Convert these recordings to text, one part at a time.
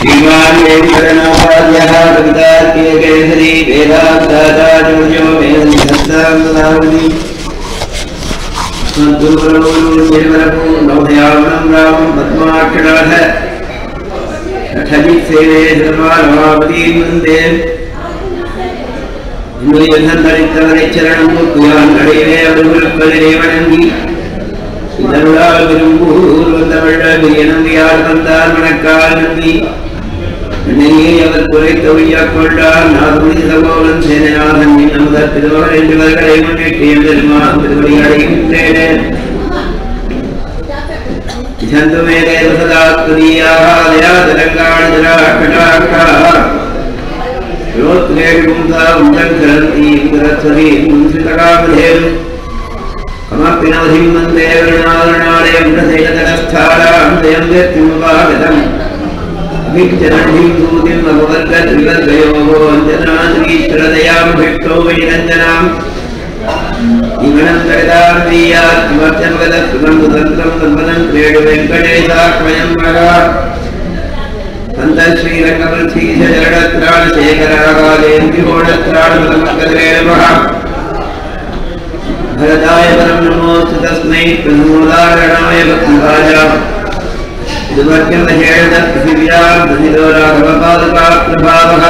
श्रीमान् वेङ्कटनाथार्यः कवितार्कियकेसरी वेदान्ताचार्यो वेदनिधत्ताङ्गदावली नवदयावनं रामं पद्माक्षराः खजित्सेवे सर्वारमापतीं वन्दे இன்னுயிர்ந்தளித்தவரை சரணம் முக்கியான் கடையிலே அவர்களுக்களிலே வணங்கி இதனுடால் விரும்பூர் வந்தவள்ள நம்பியார் வந்தார் மணக்கால் நம்பி என்னையே அவர் குறைத்த உய்யாக் கொண்டார் நாகுடி சகோதரன் சேனநாதன் இன்னமுதர் திருவர் என்றவர்களை முன்னிட்டு எம்பெருமான் திருவடி அடைகின்றேனே இசந்து மேலே சதா துரியாக தயா திரங்காண திரா கடாக்கா யோத்ரேகும்சா உண்டங்கரந்தி இந்திரஸ்வரி முன்சிதகாமதேவ் கமப்பி நவதிம் வந்தே வருணாரணாலயம் பிரசைலதரஸ்தாராம் ஜயம் வெத்யுமுபாகதம் அபிச்சரணிம் தூதிம் அபவர்க திரிவத்வயோகோ அஞ்சனாத்ரீஸ்வரதயாம் விஷ்ணோ விநிரஞ்சனாம் இவனந்தரதாம் வீயாத் கிமர்த்தமகத சுகந்து தந்திரம் தன்மதம் கிரேடு வெங்கடேசாத்மயம் மகா அந்த ஸ்ரீரங்கமல் ஸ்ரீசரணத்ராண சேகராகாலேந்தி கோணத்ராண மகமகதரே நமः भरताय परं नमोऽस्तु तस्मै प्रथमोदाहरणाय भक्तिभाजा दुर्वर्ग्यमहेणपृथिव्यां दधितो राघवपादुका प्रभावः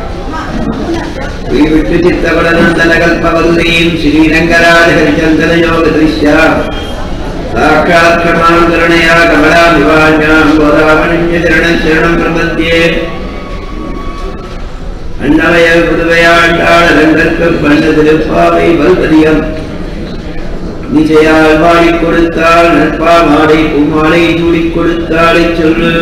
श्रीविष्णुचित्तबलनन्दनकल्पवल्लीं श्रीरङ्गराजहरिचन्दनयोगदृश्या साक्षात् क्षमां करुणया कमलाभिवाण्यां गोदावणिञ्जरणशरणं प्रपद्ये அன்னவயல் புதுவையாண்டாளர்களுக்கு பண்டு திருப்பாவை பல்பதியம் நிச்சயால் பாடிக் கொடுத்தால் நற்பா மாலை பூமாலை சூடிக் கொடுத்தாலை சொல்லு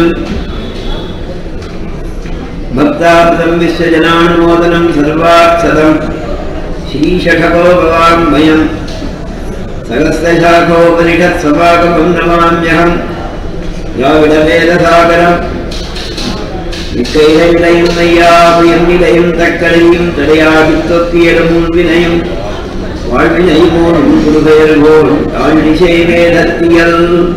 பக்தாப்தம் விஸ்வஜனானுமோதனம் சர்வாட்சதம் ஸ்ரீஷகோ பவான்மயம் சகஸ்ரசாகோபனிஷத் சபாகமம் நமாம்யகம் யாவிடவேதசாகரம் இக்கையிலையும் மையாவையும் நிலையும் தக்களையும் தடையாகி தொப்பியலும் முன்வினையும் வாழ்வினைமோன் குருபெயர் போல் தாழ்நிசை வேதத்தியல்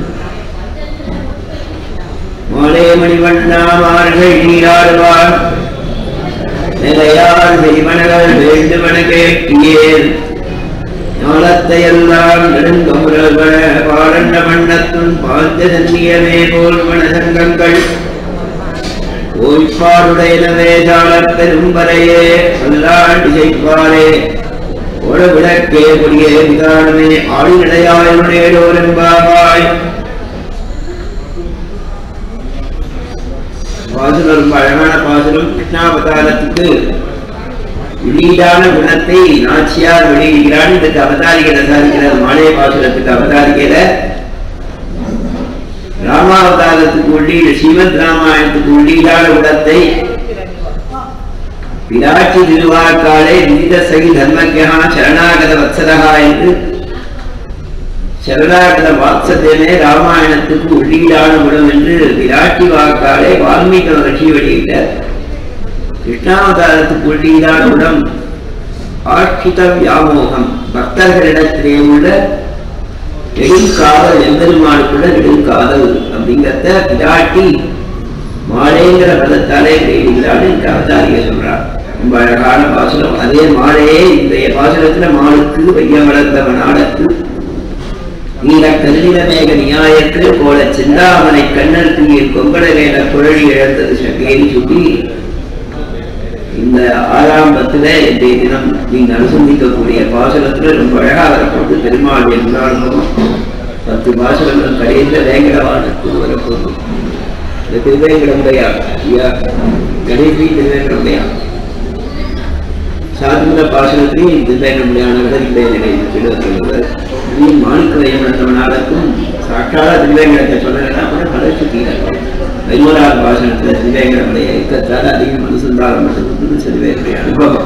மாலே மணிவண்ணாமார்கள் நீராடுவார் நிலையார் செய்வனகள் வேண்டுமன கேட்டியேன் ஞானத்தையெல்லாம் நெடுங்கமுரல்வன பாரண்ட வண்ணத்துன் பாஞ்ச சன்னியமே போல் மனசங்கங்கள் ஓய்ப்பாடுடையனவே சாலப் பெரும்பரையே சொல்லாண்டு செய்வாரே ஒரு விளக்கே கொடியே விதானமே ஆடிநடையாயுடையோரெம்பாவாய் பாசுரம் ரொம்ப அழகான பாசுரம் கிருஷ்ணாவதாரத்துக்கு வெளியீடான குணத்தை நாச்சியார் வெளியிடுகிறார் இதுக்கு அவதாரிகளை சாதிக்கிறார் மாலை பாசுரத்துக்கு அவதாரிக்கையில ராமாவதாரத்துக்கு உள்ளீடு ஸ்ரீமத் ராமாயணத்துக்கு உள்ளீடான குணத்தை விராட்சி திருவாக்காலே விதித சகி தர்மஜா சரணாகத வத்சதகா என்று சரணாகத வாத்சதேனே ராமாயணத்துக்கு உள்ளீடான குணம் என்று விராட்டி வாக்காலே வால்மீக மகர்ஷி வெளியிட்டார் கிருஷ்ணாவதாரத்துக்கு உள்ளீடான குணம் ஆட்சித வியாமோகம் பக்தர்களிடத்திலே உள்ள நெடுங்காதல் எம்பெருமானுக்குள்ள நெடுங்காதல் அப்படிங்கிறத விராட்டி மாலைங்கிற பதத்தாலே வெளியிடுகிறாள் என்று அவதாரிய சொல்றார் ரொம்ப அழகான பாசுரம் அதே மாலையே இன்றைய பாசுரத்துல மாலுக்கு வைய வளர்ந்தவன் ஆடத்து நீல கருநிலமேக நியாயத்து போல சிந்தாமனை கண்ணல் தீயில் கொம்பட வேல குழலி இழந்தது சங்கேரி சுட்டி இந்த ஆரம்பத்துல இன்றைய தினம் நீங்க அனுசந்திக்கக்கூடிய பாசுரத்துல ரொம்ப அழகா வரப்போகுது பெருமாள் என்றாலும் பத்து பாசுரங்கள் கடையில் வேங்கடவானுக்கு வரப்போகுது இந்த திருவேங்கடமுடையா ஐயா கணேசி திருவேங்கடமுடையா சாதுந்த பாசனத்தையும் திருவேங்கடமுடையானவர் இந்த நிலையில் நீ மாணிக்க வயமனத்தவனாலும் சாட்சாத திருவேங்கடத்தை சொல்லலைன்னா கூட வளர்ச்சி தீரலாம் பதினோராவது பாசனத்தில் திருவேங்கடமுடைய இயக்கத்தால் அதிகம் அனுசந்தாரம் பண்ணுறது திருவேங்கடைய அனுபவம்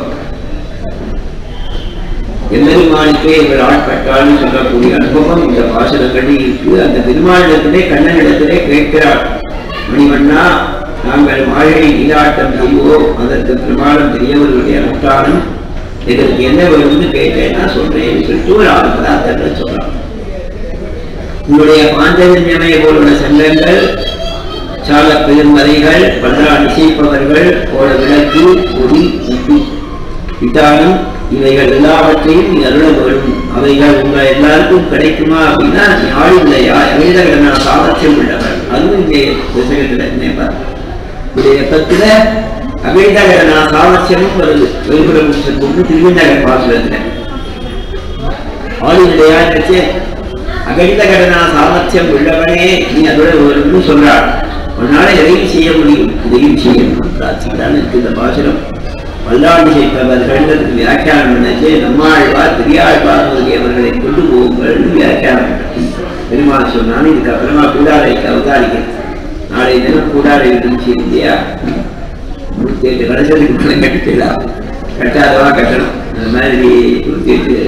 எம்பெருமானுக்கே இவர் ஆட்பட்டாள்னு சொல்லக்கூடிய அனுபவம் இந்த பாசனங்களில் இருக்கு அந்த பெருமாளிடத்திலே கண்ணனிடத்திலே கேட்கிறார் மணிவண்ணா நாங்கள் மாழை நீராட்டம் செய்வோம் அதற்கு பிரமாணம் பெரியவர்களுடைய அனுஷ்டானம் இதற்கு என்ன வேணும்னு கேட்டேன்னா சொல்றேன்னு சொல்லிட்டு ஒரு ஆறு பதார்த்தங்கள் சொல்றாங்க உங்களுடைய பாஞ்சஜன்யமை போலுள்ள சங்கங்கள் சால பெருமறைகள் பல்லாண்டு இசைப்பவர்கள் கோல விளக்கு ஒளி உப்பு விதானம் இவைகள் எல்லாவற்றையும் நீ அருள வேண்டும் அவைகள் உங்கள் எல்லாருக்கும் கிடைக்குமா அப்படின்னா நீ ஆள் இல்லையா வேதகடனா சாமர்த்தியம் உள்ளவர் அதுவும் இங்கே புத்தகத்தில் நினைப்பார் உடைய பத்துல அவேதகடனா சாமர்த்தியமும் வருது வெகுரம் ஒன்று திருவிநகர் பாசுரத்துல ஆளுநரையா நினைச்சு அகடித கடனா சாமர்த்தியம் உள்ளவனே நீ அதோட வரும்னு சொல்றாள் உன்னால எதையும் செய்ய முடியும் இதையும் செய்யணும் பிரார்த்திக்கிறான்னு இருக்கு இந்த பாசுரம் பல்லாண்டு செய்பவர்கள் வியாக்கியானம் பண்ணச்சு நம்மாழ்வார் பெரியாழ்வார் முதலியவர்களை கொண்டு போகுங்கள் வியாக்கியானம் பண்ணி பெருமாள் சொன்னாலும் இதுக்கு அப்புறமா கூடாரைக்கு அவதாரிக்கிறேன் நாளை தினம் கூடாரை இருந்துச்சு இல்லையா நூத்தி எட்டு கடைசலுக்கு மேலே கட்டிக்கலாம் கட்டாதவா கட்டணும் அந்த மாதிரி நூத்தி எட்டு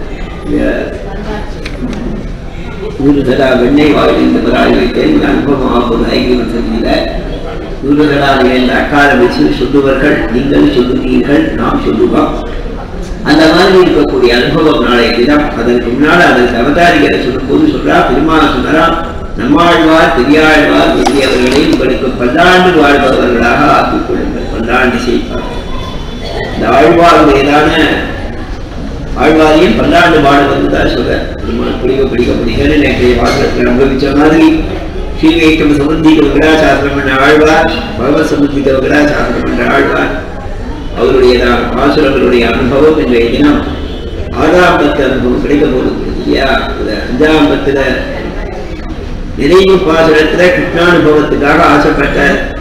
ஊருதடா வெண்ணெய் வாயில் இந்த பிராணி வைத்தேன் அனுபவம் ஆகும் ஐக்கியம் செஞ்சில ஊருதடா இந்த அக்கால வச்சு சொல்லுவர்கள் நீங்கள் சொல்லுவீர்கள் நாம் சொல்லுவோம் அந்த மாதிரி இருக்கக்கூடிய அனுபவம் நாளைய தினம் அதற்கு முன்னால் அதற்கு அவதாரிகளை சொல்லும்போது சொல்றா பெருமாள் சொன்னரா நம்மாழ்வார் பெரியாழ்வார் பெரியவர்களை உங்களுக்கு பல்லாண்டு வாழ்பவர்களாக ஆக்கிக் கொள்ளுங்கள் பல்லாண்டு செய்வார் இந்த ஆழ்வாருடையதான ஆழ்வாரியும் பல்லாண்டு பாடுவது தான் சொல்ற பெருமாள் பிடிக்க பிடிக்க பிடிக்கன்னு நேற்றைய வாசகத்தில் அனுபவிச்ச மாதிரி ஸ்ரீவைக்கம் சமுத்திக்க விகடாசாஸ்திரம் என்ற ஆழ்வார் பகவத் சமுத்திக்க விகடாசாஸ்திரம் என்ற ஆழ்வார் அவருடையதான பாசுரங்களுடைய அனுபவம் இன்றைய தினம் ஆறாம் பத்து அனுபவம் கிடைக்க போகுது இல்லையா இந்த அஞ்சாம் பத்துல நிறைவு பாசுரத்துல கிருஷ்ணானுபவத்துக்காக ஆசைப்பட்ட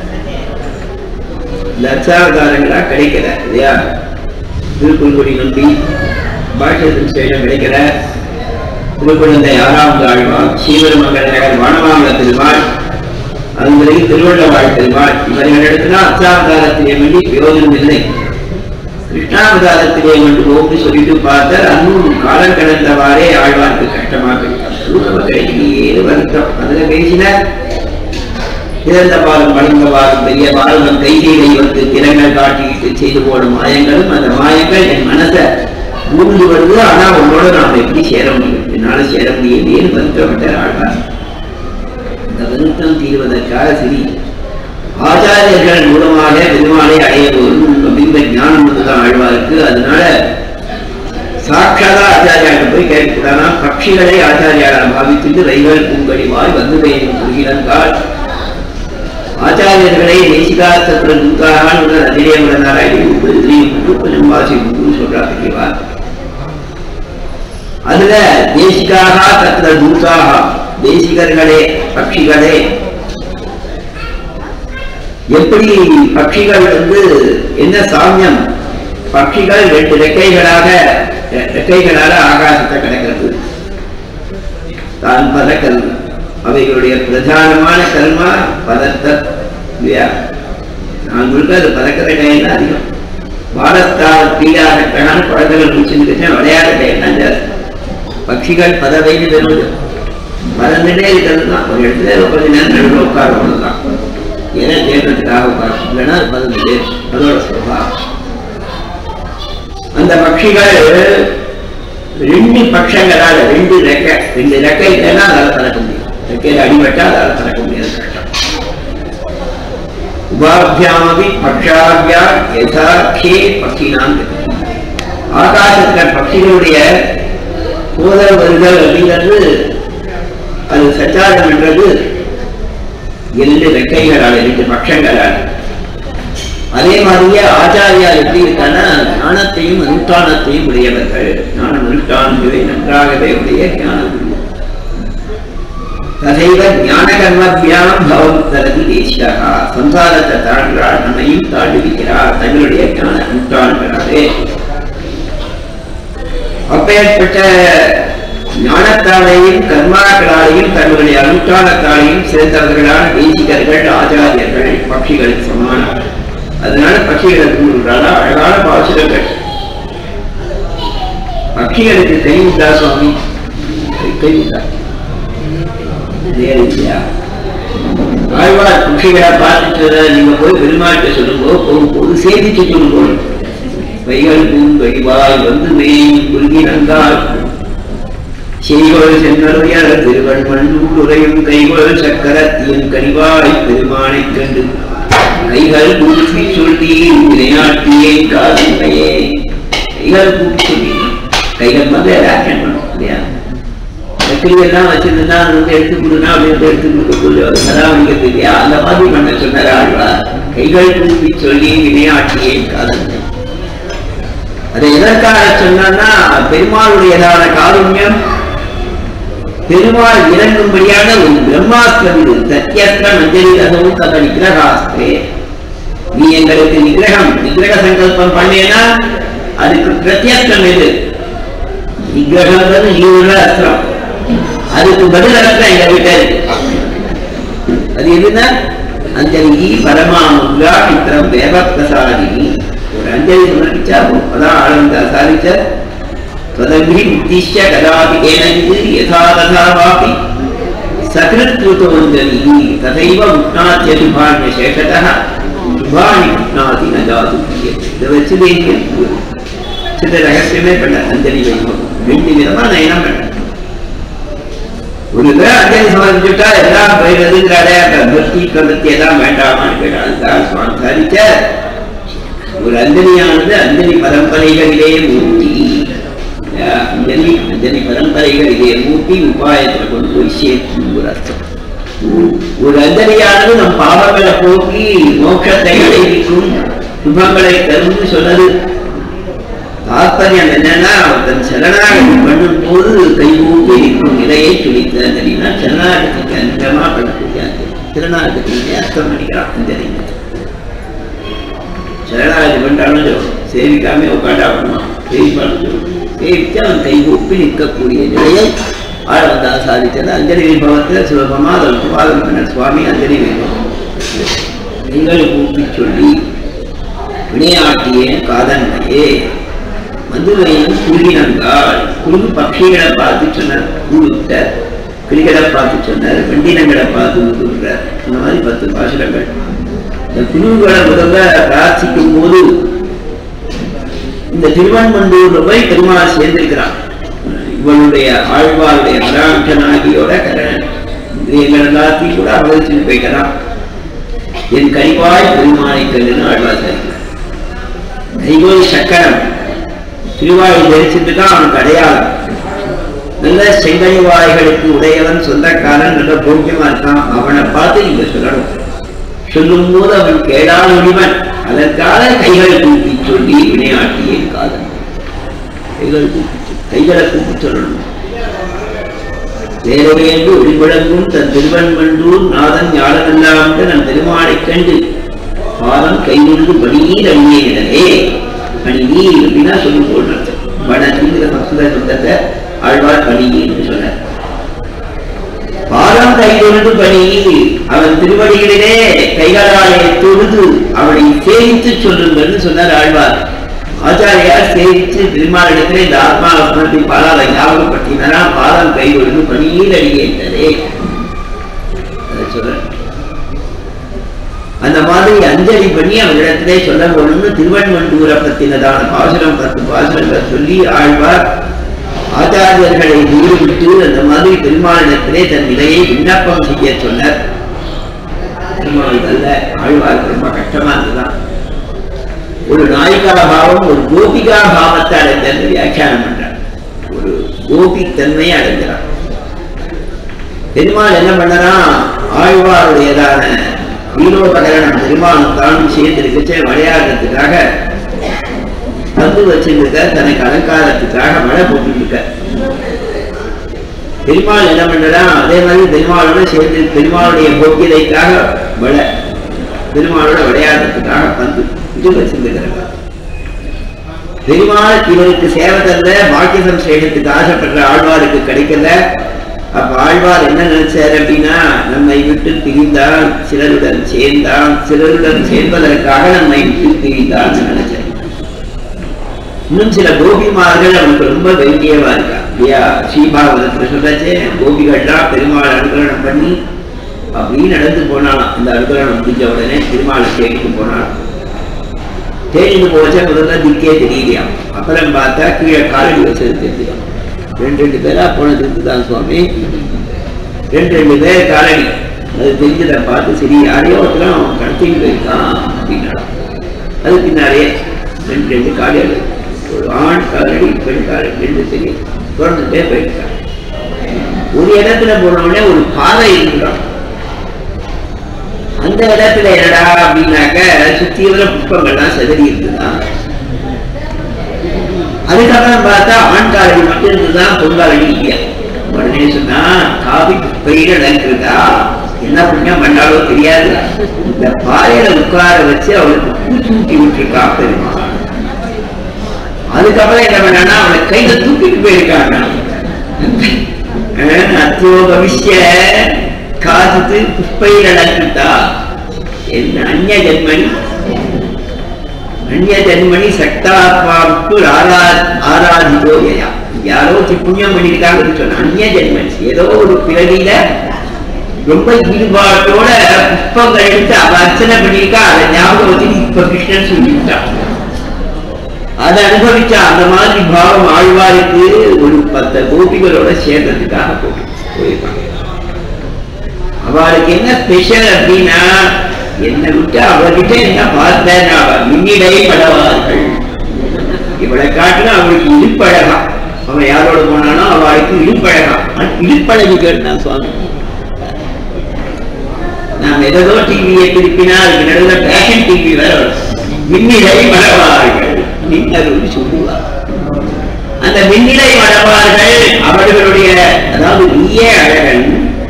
லட்சாவதாரங்களா கிடைக்கல இல்லையா திருக்குள்குடி நம்பி பாஷ்யத்தின் சேஷம் கிடைக்கல திருக்குழந்தை ஆறாவது ஆழ்வார் சீவரமங்கல நகர் வானவாமல திருவாள் அதுவரையில் திருவள்ளவாழ் திருவாள் இவர்களிடத்துல அச்சாவதாரத்திலே வேண்டி பிரயோஜனம் இல்லை கிருஷ்ணாவதாரத்திலே கொண்டு போகும்னு சொல்லிட்டு பார்த்தால் அன்னும் காலம் கடந்தவாறே ஆழ்வார்க்கு கஷ்டமாக கிடைக்கும் கிடைக்கலையே வருத்தம் அதுல பேசின இறந்த பாலும் வளர்ந்த பாலும் பெரிய பாலும் கைதியை வந்து திறங்கள் காட்டிட்டு செய்து போடும் மாயங்களும் அந்த மாயங்கள் என் மனசை மூழ்கி வருது ஆனா உன்னோட நாம எப்படி சேர முடியும் என்னால சேர முடியலையேன்னு வருத்தப்பட்ட ஆழ்வார் இந்த வருத்தம் தீர்வதற்காக சரி ஆச்சாரியர்கள் மூலமாக பெருமாளை அடைய போதும் அப்படிங்கிற ஞானம் வந்துதான் ஆழ்வாருக்கு அதனால சாட்சாதா ஆச்சாரியாக போய் கேட்கக்கூடாதா பட்சிகளை ஆச்சாரியாக பாவித்துட்டு ரயில்கள் பூங்கடிவாய் வந்து பெய்யும் புரிகிறங்கால் ஆச்சாரியர்களை தேசிகாசத்திர தூக்காரான் அதிலே உடனாராய் கொஞ்சம் வாசி சொல்றார் தெரியவா அதுல தேசிகாக தத்திர தூக்காக தேசிகர்களே பட்சிகளே எப்படி பட்சிகள் வந்து என்ன சாமியம் பட்சிகள் ரெண்டு ரெக்கைகளாக ரெக்கைகளால ஆகாசத்தை கிடக்கிறது தான் பதக்கல் அவைகளுடைய பிரதானமான கல்மா பதத்த இல்லையா நான் முழுக்க அது பதக்கிற கையில் அதிகம் பாரஸ்தான தீராத கணான் குழந்தைகள் முடிச்சுட்டு விளையாட கையில் ஜாஸ்தி பட்சிகள் பதவைன்னு பெறுவது பறந்துட்டே இருக்கிறது தான் ஒரு இடத்துல கொஞ்ச நேரம் நடுவில் உட்கார தான் ஏன்னா தேடுறதுக்காக உட்காரும் இல்லைன்னா அது பறந்துட்டே அதோட சுபாவம் அந்த பட்சிகள் ரெண்டு பட்சங்களால ரெண்டு ரெக்கை ரெண்டு ரெக்கை இல்லைன்னா அதால பறக்க முடியும் ரெக்கையில் அடிபட்டா அதால பறக்க முடியாது கஷ்டம் உபாபியாமபி பக்ஷாபியா யதாக்கே பக்ஷினான் ஆகாசத்தில் பட்சிகளுடைய போதர வருதல் அப்படிங்கிறது அது சச்சாரம் என்றது இரண்டு ரெக்கைகளால் இரண்டு பட்சங்களால் அதே மாதிரியே ஆச்சாரியார் எப்படி இருக்கான்னா ஞானத்தையும் அனுஷ்டானத்தையும் உடையவர்கள் ஞானம் அனுஷ்டானங்களை நன்றாகவே உடைய ஞானம் ததைவ ஞான கர்மபியாம் பவம் தரதி தேசியாக சம்சாரத்தை தாழ்கிறார் நம்மையும் தாழ்விக்கிறார் தங்களுடைய ஞான அனுஷ்டானங்களாலே அப்பேற்பட்ட ஞானத்தாலையும் கர்மாக்களாலையும் தங்களுடைய அனுஷ்டானத்தாலையும் சிறந்தவர்களான தேசிகர்கள் ஆச்சாரியர்கள் பட்சிகளுக்கு சமானம் அதனால பட்சிகளை கூறுகிறாரா அழகான பாசுரங்கள் பட்சிகளுக்கு கை உண்டா சுவாமி கை உண்டா இல்லையா ஆழ்வார் பட்சிகளை பார்த்துட்டு நீங்க போய் பெருமாட்ட சொல்லுங்க போகும்போது சேதிச்சு சொல்லுங்க வைகள் பூங்கடிவாய் வந்து மேயும் குறுகி நன்றால் செய்கோள் சென்னருயர் திருவண்மண்டூர் உரையும் கைகோள் சக்கரத்தின் கனிவாய் பெருமானைக் கண்டு கைகள் கூப்பி சொல்லி விளையாட்டியே காதுமையே கைகள் கூப்பி சொல்லி கைகள் வந்து ஆக்ஷன் பண்ணும் இல்லையா கத்திரி எல்லாம் வச்சிருந்தா அது வந்து எடுத்து கொடுனா அப்படின்னு எடுத்து கொடுக்க போது சதாவணிக்கிறது இல்லையா அந்த மாதிரி பண்ண சொன்னார் ஆழ்வார் கைகள் கூப்பி சொல்லி வினையாட்டியே காதுமை அதை எதற்காக சொன்னா பெருமாளுடையதான காருண்யம் பெருமாள் இறங்கும்படியான ஒரு பிரம்மாஸ்திரம் இது சத்தியஸ்திர மஞ்சரி ரசமும் தத நிகிரகாஸ்திரே நீ எங்களுக்கு நிகிரகம் நிகிரக சங்கல்பம் பண்ணேனா அதுக்கு பிரத்யஸ்திரம் எது நிகிரகம்ன்றது நீ உள்ள அஸ்திரம் அதுக்கு பதில் அஸ்திரம் எங்க வீட்டை இருக்கு அது எதுனா அஞ்சலி பரமாமுகா மித்திரம் தேவ பிரசாதினி ஒரு அஞ்சலி சமர்ப்பிச்சா போதும். அதான் ஆனந்தா சாதிச்சார் त्वदग्नि उद्दिश्य कदापि केनचित् यथा तथा वापि सकृत्कृतोऽञ्जलिः तथैव मुक्नात्य शुभान्यशेषतः शुभानि मुक्नाति न जातु இதை வச்சு தேசியம் சில ரகசியமே பண்ண அஞ்சலி வைக்கும் ரெண்டு விதமா நயனம் பண்ண ஒரு தடவை அஞ்சலி சமர்ப்பிச்சுட்டா எல்லாம் போயிடுறதுங்கிறாரே அந்த பக்தி பிரவൃத்தி எல்லாம் வேண்டாமான்னு கேட்டால் சுவாமி சாதிச்ச ஒரு அஞ்சலியானது அஞ்சலி பரம்பரைகளிலே மூர்த்தி அஞ்சலி அஞ்சலி பரம்பரைகளிலே மூர்த்தி உபாயத்தில் கொண்டு போய் சேர்க்கும் ஒரு அர்த்தம் ஒரு அஞ்சலியானது நம் பாவங்களை போக்கி மோட்சத்தை அடைவிக்கும் சுபங்களை தரும்னு சொன்னது தாத்பரியம் என்னன்னா தன் சரணாகதி பண்ணும் போது கைகூப்பி நிற்கும் நிலையை துளித்த அஞ்சலினா சரணாகதிக்கு அஞ்சமா பண்ணக்கூடிய அஞ்சலி திருநாகத்துக்கு அர்த்தம் பண்ணிக்கிறான் அஞ்சலி சரணாகதி பண்ணிட்டாலும் சொல்லணும் சேவிக்காம உட்காண்டாகணுமா சேவிப்பாலும் சொல்லணும் சேவித்து அவன் கைகூப்பி நிற்கக்கூடிய நிலையை ஆழவந்தா சாதித்தது அஞ்சலி வைபவத்தில் சுலபமாக அதன் சுவாதம் பண்ண சுவாமி அஞ்சலி வைபவம் கைகளை கூப்பி சொல்லி வினையாட்டியேன் காதன்மையே மதுரையும் குருகினங்கால் குருகு பட்சிகளை பார்த்து சொன்னார் குருத்த கிளிகளை பார்த்து சொன்னார் வெண்டினங்களை பார்த்து சொல்றார் இந்த மாதிரி பத்து பாசுரங்கள் இந்த குருவுகளை முதல்ல பிரார்த்திக்கும் போது இந்த திருவன்மண்டூர்ல போய் பெருமாள் சேர்ந்திருக்கிறான் இவனுடைய ஆழ்வாருடைய பராமட்டனாகியோட கரணன் இந்திரியங்கள் எல்லாத்தையும் கூட அவதரிச்சுட்டு போய்க்கிறான் என் கைவாய் பெருமானை கல்லுன்னு ஆழ்வார் சேர்க்கிறார் கைகோல் சக்கரம் திருவாழி தரிசிட்டு தான் அவனுக்கு அடையாளம் நல்ல செங்கனிவாய்களுக்கு உடையவன் சொந்தக்காரன் நல்ல போக்கியமா இருக்கான் அவனை பார்த்து நீங்க சொல்லணும் சொல்லும் போது அவன் கேடால் ஒளிவன் அதற்காக கைகளை கூப்பி சொல்லி வினையாட்டியேன் காதல் கைகள் கூப்பி சொல்லி- கைகளை கூப்பி சொல்லணும் வேலையேந்து ஒளிவிளங்கும் தன் திருவன்மண்டூர் நாதன் ஞானமெல்லாம் நம் பெருமாளைக் கண்டு பாதம் கைகொண்டு பணியீர் அணியினரே பணியீர் அப்படின்னா சொல்லி போடுறது வடக்குங்கிற சம்ஸ்கிருத சப்தத்தை ஆழ்வார் பணியீர்னு சொன்னார் பாதம் கைகொண்டு பணி அவன் திருவடிகளிலே கைகளாலே தொழுது அவனை சேவித்து சொல்லுங்கள்னு சொன்னார் ஆழ்வார் ஆச்சாரியார் சேவித்து பெருமாளிடத்திலே இந்த ஆத்மா சமர்ப்பிப்பால் அதை ஞாபகப்படுத்தினாரா பாதம் கைகொண்டு பணியில் அடிக்கின்றதே அதை சொல்றேன் அந்த மாதிரி அஞ்சலி பண்ணி அவரிடத்திலே சொல்ல வேணும்னு திருவன்மண்டூரை பத்தினதான பாசுரம் பத்து பாசுரங்கள் சொல்லி ஆழ்வார் ஆச்சாரியர்களை நிரூபித்து அந்த மாதிரி பெருமாளிடத்திலே தன் நிலையை விண்ணப்பம் செய்ய சொன்னார் பெருமாள் அல்ல ஆழ்வாருக்கு ரொம்ப கஷ்டமா இருந்துதான் ஒரு நாயிகா பாவம் ஒரு கோபிகா பாவத்தை அடைந்தது வியாக்கியானம் பண்றார் ஒரு கோபி தன்மையை அடைஞ்சார் பெருமாள் என்ன பண்ணறான் ஆழ்வாருடையதான வீரோபகரணம் பெருமாளும் தானும் சேர்ந்திருக்கச்சே விளையாடுறதுக்காக பந்து வச்சிருக்க தனக்கு அலங்காரத்துக்காக மழை போட்டுருக்க பெருமாள் என்ன பண்றான் அதே மாதிரி பெருமாளோட சேர்ந்து பெருமாளுடைய போக்கியதைக்காக மழை பெருமாளோட விளையாடுறதுக்காக பந்து இது வச்சிருந்துக்கிறாங்க பெருமாள் இவருக்கு சேவை தந்த பாக்கியம் சேகத்துக்கு ஆசைப்படுற ஆழ்வாருக்கு கிடைக்கல அப்ப ஆழ்வார் என்ன நினைச்சார் அப்படின்னா நம்மை விட்டு பிரிந்தால் சிலருடன் சேர்ந்தான் சிலருடன் சேர்வதற்காக நம்மை விட்டு பிரிந்தான் நினைச்சார் இன்னும் சில கோபிமார்கள் அவனுக்கு ரொம்ப வேண்டியவா இருக்கா இல்லையா ஸ்ரீபாகவதத்துல சொல்லச்சே கோபிகள்லாம் பெருமாள் அனுகிரகணம் பண்ணி அப்படி நடந்து போனாலாம் இந்த அனுகிரகணம் முடிஞ்ச உடனே பெருமாளை தேடிட்டு போனாலாம் தேடிட்டு போச்சா முதல்ல திக்கே தெரியலையாம் அப்புறம் பார்த்தா கீழே காலடி வச்சது தெரிஞ்சிடும் ரெண்டு ரெண்டு பேரா போனதுக்கு தான் சுவாமி ரெண்டு ரெண்டு பேர் காலடி அது தெரிஞ்சதை பார்த்து சரி யாரையோ ஒருத்தரும் அவன் கடத்திட்டு போயிருக்கான் அப்படின்னா அது பின்னாலே ரெண்டு ரெண்டு காலடி ஒரு ஆண் காலடி பெண் காலடி ரெண்டு சரி தொடர்ந்துட்டே போயிருக்காங்க ஒரு இடத்துல போன உடனே ஒரு பாதை இருக்கிறான் அந்த இடத்துல என்னடா அப்படின்னாக்க சுத்தியுள்ள புஷ்பங்கள்லாம் செதறி இருக்குதான் அதுக்கப்புறம் பார்த்தா ஆண் காலடி மட்டும் இருந்துதான் பொன் காலடி இல்லையா உடனே சொன்னா காவி பயிர நடக்கிறதா என்ன புண்ணியம் பண்ணாலோ தெரியாது இந்த பாறையில உட்கார வச்சு அவளுக்கு பூச்சி ஊட்டி விட்டுருக்கா பெருமா அதுக்கப்புறம் என்ன பண்ணான்னா அவளை கையில தூக்கிட்டு போயிருக்காங்க அத்தோ பவிஷ்ய காத்து புஷ்பையில நடக்கிறதா என்ன அந்நிய ஜென்மனி அந்நிய ஜென்மணி சக்தாத்மாவுக்கு ஆரா ஆராதிதோ யயா யாரோ தி புண்ணியம் பண்ணியிருக்காங்கன்னு சொன்ன அந்நிய ஜென்மனி ஏதோ ஒரு பிறவியில ரொம்ப ஈடுபாட்டோட புஷ்பங்கள் எடுத்து அவ அர்ச்சனை பண்ணியிருக்கா அதை ஞாபகம் வச்சு இப்ப கிருஷ்ணன் சொல்லிவிட்டான் அதை அனுபவிச்சா அந்த மாதிரி பாவம் ஆழ்வாருக்கு ஒரு பத்து கோபிகளோட சேர்ந்ததுக்காக போட்டு போயிருப்பாங்க அவளுக்கு என்ன ஸ்பெஷல் அப்படின்னா என்னை விட்டு அவர்கிட்ட என்ன பார்த்தேன் அவ மின்னிடை படவார்கள் இவளை காட்டினா அவளுக்கு இடுப்பழகா அவன் யாரோட போனானோ அவளுக்கு இடுப்பழகா இடுப்பழகிகள் நான் சுவாமி நாம் எதோ டிவியை திருப்பினா அதுக்கு நடுவில் பேஷன் டிவி வேற வரும். மின்னிடை மடவார்கள் மின்னருள் சொல்லுவார் அந்த மின்னிடை மடவார்கள் அவர்களுடைய அதாவது நீயே அழகன்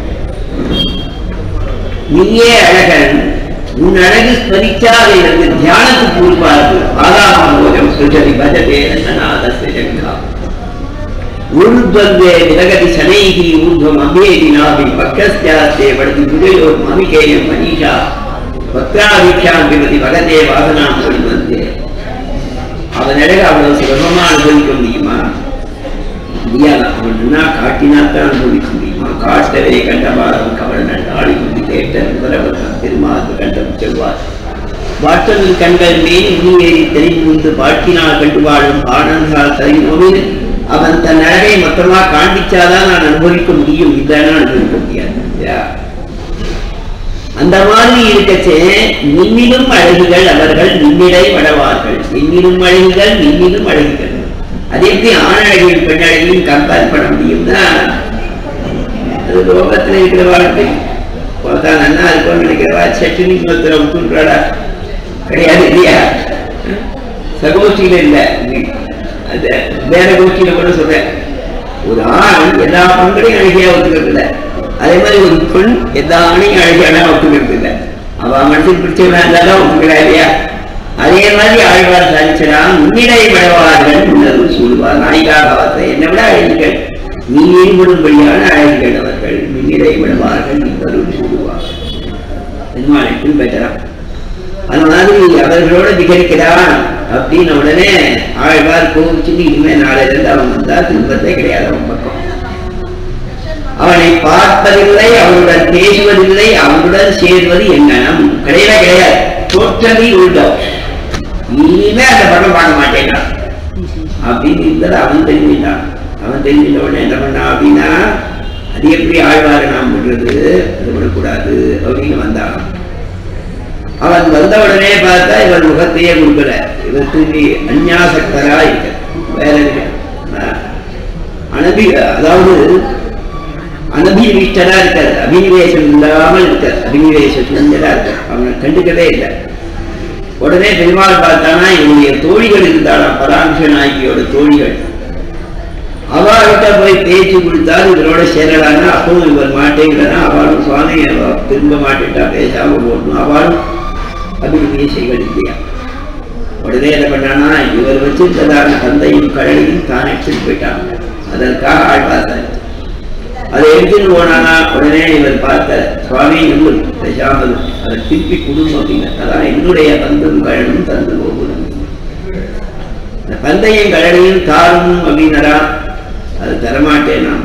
நீயே அழகன் உன் அழகு ஸ்மரிச்சால் எனக்கு தியானத்துக்கு கூறுவார்கள் ஆதாமோஜம் சுஜதி பஜதே ரங்கநாதஸ்ய ஜங்கா ऊर्ध्वन्द्वे विदगति शनैः ऊर्ध्वम् अभ्येति नाभि पक्षस्यास्ते पडति भुजयो मामिकेयं मनीषा वक्राभिक्षां पिबति भगते வாசனாं சொல்வந்தே அவன் அழகு அவ்வளவு சுலபமா அனுபவிக்க முடியுமா முடியாது அவன் முன்னா காட்டினாத்தான் அனுபவிக்க முடியுமா காட்டவே கண்டபாரம் கவர்னன் ஆடி கொண்டு கேட்ட முதலவன் திருமாது கண்டம் செல்வார் வாட்டமில் கண்கள் மேல் நீவேறி தெரிந்து பாட்டினால் கண்டு வாழும் ஆனந்தால் தரிமோவில் அவன் தன் அழகை மொத்தமா காண்பிச்சாதான் நான் அனுபவிக்க முடியும் இல்லைன்னா அனுபவிக்க முடியாது இல்லையா? அந்த மாதிரி இருக்கச்சே நின்னிலும் அழகுகள் அவர்கள் நின்னிடை வடவார்கள் நின்னிலும் அழகுகள் நின்னிலும் அழகுகள் அது எப்படி ஆண் அழகையும் பெண் அழகையும் கம்பேர் பண்ண முடியும்னா அது லோகத்துல இருக்கிற வாழ்க்கை பார்த்தா நன்னா இருக்கும்னு நினைக்கிறவா சட்டுனி மொத்தம் விட்டுன்றாடா கிடையாது இல்லையா சகோஷ்டியில இல்ல அது வேற கோஷ்டியில கூட சொல்றேன் ஒரு ஆண் எல்லா பெண்களையும் அழகியா ஒத்துக்கிறது இல்லை அதே மாதிரி ஒரு பெண் எல்லா ஆணையும் அழகியான ஒத்துக்கிறது இல்லை அவ மனசுக்கு பிடிச்சவனா இருந்தாலும் ஒத்துக்கிறா இல்லையா அதே மாதிரி ஆழ்வார் சாதிச்சலாம் முன்னிடை விடவார்கள் முன்னது சொல்வார் நாயிகா பாவத்தை என்னை விட அழகிகள் நீ ஈடுபடும்படியான அழகிகள் அவர்கள் முன்னிடை விடவார்கள் என்பது சொல்லுவார் பெருமாளை பின்பற்றலாம் அந்த மாதிரி அவர்களோட திகரிக்கிறான் அப்படின்னு உடனே ஆழ்வார் கோவிச்சுட்டு இனிமே நாளையில இருந்து அவன் வந்தா திரும்பத்தே கிடையாது அவன் பக்கம் அவனை பார்ப்பதில்லை அவனுடன் பேசுவதில்லை அவனுடன் சேர்வது எங்கனம் கிடையவே கிடையாது டோட்டலி உள்டம் இனிமே அந்த படம் பார்க்க மாட்டேங்கிறான் அப்படின்னு இருந்தது அவன் தெரிஞ்சுட்டான் அவன் தெரிஞ்சிட்ட உடனே என்ன பண்ணான் அப்படின்னா அது எப்படி ஆழ்வாரை நாம் விடுறது அது விடக்கூடாது அப்படின்னு வந்தான் அவன் வந்த உடனே பார்த்தா இவன் முகத்தையே கொடுக்கல இவன் திரும்பி அந்யாசக்தரா இருக்க வேற இல்லை. ஆஹ் அனபி அதாவது அனபினிஷ்டரா இருக்காரு அபினிவேசம் இல்லாமல் இருக்கார் அபினிவேச சுந்தரா இருக்கார் அவனை கண்டுக்கவே இல்லை உடனே பெருமாள் பார்த்தானா இவனுடைய தோழிகள் இருந்தாளாம் பராமரிஷ நாயகியோட தோழிகள் அவர்கிட்ட போய் பேச்சு கொடுத்தால் இவரோட சேரலான்னா அப்பவும் இவர் மாட்டேங்கிறனா அவளும் சுவாமி அவ திரும்ப மாட்டேட்டா பேசாம போடணும் அவளும் அபிநீசைகள் இல்லையா உடனே என்ன பண்ணானா இவர் வச்சிருந்ததான தந்தையும் கழலையும் தான் எடுத்துட்டு போயிட்டாங்க அதற்காக ஆழ்வார்த்தார் அதை எடுத்துட்டு போனானா உடனே இவர் பார்த்த சுவாமி இன்னும் பேசாமல் அதை திருப்பி கொடுங்க அப்படின்னு அதான் என்னுடைய தந்தும் கழனும் தந்து போகணும் இந்த பந்தயம் கடலையும் தாரும் அப்படின்னாரா அது தரமாட்டேன் நான்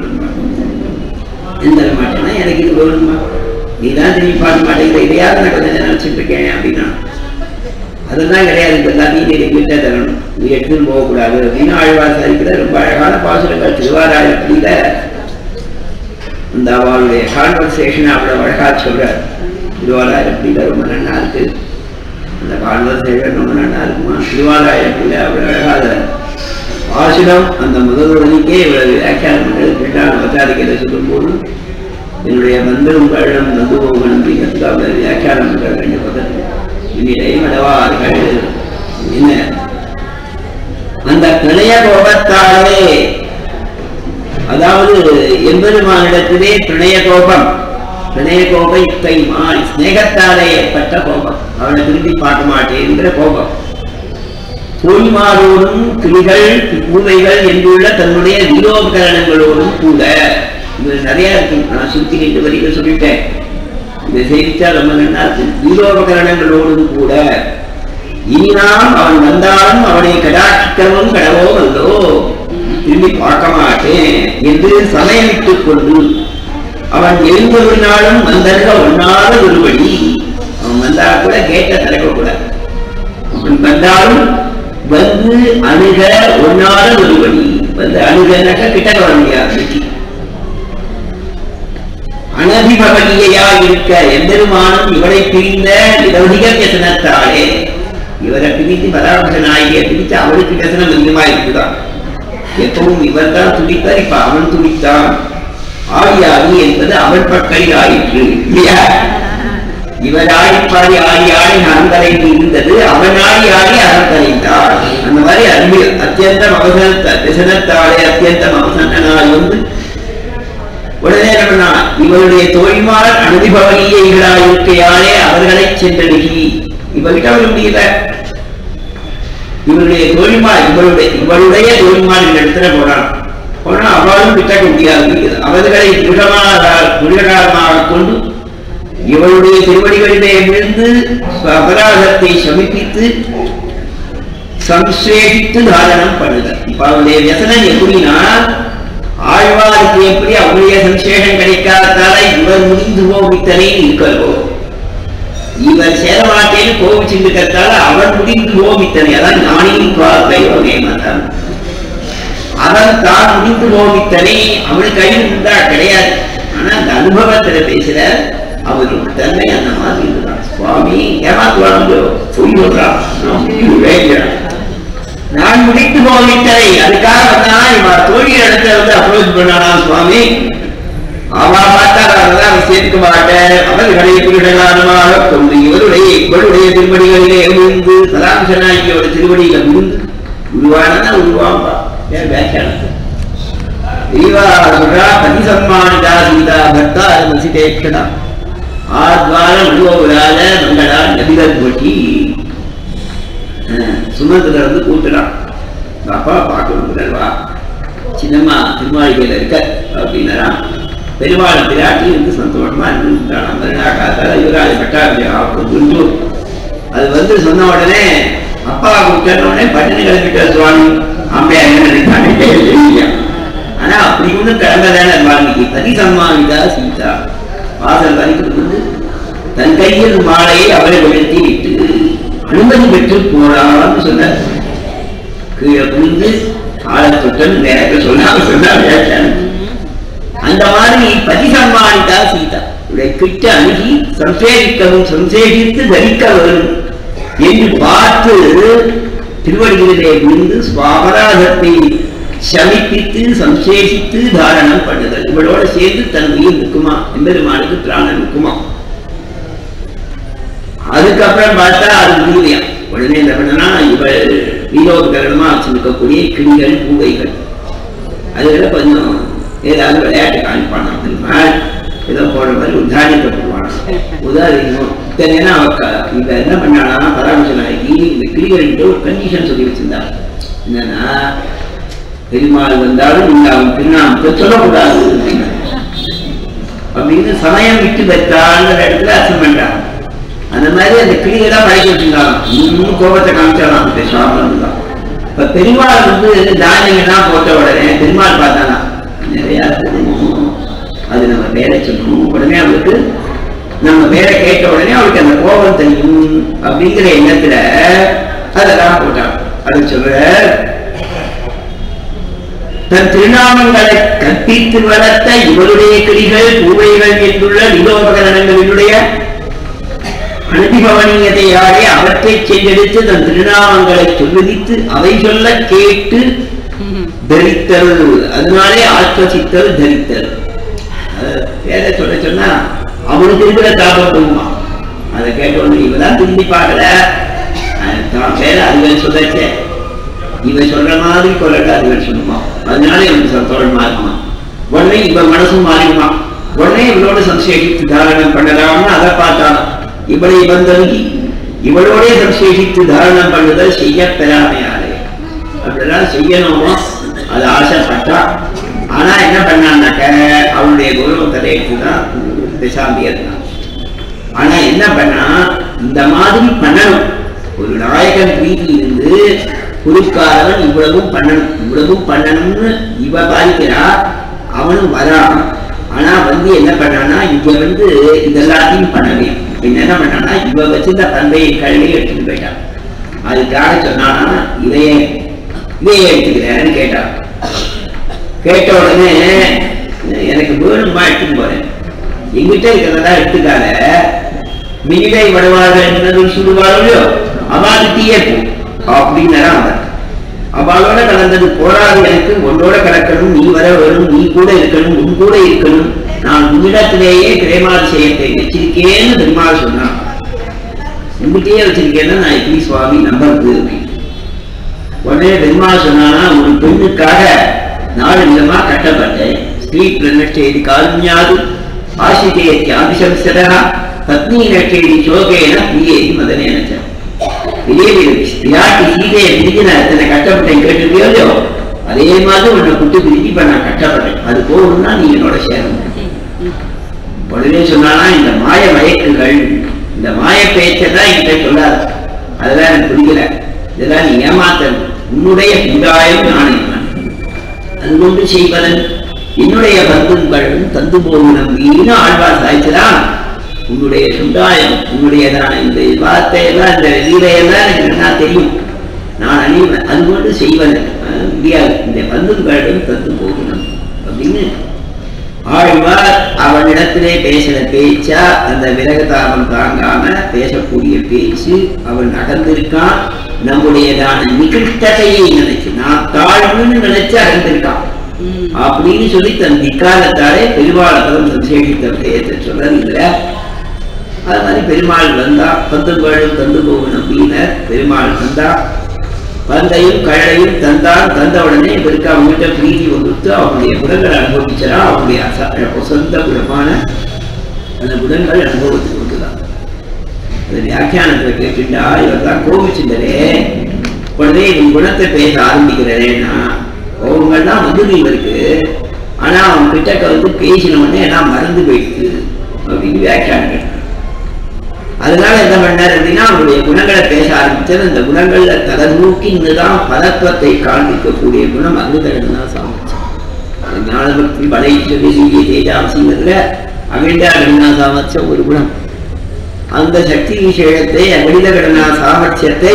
ஏன் தரமாட்டேன்னா எனக்கு இது வேணுமா நீ தான் திரும்பி பார்க்க மாட்டேங்கிற இதையாவது நான் கொஞ்சம் நேரம் வச்சுட்டு இருக்கேன் அப்படின்னா அதெல்லாம் கிடையாது இந்த எல்லாத்தையும் நீ கிட்ட தரணும் நீ எடுத்துன்னு போகக்கூடாது அப்படின்னு ஆழ்வார் சரிக்கிற ரொம்ப அழகான பாசுரங்கள் திருவாராயத்தில இந்த அவளுடைய கான்வர்சேஷன் அவ்வளவு அழகா சொல்றார் திருவாராயத்தில ரொம்ப நல்லா இருக்கு அந்த கான்வர்சேஷன் ரொம்ப நல்லா இருக்குமா திருவாராயத்தில அவ்வளவு அழகாத பாசுரம் அந்த முதல்வனுக்கே இவ்வளவு வியாக்கியானம் பண்றது கேட்டால் அவதாரிக்கிறத சொல்லும்போது என்னுடைய மந்திரம் கழகம் நந்துவோகன் அப்படிங்கிறதுக்கு அவர் வியாக்கியானம் பண்ற ரெண்டு பக்கத்தில் இன்னிலே மடவார்கள் என்ன அந்த பிணைய கோபத்தாலே அதாவது எம்பெருமானிடத்திலே பிணைய கோபம் பிணைய கோபம் இக்கை மாறி ஸ்நேகத்தாலே ஏற்பட்ட கோபம் அவனை திரும்பி பார்க்க மாட்டேங்கிற கோபம் தோய்மாரோடும் கிளிகள் பூவைகள் என்றுள்ள தன்னுடைய வீரோபகரணங்களோடும் கூட இது நிறைய இருக்கு நான் சுத்தி ரெண்டு வரிகள் சொல்லிட்டேன் இதை செய்திச்சா ரொம்ப நல்லா இருக்கு வீரோபகரணங்களோடும் கூட இனி நாம் அவன் வந்தாலும் அவனை கடாட்சிக்கவும் கடவோ வந்தோ திரும்பி பார்க்க மாட்டேன் என்று சமயமிட்டுக் கொண்டு அவன் எழுந்தொருநாளும் வந்தருக ஒன்னாத ஒருபடி அவன் வந்தா கூட கேட்ட திறக்கக்கூடாது அவன் வந்தாலும் வந்து அணுக ஒன்னாத ஒருபடி வந்து அணுகனாக்க கிட்ட வர முடியாது அனதிபவனியா இருக்க எம்பெருமானும் இவரை பிரிந்த விரோதிக வியசனத்தாலே இவரை பிரித்து பராமரிச நாயகியை பிரித்து அவருக்கு வியசனம் அதிகமா இருக்குதான் எப்பவும் இவர் தான் துடித்தார் இப்ப அவன் துடித்தான் ஆடியாடி என்பது அவன் பக்கை ஆயிற்று இல்லையா இவர் ஆடிப்பாடி ஆடி ஆடி அறந்தலைந்து இருந்தது அவன் ஆடி ஆடி அறந்தலைந்தார் அந்த மாதிரி அன்பு அத்தியந்தம் அவசர விசனத்தாலே அத்தியந்தம் அவசனாய் வந்து உடனே என்ன இவருடைய தோழிமார் அனுதிபவனியைகளாய் இருக்கையாலே அவர்களை சென்றணுகி இவர்கிட்ட அவர் முடியல இவருடைய தோழிமார் இவருடைய இவருடைய தோழிமார் இந்த இடத்துல போனான் போனா அவளும் கிட்டக்க முடியாது அவர்களை திருடமாக திருடமாக கொண்டு இவருடைய திருவடிகளிலே விழுந்து அபராதத்தை சமிப்பித்து சம்சேகித்து தாரணம் பண்ணுதல் இப்ப அவருடைய வியசனம் எப்படின்னா ஆழ்வாருக்கு எப்படி அவருடைய சம்சேஷம் கிடைக்காததால இவர் முடிந்து போவித்தனே இருக்கலோ இவர் சேரமாட்டேன்னு கோபிச்சுருக்கிறதால அவர் முடிந்து போவித்தனை அதான் ஞானியின் பார்வை வகைமாதான் அவன் தான் முடிந்து போவித்தனை அவன் கையில் இருந்தா கிடையாது ஆனா அந்த அனுபவத்துல பேசுற அவருக்கு தன்மை அந்த மாதிரி இருந்தான் சுவாமி ஏமாத்துவாங்க சொல்லி சொல்றான் நான் முடிவு வேண்டாம் நான் முடித்து போவிட்டதை அதுக்காக வந்தானா இவன் தோழி இடத்துல வந்து அப்ரோச் பண்ணானா சுவாமி அவா பார்த்தா அதெல்லாம் சேர்க்க மாட்டேன் அவர்களை திருடலானமாக கொண்டு இவருடைய இவருடைய திருவடிகளிலே விழுந்து சதாம்சனாகியோட திருவடியில விழுந்து உருவானா உருவாம்பா ஏன் வியாக்கியானத்து தெய்வா சொல்றா பதி சம்மானிதா சீதா பக்தா மசிதேக்ஷணா ஆத்வார மனோபுரால மங்களா நபிதர் போட்டி சுமத்துல இருந்து கூட்டுறான் அப்பா பார்க்கணும் வா சின்னம்மா திருமாளிகையில் இருக்க அப்படின்னா பெருமாள் பிராட்டி வந்து சந்தோஷமா இருந்துட்டான் மறுநாள் யுவராஜ பட்டாபிஷேகம் அது வந்து சொன்ன உடனே அப்பா கூப்பிட்ட உடனே பட்டினி கிளம்பிட்ட சுவாமி அம்மையா என்ன நினைக்காங்க ஆனா அப்படி ஒன்றும் கிளம்பதான வால்மீகி பதி சம்மானிதா சீதா வாசல் வரைக்கும் வந்து தன் கையில் மாலையை அவரை உயர்த்தி விட்டு அனுமதி பெற்று போறான்னு சொன்னார் கீழே புரிந்து ஆழத்துடன் நேரத்தை சொல்லாம சொன்னார் அந்த மாதிரி பதி சம்மானிதா சீதா இவரை கிட்ட அணுகி சம்சேகிக்கவும் சம்சேகித்து தரிக்க வரும் என்று பார்த்து திருவடிகளிலே விழுந்து சுவாபராதத்தை சமிப்பித்து சம்சேஷித்து தாரணம் பண்ணுதல் இவளோட சேர்ந்து தன் உயிர் நிற்குமா எம்பெருமானுக்கு பிராணம் நிற்குமா அதுக்கப்புறம் பார்த்தா அது முடியலையா உடனே என்ன பண்ணனா இவள் வீரோபகரணமா வச்சிருக்கக்கூடிய கிளிகள் பூவைகள் அதுல கொஞ்சம் ஏதாவது விளையாட்டு காமிப்பானா தெரியுமா ஏதோ போடுற மாதிரி உதாரிக்க போடுவானா உதாரிக்கணும் தெரியுன்னா அவ இவ என்ன பண்ணானா பராமரிச நாயகி இந்த கிளிகள்கிட்ட ஒரு கண்டிஷன் சொல்லி வச்சிருந்தா என்னன்னா பெருமாள் வந்தாலும் இந்த அவன் திருநாமத்தை சொல்லக்கூடாது அப்படின்னா அப்படின்னு சமயம் விட்டு பெற்றாங்கிற இடத்துல அர்த்தம் பண்றான் அந்த மாதிரி அந்த கிளிகளை பழக்கி வச்சிருந்தாங்க இன்னும் கோபத்தை காமிச்சாலாம் பேசாம இருந்தான் இப்ப பெருமாள் வந்து தானியங்கள்லாம் போட்ட உடனே பெருமாள் பார்த்தானா நிறைய இருக்கணும் அது நம்ம வேலை சொல்லணும் உடனே அவளுக்கு நம்ம பேரை கேட்ட உடனே அவளுக்கு அந்த கோபம் தெரியும் அப்படிங்கிற எண்ணத்துல அதெல்லாம் போட்டான் அது சொல்ற தன் திருநாமங்களை கற்பித்து வளர்த்த இவருடைய கிளிகள் பூவைகள் என்றுள்ள நிலோபகரணங்களினுடைய அனுதிபவனியதையாலே அவற்றை சென்றெடுத்து தன் திருநாமங்களை சொல்வதித்து அவை சொல்ல கேட்டு தரித்தல் அதனாலே ஆத்மசித்தல் தரித்தல் அஹ் வேற சொல்ல சொன்னா அவனுக்கு இருக்கிற தாபம் போகுமா அதை கேட்ட உடனே இவதான் திரும்பி பார்க்கல அஹ் தான் வேற அதுகள் சொல்லச்சே இவன் சொல்ற மாதிரி கொள்ளட்ட அதுகள் சொல்லுமா அதனால இவனுக்கு சந்தோஷமா இருக்குமா உடனே இவன் மனசும் மாறிடுமா உடனே இவளோட சம்சேஷித்து தாரணம் பண்ணலாம்னு அதை பார்த்தான் இவளை இவன் தங்கி இவளோடே சம்சேஷித்து தாரணம் பண்ணுதல் செய்ய பெறாமையாலே அப்படிலாம் செய்யணுமோ அது ஆசைப்பட்டா ஆனா என்ன பண்ணான்னாக்க அவனுடைய கௌரவம் தலையிட்டு தான் திசாம்பி இருந்தான் ஆனா என்ன பண்ணா இந்த மாதிரி பண்ணணும் ஒரு நாயகன் பிரீதி இருந்து குருக்காரவன் இவ்வளவும் பண்ணணும் இவ்வளவும் பண்ணணும்னு இவ பாதிக்கிறா அவனும் வரான் ஆனா வந்து என்ன பண்ணான்னா இங்க வந்து இதெல்லாத்தையும் பண்ணவே பின்ன என்ன பண்ணான்னா இவ வச்சிருந்த தந்தையை கல்வி எடுத்துட்டு போயிட்டான் அதுக்காக சொன்னானா இதையே இதையே எடுத்துக்கிறேன்னு கேட்டான் கேட்ட உடனே எனக்கு வேணுமா எடுத்துட்டு போறேன் எங்கிட்ட இருக்கிறதா எடுத்துக்காத மினிடை வடுவார்கள் என்பது சுடுவார்களோ அவாது தீயப்பு அப்படின்னு அவன் அவளோட கலந்தது போராது எனக்கு உன்னோட கலக்கணும் நீ வர வரும் நீ கூட இருக்கணும் உன் கூட இருக்கணும் நான் உன்னிடத்திலேயே பிரேமாதிசயத்தை வச்சிருக்கேன்னு பெருமாள் சொன்னான் உங்ககிட்டயே வச்சிருக்கேன்னா நான் எப்படி சுவாமி நம்புறது அப்படின்னு உடனே பெருமாள் சொன்னானா ஒரு பெண்ணுக்காக நாலு விதமா கட்டப்பட்டேன் ஸ்ரீ பிரனஷ்டேதி காருண்யாது ஆசிரியத்தி ஆதிசம்சதா பத்னி நஷ்டேதி சோகேன பிரியேதி மதனேன ச. பெரிய விராட்டி சீதையை பிரிஞ்சு நான் எத்தனை கஷ்டப்பட்டேன் கேட்டுருக்கியோ இல்லையோ அதே மாதிரி உன்னை குட்டு பிரிஞ்சு இப்ப நான் கஷ்டப்பட்டேன் அது போகணும்னா நீ என்னோட சேரணும் உடனே சொன்னானா இந்த மாய மயக்குகள் இந்த மாய பேச்சை தான் என்கிட்ட சொல்லாத அதெல்லாம் எனக்கு பிடிக்கல இதெல்லாம் நீ ஏமாத்தல் உன்னுடைய பிதாயம் நான் அது கொண்டு செய்வதன் என்னுடைய பந்துங்களும் தந்து போகும் நம்பின்னு ஆழ்வார் சாய்ச்சதான் உன்னுடைய சுண்டாயம் உன்னுடையதான இந்த வார்த்தையெல்லாம் இந்த லீலையெல்லாம் எனக்கு நல்லா தெரியும் நான் அணிவேன் அது கொண்டு செய்வன் அஹ் முடியாது இந்த பந்துங்களும் தந்து போகணும் அப்படின்னு ஆழ்வார் அவனிடத்திலே பேசின பேச்சா அந்த விரகதாபம் தாங்காம பேசக்கூடிய பேச்சு அவன் நகர்ந்திருக்கான் நம்முடையதான நிகிருஷ்டத்தையை நினைச்சு நான் தாழ்வுன்னு நினைச்சு அகர்ந்திருக்கான் அப்படின்னு சொல்லி தன் திக்காலத்தாலே பெருமாள் பதம் சம்சேஷித்த விஷயத்தை சொல்றது இல்ல அது மாதிரி பெருமாள் வந்தா பந்துங்களும் தந்து போகும் நம்பினர் பெருமாள் வந்தா பந்தையும் கழலையும் தந்தான் தந்த உடனே இவருக்கு அவங்ககிட்ட பிரீதி வந்துட்டு அவங்களுடைய குணங்களை அனுபவிச்சா அவங்களுடைய அச- சொந்த குணமான அந்த குணங்கள் அனுபவத்துக்கு கொடுக்குதான் அது வியாக்கியானத்துல கேட்டுட்டா இவர் தான் கோபிச்சுட்டரே உடனே இவன் குணத்தை பேச ஆரம்பிக்கிறேன்னா கோபங்கள்லாம் வந்து இவருக்கு ஆனா அவன் கிட்டக்க வந்து பேசின உடனே எல்லாம் மறந்து போயிடுது அப்படின்னு வியாக்கியானம் கேட்டான் அதனால என்ன பண்ணார் அப்படின்னா அவருடைய குணங்களை பேச ஆரம்பிச்சது அந்த குணங்கள்ல தலை நோக்கி நின்றுதான் பதத்துவத்தை காண்பிக்கக்கூடிய குணம் அங்குதரன் தான் சாமிச்சான் ஞானபக்தி வலை சொல்லி சீரிய தேஜாம்சிங்கிறதுல அகிண்ட கடனா சாமர்த்தியம் ஒரு குணம் அந்த சக்தி விஷயத்தை அகில கடனா சாமர்த்தியத்தை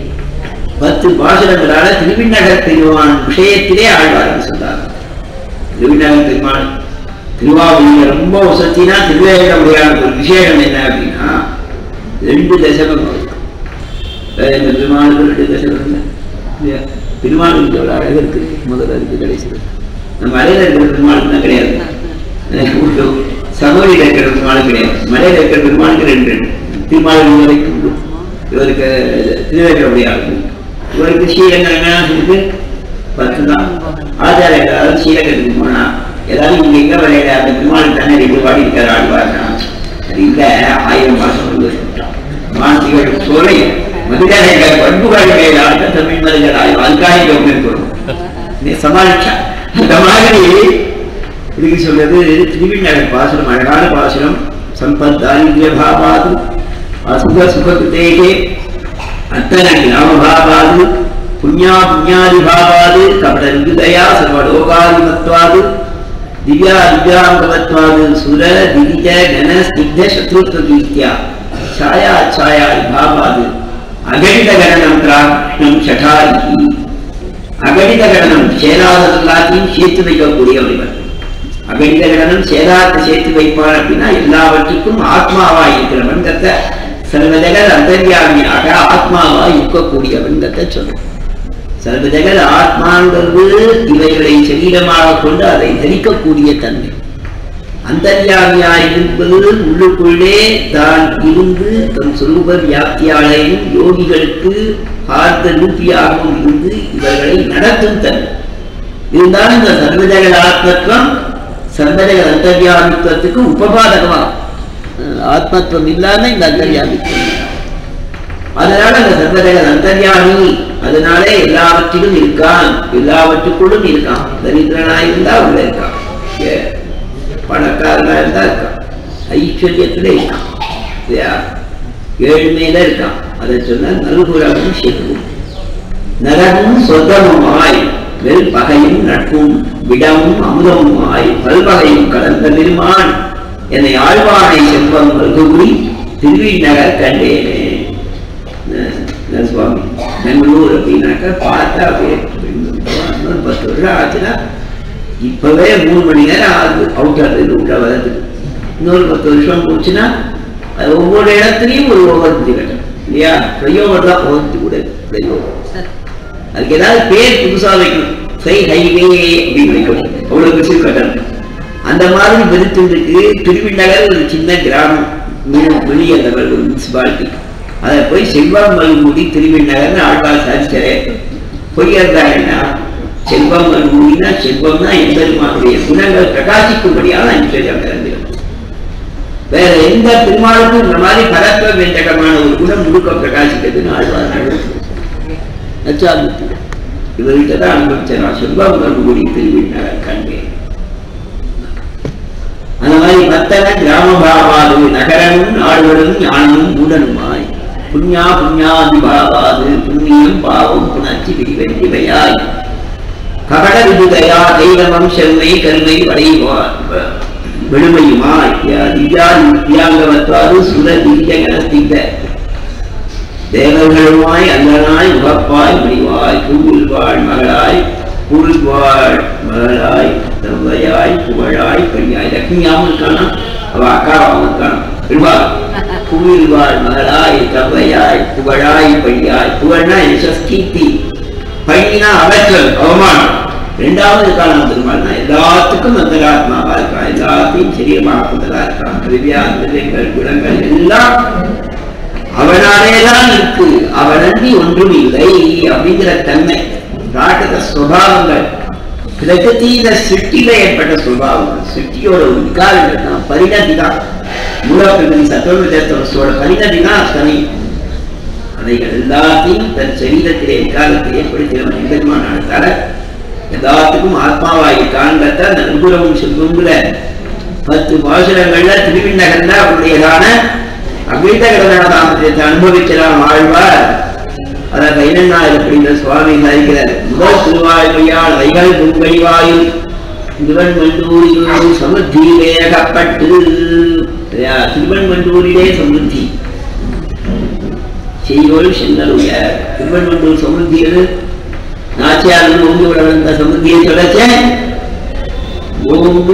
பத்து பாசுரங்களால திருவிண்ணகர் பெருமான் விஷயத்திலே ஆழ்வார்கள் சொல்றார் திருவிண்ணகர் பெருமான் திருவாவூரில் ரொம்ப வசத்தினா திருவேங்கடமுடியான ஒரு விசேஷம் என்ன அப்படின்னா ரெண்டு தசகம் வரும். வேற இந்த பெருமாளுக்கு ரெண்டு தசகம் இல்லை இல்லையா பெருமாளுக்கு எவ்வளோ அழகு இருக்கு முதல்ல இருக்கு கடைசி இருக்கு. நம்ம மலையில இருக்கிற பெருமாளுக்கு தான் கிடையாது உண்டு. சமவெளியில இருக்கிற பெருமாளுக்கு கிடையாது மலையில இருக்கிற பெருமாளுக்கு ரெண்டு ரெண்டு திருமாவளி வரைக்கும் உண்டு இவருக்கு திருவேங்கடமுடியாது இவருக்கு ஸ்ரீரங்கம் இருக்கு பத்து தான் ஆச்சாரிய ஏதாவது ஸ்ரீரங்கத்துக்கு போனா ஏதாவது இங்க எங்க விளையாட அந்த பெருமாள் தானே ரெண்டு பாடி இருக்காரு ஆழ்வார்னா அது இல்ல ஆயிரம் மாசம் வந்து சொல்லிட்டான் மாசிகள் சோலை மதுரை பண்புகள் மேலாட்ட தமிழ் மதுகள் ஆய்வு அதுக்காக ஒன்று இருக்கணும் நீ சமாளிச்சா அந்த மாதிரி இதுக்கு சொல்றது திருவிண்ணகர் பாசுரம் அழகான பாசுரம் சம்பத் தாரித்ய பாபாது அசுக சுகத்துதேகே அத்தன கிராமபாவாது புண்ணியா புண்ணியாதி பாவாது கபட விகுதயா சர்வலோகாதிமத்வாது திவ்யா திவ்யாங்கவத்வாது சுர திவிஜ கன ஸ்னிக்த சத்ருத்வ கீர்த்தியா ಛಾಯಾ ಛಾಯಾ ಭಾವಾದು ಅಗಣಿತ ಗಣನಂ கிருஷ்ணம் ஷடாரிகி அகணித கணனம் சேராதது எல்லாத்தையும் சேர்த்து வைக்கக்கூடியவர் இவர் அகணித கணனம் சேராத சேர்த்து வைப்பான் அப்படின்னா எல்லாவற்றுக்கும் ஆத்மாவா இருக்கிறவன் கத்த சர்வஜகத் அந்தர்யாமியாக ஆத்மாவா இருக்கக்கூடியவன் கத்த சொல்லும் சர்வஜகத் ஆத்மாங்கிறது இவைகளை சரீரமாக கொண்டு அதை தரிக்கக்கூடிய தன்மை அந்தர்யாமியாய் இருப்பது உள்ளுக்குள்ளே தான் இருந்து தன் சொரூப வியாப்தியாலையும் யோகிகளுக்கு பார்த்த ரூபியாகவும் இருந்து இவர்களை நடத்தும் தன்மை இருந்தாலும் இந்த சர்வஜகத் ஆத்மத்துவம் சர்வஜகத் அந்தர்யாமித்துவத்துக்கு உபபாதகமாகும் அஹ் ஆத்மத்துவம் இல்லாம இந்த அந்தர்யாமித்துவம் இல்லை. அதனால அந்த சர்வஜகத் அந்தர்யாமி அதனால எல்லாவற்றிலும் இருக்கான் எல்லாவற்றுக்குள்ளும் இருக்கான் தரித்திரனா இருந்தா உள்ள இருக்கான் ஏ, பணக்காரனா இருந்தா இருக்கான் ஐஸ்வர்யத்துல இருக்கான் இல்லையா ஏழ்மையில இருக்கான் அதை சொன்னா நல்குறவும் சேர்க்கும் நரகும் சொந்தமுமாய் வெல் பகையும் நட்பும் விடமும் அமுதமுமாய் பல்வகையும் கலந்த பெருமான் என்னை ஆழ்வானை செல்வம் மல்குகுடி திருவிநகர் கண்டேனே ந- ந சுவாமி பெங்களூர் அப்படின்னாக்கா பார்த்தா அப்படியே இன்னொரு பத்து வருஷம் ஆச்சுன்னா இப்பவே மூணு மணி நேரம் ஆகுது அவுட்டர் இது உள்ள வரதுக்கு இன்னொரு பத்து வருஷம் போச்சுன்னா அது ஒவ்வொரு இடத்துலையும் ஒரு ஓவர்த்தி கட்டணும் இல்லையா ஃப்ளைஓவர் தான் ஓவர்த்தி கூட ஃப்ளைஓவர் அதுக்கு ஏதாவது பேர் புதுசா வைக்கணும் ஃப்ளை ஹைவே அப்படின்னு வைக்கணும் அவ்வளவு பெருசு கட்டணும் அந்த மாதிரி பெருத்துக்கு திருவிநகர் ஒரு சின்ன கிராமம் மீண்டும் வெளியே அந்த ஒரு முனிசிபாலிட்டி அதை போய் செல்வம் மல்முடி திருவிநகர்னு ஆழ்வார் சாதிச்சாரே போய் இருந்தாங்கன்னா செல்வம் மல்முடினா செல்வம்னா எம்பெருமானுடைய குணங்கள் பிரகாசிக்கும்படியாக ஐஸ்வர்யம் பிறந்திருக்கும் வேற எந்த பெருமாளுக்கும் இந்த மாதிரி பரத்வ வெண்டகமான ஒரு குணம் முழுக்க பிரகாசிக்கிறதுன்னு ஆழ்வார் நடக்கும் நச்சாமூர்த்தி இவர்கிட்ட தான் அனுபவிச்ச நான் செல்வம் மல்முடி திருவிநகர் கண்டேன் அந்த மாதிரி மத்தன கிராமபாவாது நகரமும் நாடுகளும் ஞானமும் மூடனுமாய் புண்ணியா புண்ணியாதிபாவாது புண்ணியம் பாவம் புணர்ச்சி பிரிவென்றிவையாய் கபட விதுதையா தெய்வமம் செல்மை கருமை வடைவார் விடுமையுமாய் திவ்யா திவ்யாங்கவத்வாது சுர திவ்யகன திவ்ய தேவர்களுமாய் அல்லனாய் உகப்பாய் முடிவாய் பூவில் வாழ் மகளாய் பூவில் வாழ் மகளாய் தந்தையாய் புகழாய் பெரியாய் லக்ஷ்மியாவும் இருக்கானா அவ அக்காவாவும் இருக்கானா பெருவா பூவில் வாழ் மகளாய் தந்தையாய் புகழாய் பெரியாய் புகழ்னா கீர்த்தி பையனா அவற்றல் அவமானம் ரெண்டாவது காலம் பெருமாள்னா எல்லாத்துக்கும் அந்தராத்மாவா இருக்கான் எல்லாத்தையும் சரீரமாக கொண்டதா இருக்கான் திவ்யா திவ்யங்கள் குணங்கள் எல்லாம் அவனாலேதான் இருக்கு அவனன்றி ஒன்றும் இல்லை அப்படிங்கிற தன்மை ராட்டத சுவாவங்கள் பிரகதீன சிருஷ்டியில ஏற்பட்ட சுபாவங்கள் சிருஷ்டியோட ஒரு விகாரங்கள் தான் பரிணதி தான் மூலப்பிரகதி சத்தோட பரிணதி தான் அத்தனை அவைகள் எல்லாத்தையும் தன் சரீரத்திலே விகாரத்தை ஏற்படுத்தினவன் எம்பெருமானால எல்லாத்துக்கும் ஆத்மாவாகி காண்பத்த அந்த நங்குரமும் செல்வங்கிற பத்து பாசுரங்கள்ல திருவிண்ணகர்ல அவருடையதான அகிழ்ந்த கடனாதாமத்தை அனுபவிக்கிறான் ஆழ்வார் அதை கைனன்னார் அப்படின்ற சுவாமி சாதிக்கிறார் முதல் திருவாழ்வையால் வைகள் முன்கழிவாயில் திருவன்மண்டூரில் சமுத்தியிலே அகப்பட்டு இல்லையா? திருவன்மண்டூரிலே சமுத்தி செய்யோள் சென்னலுய திருவன்மண்டூர் சமுத்தியில் நாச்சியாரும் ஓங்கி விட வந்த சமுத்தியை சொல்லச்சேன் ஓங்கு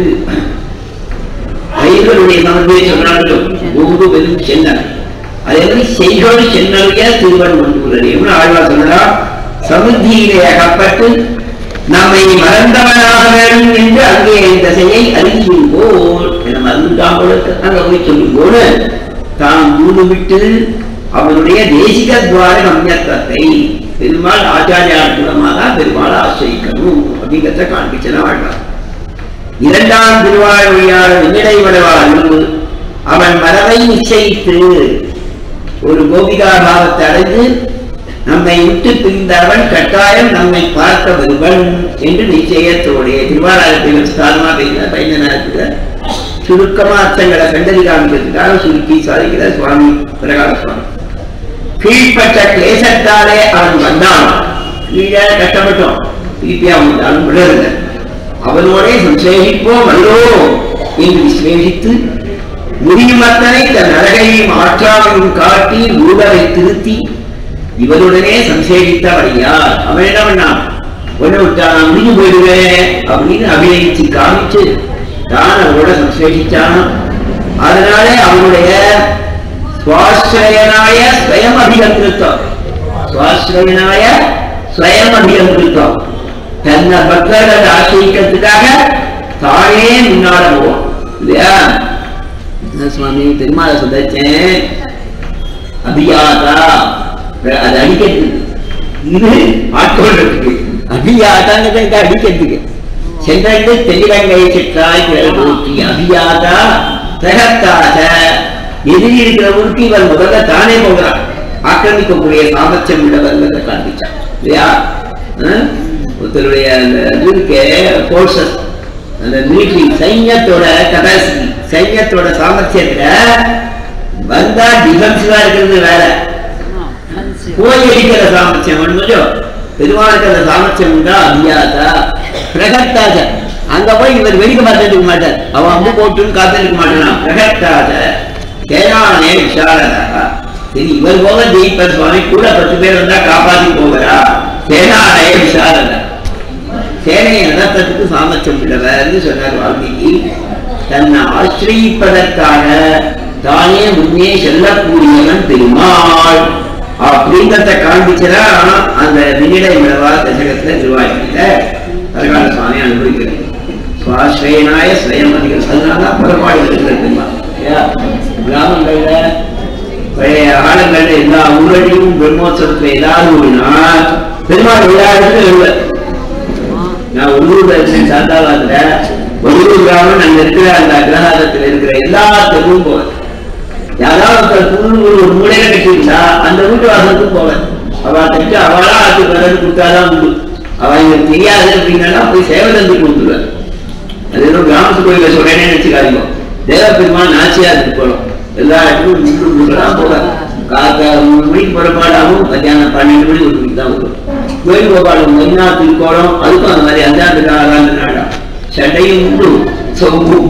வயிறுடைய சமர்ப்பியை சொன்னாலும் ஓங்கு பெரும் சென்னல் அதே மாதிரி செய்கோள் சென்னலுய திருவன் மண்டூரர் எப்படி ஆழ்வார் சொன்னா சமுத்தியிலே அகப்பட்டு நம்மை மறந்தவனாக வேண்டும் என்று அங்கே இந்த செயலை அறிவிக்கும் போல் என மறந்துட்டான் போல அங்க போய் சொல்லும் போது தாம் ஊடு விட்டு அவனுடைய தேசிக துவார கம்யத்துவத்தை பெருமாள் ஆச்சாரியார் மூலமாக பெருமாள் ஆசிரிக்கணும் அப்படிங்கிறத காண்பிச்சன வாழ்வார் இரண்டாம் திருவாழ்வையார் விண்ணடை வடவாழ்வு அவன் மரபை நிச்சயித்து ஒரு கோபிகா பாவத்தை அடைந்து நம்மை விட்டு பிரிந்தவன் கட்டாயம் நம்மை பார்க்க வருவன் என்று நிச்சயத்தோடைய திருவாளர்கள் ஸ்தானமா பேசின பையனாக சுருக்கமா அர்த்தங்களை கண்டறி காமிக்கிறதுக்காக சுருக்கி சாதிக்கிற சுவாமி பிரகார சுவாமி கீழ்ப்பட்ட கிளேசத்தாலே அவன் வந்தான் கீழே கஷ்டப்பட்டோம் திருப்பி அவன் வந்தாலும் விடவில்லை அவனோடே சம்சேகிப்போம் அல்லோம் என்று விஸ்லேஷித்து முடியுமத்தனை தன் அழகையும் ஆற்றாமையும் காட்டி ஊழலை திருத்தி இவருடனே சம்சேகித்தவரையார் அவன் என்ன பண்ணான் ஒண்ணு விட்டா நான் முடிஞ்சு போயிடுவேன் அப்படின்னு அபிநயிச்சு காமிச்சு தான் அவரோட சம்சேகிச்சான் அதனால அவனுடைய சுவாசிரயனாய ஸ்வயம் அபிகந்திருத்தம் சுவாசிரயனாய ஸ்வயம் அபிகந்திருத்தம் தன்னை பக்தர்கள் ஆசிரிக்கிறதுக்காக தானே முன்னாட போவோம் இல்லையா என்ன சுவாமி பெருமாளை சொல்லச்சேன் அபியாதா அது அடிக்கிறதுக்கு இது ஆட்கொள்றதுக்கு அபியாதாங்கிறது இது அடிக்கிறதுக்கு சென்றது தெளிவங்கை சிற்றாய் பிறர் போற்றி அபியாதா தகத்தாத எதிரி இருக்கிறவனுக்கு இவர் முதல்ல தானே போகிறான் ஆக்கிரமிக்கக்கூடிய சாமர்த்தியம் உள்ளவர்களை காண்பிச்சான் இல்லையா ஆ? ஒருத்தருடைய அந்த இது இருக்கே போர்சஸ் அந்த மிலிட்ரி சைன்யத்தோட கெப்பாசிட்டி சைன்யத்தோட சாமர்த்தியத்துல வந்தா டிஃபென்சிவா இருக்கிறது வேற போய் அடிக்கிற சாமர்த்தியம் ஒண்ணு பெருமாளுக்கு அந்த சாமர்த்தியம் உண்டா அபியாதா பிரகட்டாத அங்க போய் இவர் வெடிக்க மாட்டேன் மாட்டார் அவன் அம்பு போட்டுன்னு காத்திருக்க மாட்டான் பிரகட்டாத கேரானே விஷாலதா சரி இவர் போக ஜெயிப்பர் சுவாமி கூட பத்து பேர் வந்தா காப்பாத்தி போகிறா சேனானே விஷாலதா சேனையை நடத்துறதுக்கு சாமர்த்தியம் உள்ளவர்னு சொன்னார் வால்மீகி தன்னை ஆசிரியிப்பதற்காக தானே முன்னே செல்லக்கூடியவன் பெருமாள் அப்படிங்கிறத காண்பிச்சதா அந்த வினிடை விழவா தசகத்துல நிர்வாகிக்கிட்ட பரகால சுவாமி அனுபவிக்கிறது சுவாஸ்ரேனாய ஸ்வயம் அதிகம் அதனால பெருமாள் இருக்கிறது பெருமாள் இல்லையா? கிராமங்கள்ல பழைய காலங்கள்ல எல்லா ஊரடியும் பிரம்மோத்சவத்துல ஏதாவது ஒரு நாள் பெருமாள் எல்லா இடத்துல எழுவர் நான் உள்ளூர்ல இருக்கேன் சாந்தாபாத்துல உள்ளூர் கிராமம் அங்க இருக்கிற அந்த அக்ரஹாரத்துல இருக்கிற எல்லா தெருவும் போவேன் யாராவது ஒருத்தர் புல்லு ஒரு மூலையில கட்டியிருந்தா அந்த வீட்டு வாசலுக்கும் போவேன் அவ தச்சு அவளா அது கடன் கொடுத்தாதான் உண்டு அவ எனக்கு தெரியாது அப்படின்னா போய் சேவை தந்து கொடுத்துருவேன் அது ஏதோ கிராமத்து கோயில சொல்றேன்னு நினைச்சுக்காதீங்க தேவ பெருமாள் நாச்சியாருக்கு போறோம் எல்லா இடத்துக்கும் முட்டு முட்டுலாம் போவேன் காக்கா மூணு மணிக்கு புறப்பாடாகும் மத்தியானம் பன்னெண்டு மணி ஒரு மணிக்கு தான் வரும் கோயில் கோபாலம் மொய்னா திருக்கோளம் அதுக்கும் அந்த மாதிரி அஞ்சாண்டு காலாண்டு நாடம் சட்டையும் உண்டு சொம்பும்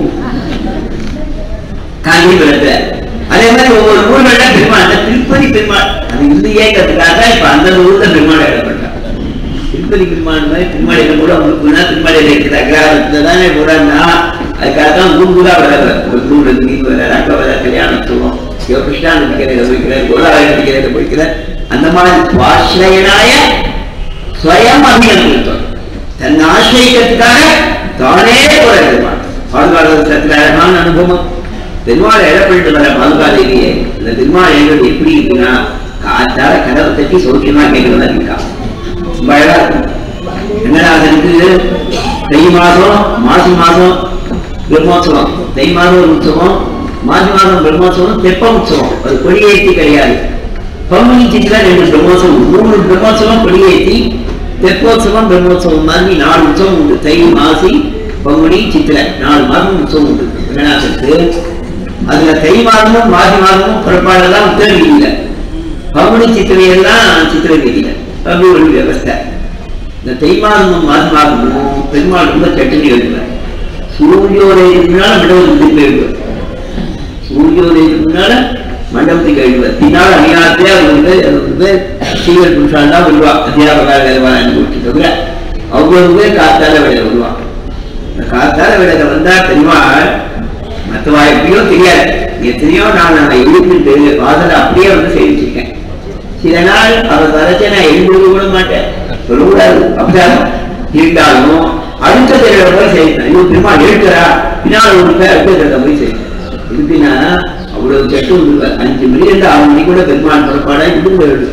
காஞ்சிபுரத்துல அதே மாதிரி ஒவ்வொரு ஊர்கள்ல பெருமாள் அந்த திருப்பதி பெருமாள் அது இல்லையேங்கிறதுக்காக இப்ப அந்த ஊர்ல பெருமாள் இடப்பட்டான் திருப்பதி பெருமாள் மாதிரி திருமலையில கூட முழுக்குன்னா திருமலையில இருக்கிற அக்ரஹாரத்துல தானே போறான்னா அதுக்காக தான் ஊர் ஊரா வராது ஒரு ஊர்ல இருந்து இங்க வர அங்க வர கல்யாணம் சொல்லுவோம் சிவ கிருஷ்ணா நடிக்கிறத போய்க்கிறேன் கோலாவை நடிக்கிறத போய்க்கிறேன் அந்த மாதிரி ஆசிரியனாய ஸ்வயம் அபிநந்தித்தோம் தன் ஆசிரியத்துக்காக தானே போற பெருமாள் பாதுகாப்பு அழகான அனுபவம் பெருமாள் எழப்பட்டு வர பாதுகாதேவியே இந்த பெருமாள் எழுவது எப்படி இருக்குன்னா காத்தால கதவை தட்டி சௌக்கியமா கேட்கிற மாதிரி இருக்கா ரொம்ப அழகா இருக்கும் என்னடா அதுக்கு தை மாதம் மாசி மாதம் பிரம்மோத்சவம் தை மாதம் ஒரு உற்சவம் மாசி மாதம் பிரம்மோத்சவம் தெப்ப உற்சவம் அது கொடியேற்றி கிடையாது பங்குனி சித்திர ரெண்டு பிரம்மோத்சவம் மூணு பிரம்மோத்சவம் கொடியேற்றி தெப்போத்சவம் பிரம்மோத்சவம் மாதிரி நாலு உற்சவம் உண்டு தை மாசி பங்குனி சித்திரை நாலு மாதம் உற்சவம் உண்டு ரங்கநாதருக்கு அதுல தை மாதமும் மாசி மாதமும் புறப்பாடெல்லாம் உத்தரவில்லை பங்குனி சித்திரையெல்லாம் சித்திரகிரியில அப்படி ஒரு வியவஸ்தை இந்த தை மாதமும் மாசி மாதமும் பெருமாள் ரொம்ப சட்டுனி எழுதுவார் சூரியோதயத்துக்கு முன்னால மண்டபத்துக்கு போயிடுவார் சூரியோதயத்துக்கு முன்னால மண்டபத்துக்கு எழுதுவார் பின்னால் அணியாரத்தே அவர் வந்து அவர் வந்து சீவர் புருஷான் தான் வருவா அத்தியாபகார வேலைவாளன் கூட்டி தவிர அவ்வளவு பேர் காத்தால வேலை வருவான் இந்த காத்தால வேலையில வந்தா பெருமாள் மற்றவா எப்படியோ தெரியாது எத்தனையோ நான் நான் எழுப்பிட்டு வாசல அப்படியே வந்து சேவிச்சிருக்கேன் சில நாள் அவர் வரச்ச நான் எழுந்து கூட மாட்டேன் சொல்லக்கூடாது அப்படிதான் இருந்தாலும் அடுத்த தெருவில் போய் செய்வேன் ஐயோ பெருமாள் எழுக்கிறா பின்னால் ஒரு பேர் அடுத்த தெருவில் போய் செய்வேன் இருப்பினா அவ்வளவு சட்டு வந்துருவார் அஞ்சு மணி இருந்து ஆறு மணி கூட பெருமாள் புறப்பாடா இருந்து போயிடுவேன்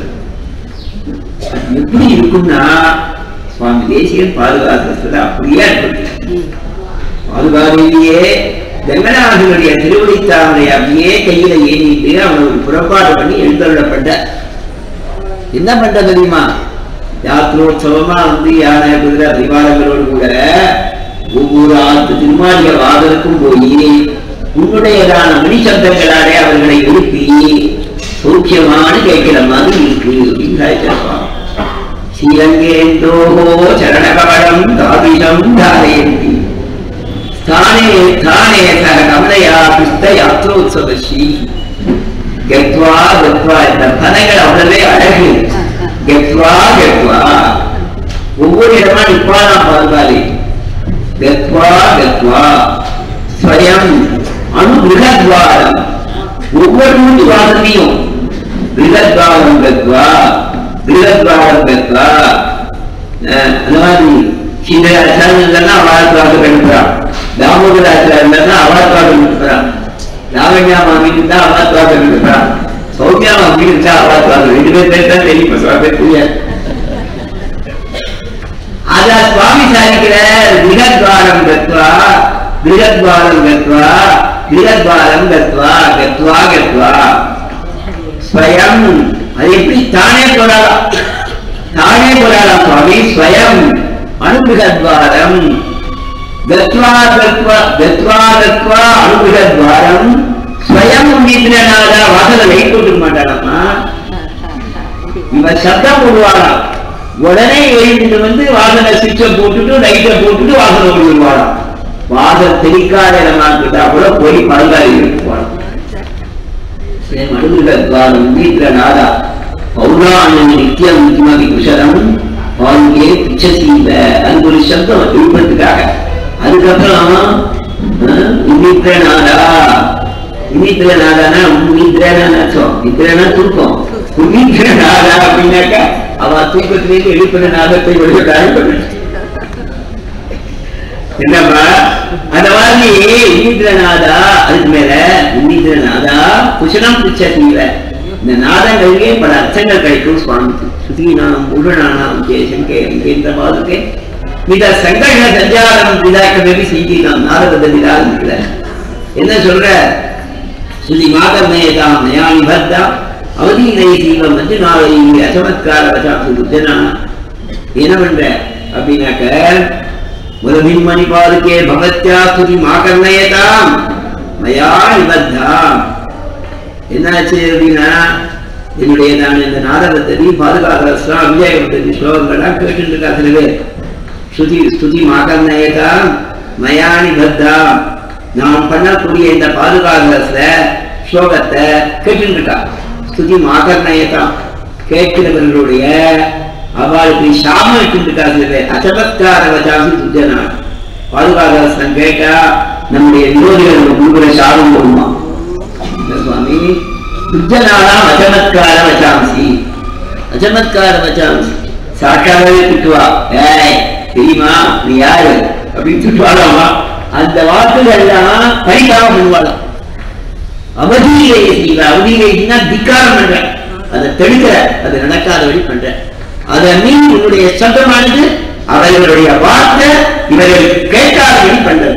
அது எப்படி இருக்கும்னா சுவாமி தேசியன் பாதுகாக்கிறதுல அப்படியே இருக்கு பாதுகாவிலேயே வெங்கடாசனுடைய திருவடித்தாமரை அப்படியே கையில ஏறிட்டு அவன் ஒரு புறப்பாடு பண்ணி எழுந்தருளப்பட்ட என்ன பண்ற தெரியுமா யாத்திரோற்சவமா வந்து யானை குதிரை பரிவாரங்களோடு கூட ஒவ்வொரு ஆத்து திருமாளிய வாதலுக்கும் போய் உன்னுடையதான மணிசப்தங்களாலே அவர்களை எழுப்பி சௌக்கியமான கேட்கிற மாதிரி இருக்கு அப்படின்னு சாய்ச்சிருப்பான் ஸ்ரீரங்கேந்தோகோ சரணகமலம் தாபிஷம் தாரயந்தி ஸ்தானே ஸ்தானே சக கமலையா பிஸ்த யாத்ரோத்சவஸ்ரீ கத்வா கத்வா இந்த பதங்கள் அவ்வளவே அழகு கத்வா கத்வா ஒவ்வொரு இடமா நிப்பானா பார்த்தாலே கத்வா கத்வா ஸ்வயம் அணு பிருகத்வாரம் ஒவ்வொரு மூன்று வாசனையும் பிருகத்வாரம் கத்வா பிருகத்வாரம் கத்வா அஹ் அந்த மாதிரி சிந்தராச்சாரியன்னா அவாழ்த்வாக கண்டுக்கிறான் தாமோதராச்சாரியன்னா அவாழ்த்வாக கண்டுக்கிறான் லாவண்யா மாமி இருந்தா அவாழ்த்வாக கண்டுக்கிறான் சௌமியா மாமி இருந்தா அவாழ்த்வாக ரெண்டு பேர் பேர் தான் தெரியும் இப்ப சொல்ல பேர் புரியாது அத சுவாமி சாதிக்கிற பிருகத்வாரம் கத்வா பிருகத்வாரம் கத்வா பிருகத்வாரம் கத்வா கத்வா கத்வா ஸ்வயம் அது எப்படி தானே போராடலாம் தானே போராடலாம் சுவாமி ஸ்வயம் அனுபிருகத்வாரம் கத்வா கத்வா கத்வா கத்வா அனுபிருகத்வாரம் ஸ்வயம் உன்னித்திரனாக வாசலை வெயிட் போட்டுக்க மாட்டாளம்மா இவன் சத்தம் போடுவாளாம் உடனே எழுந்துட்டு வந்து வாசனை சுவிட்சை போட்டுட்டு லைட்டை போட்டுட்டு வாசனை விடுவாளாம் வாசல் தெளிக்காத இடமா கிட்டா கூட போய் பழங்காலி இருக்குவாளாம் மடுகுலத்வாரம் வீட்டில நாதா பௌராணம் நித்தியம் கிமதி குஷலம் பாங்கே பிச்சசீல அது ஒரு சப்தம் விழுப்பத்துக்காக அதுக்கப்புறம் இன்னித்திர நாதா இன்னித்திர நாதானா உன்னித்திரனா அர்த்தம் நித்திரனா தூக்கம் உன்னித்திர நாதா அப்படின்னாக்கா அவ தூக்கத்திலேருந்து எழுப்பின நாதத்தை வெளியிட்டாரு என்னம்மா அந்த மாதிரி இன்னித்திரநாதா அதுக்கு மேல இன்னித்திரநாதா குஷலம் பிச்சசீல இந்த நாதங்களிலே பல அர்த்தங்கள் கிடைக்கும் சுவாமிக்கு சுதீனாம் உருணானாம் ஜெயசங்கே என்ற பாதுகே மித சங்கட சஞ்சாரம் விதாக்கமே செய்தினாம் நாரத விதாரம்ல என்ன சொல்ற சுதி மாதமேதாம் நயானி பத்தா அவதீனை சீவம் வந்து நாளை அசமத்கார வசாசு புத்தனா என்ன பண்ற அப்படின்னாக்க முரபிம்மணி பாதுகே பகத்யா ஸ்துதி மாகர்ணயதாம் மயா நிபத்தாம் என்னாச்சு அப்படின்னா என்னுடையதான இந்த நாடகத்தை பாதுகாக்கிறா அபிஜயபத்தி ஸ்லோகங்கள்லாம் கேட்டு இருக்கா சில பேர் ஸ்ருதி ஸ்துதி மாகர்ணயதாம் மயா நிபத்தாம் நாம் பண்ணக்கூடிய இந்த பாதுகாக்கிறத ஸ்லோகத்தை கேட்டு இருக்கா ஸ்துதி மாகர்ணயதாம் கேட்கிறவர்களுடைய அவளுக்கு சாமம் இருக்கின்றிருக்கா சில பேர் அசபத்கார வச்சாசி சுஜனா பாதுகாக்கிறஸ்தம் கேட்டா நம்முடைய விரோதிகள் நம்ம கொடுக்குற சாபம் போடுமா இந்த சுவாமி துஜனாலாம் அஜமத்கார வச்சாம்சி அஜமத்கார வச்சாம்சி சாக்காவே திட்டுவா ஏய் தெரியுமா நீ யாரு அப்படின்னு திட்டுவாளாமா அந்த வாக்குகள் எல்லாம் பரிகாரம் பண்ணுவாளாம் அவதியிலே செய்வ அவதியிலேனா திக்காரம் பண்ற அதை தெடுக்கிற அது நடக்காதபடி பண்ற அதை நீ உன்னுடைய சப்தமானது அவர்களுடைய வார்த்தை இவர்களுக்கு கேட்காதபடி பண்றது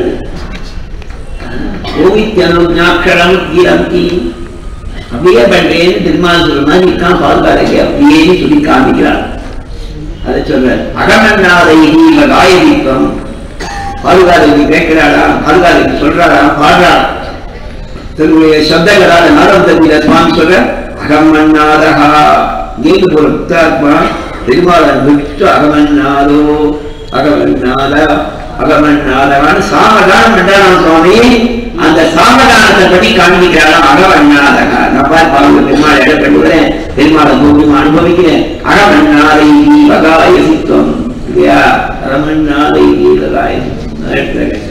ஓவித்தனுஜாக்கரம் கீரந்தி அப்படியே பண்றேன்னு திருமால் சொல்ற மாதிரி இருக்கான் பாதுகாலைக்கு அப்படியே சொல்லி காமிக்கிறான் அதை சொல்ற அகமன்னாதை நீங்க காயதீபம் பாதுகாலைக்கு கேட்கிறாளா பாதுகாலைக்கு சொல்றாளா பாடுறா தன்னுடைய சப்தங்களால நாரம் தந்திர சுவாமி சொல்ற அகமன்னாதகா நீங்க போல புத்தாத்மா பெருமாளன் விட்டு அகமன்னாதோ அகமன்னாத அகமன்னாதகான்னு சாமகானம் பண்றாராம் சுவாமி அந்த சாமகானத்தை பற்றி காண்பிக்கிறாராம் அகமன்னாதகா நான் பாரு பாருங்க பெருமாள் இடம் கண்டுகிறேன் பெருமாளை பூமியும் அனுபவிக்கிறேன் அகமன்னாதை வகாய சித்தம் இல்லையா அகமன்னாதை வகாய சித்தம் இடத்துல கேட்டேன்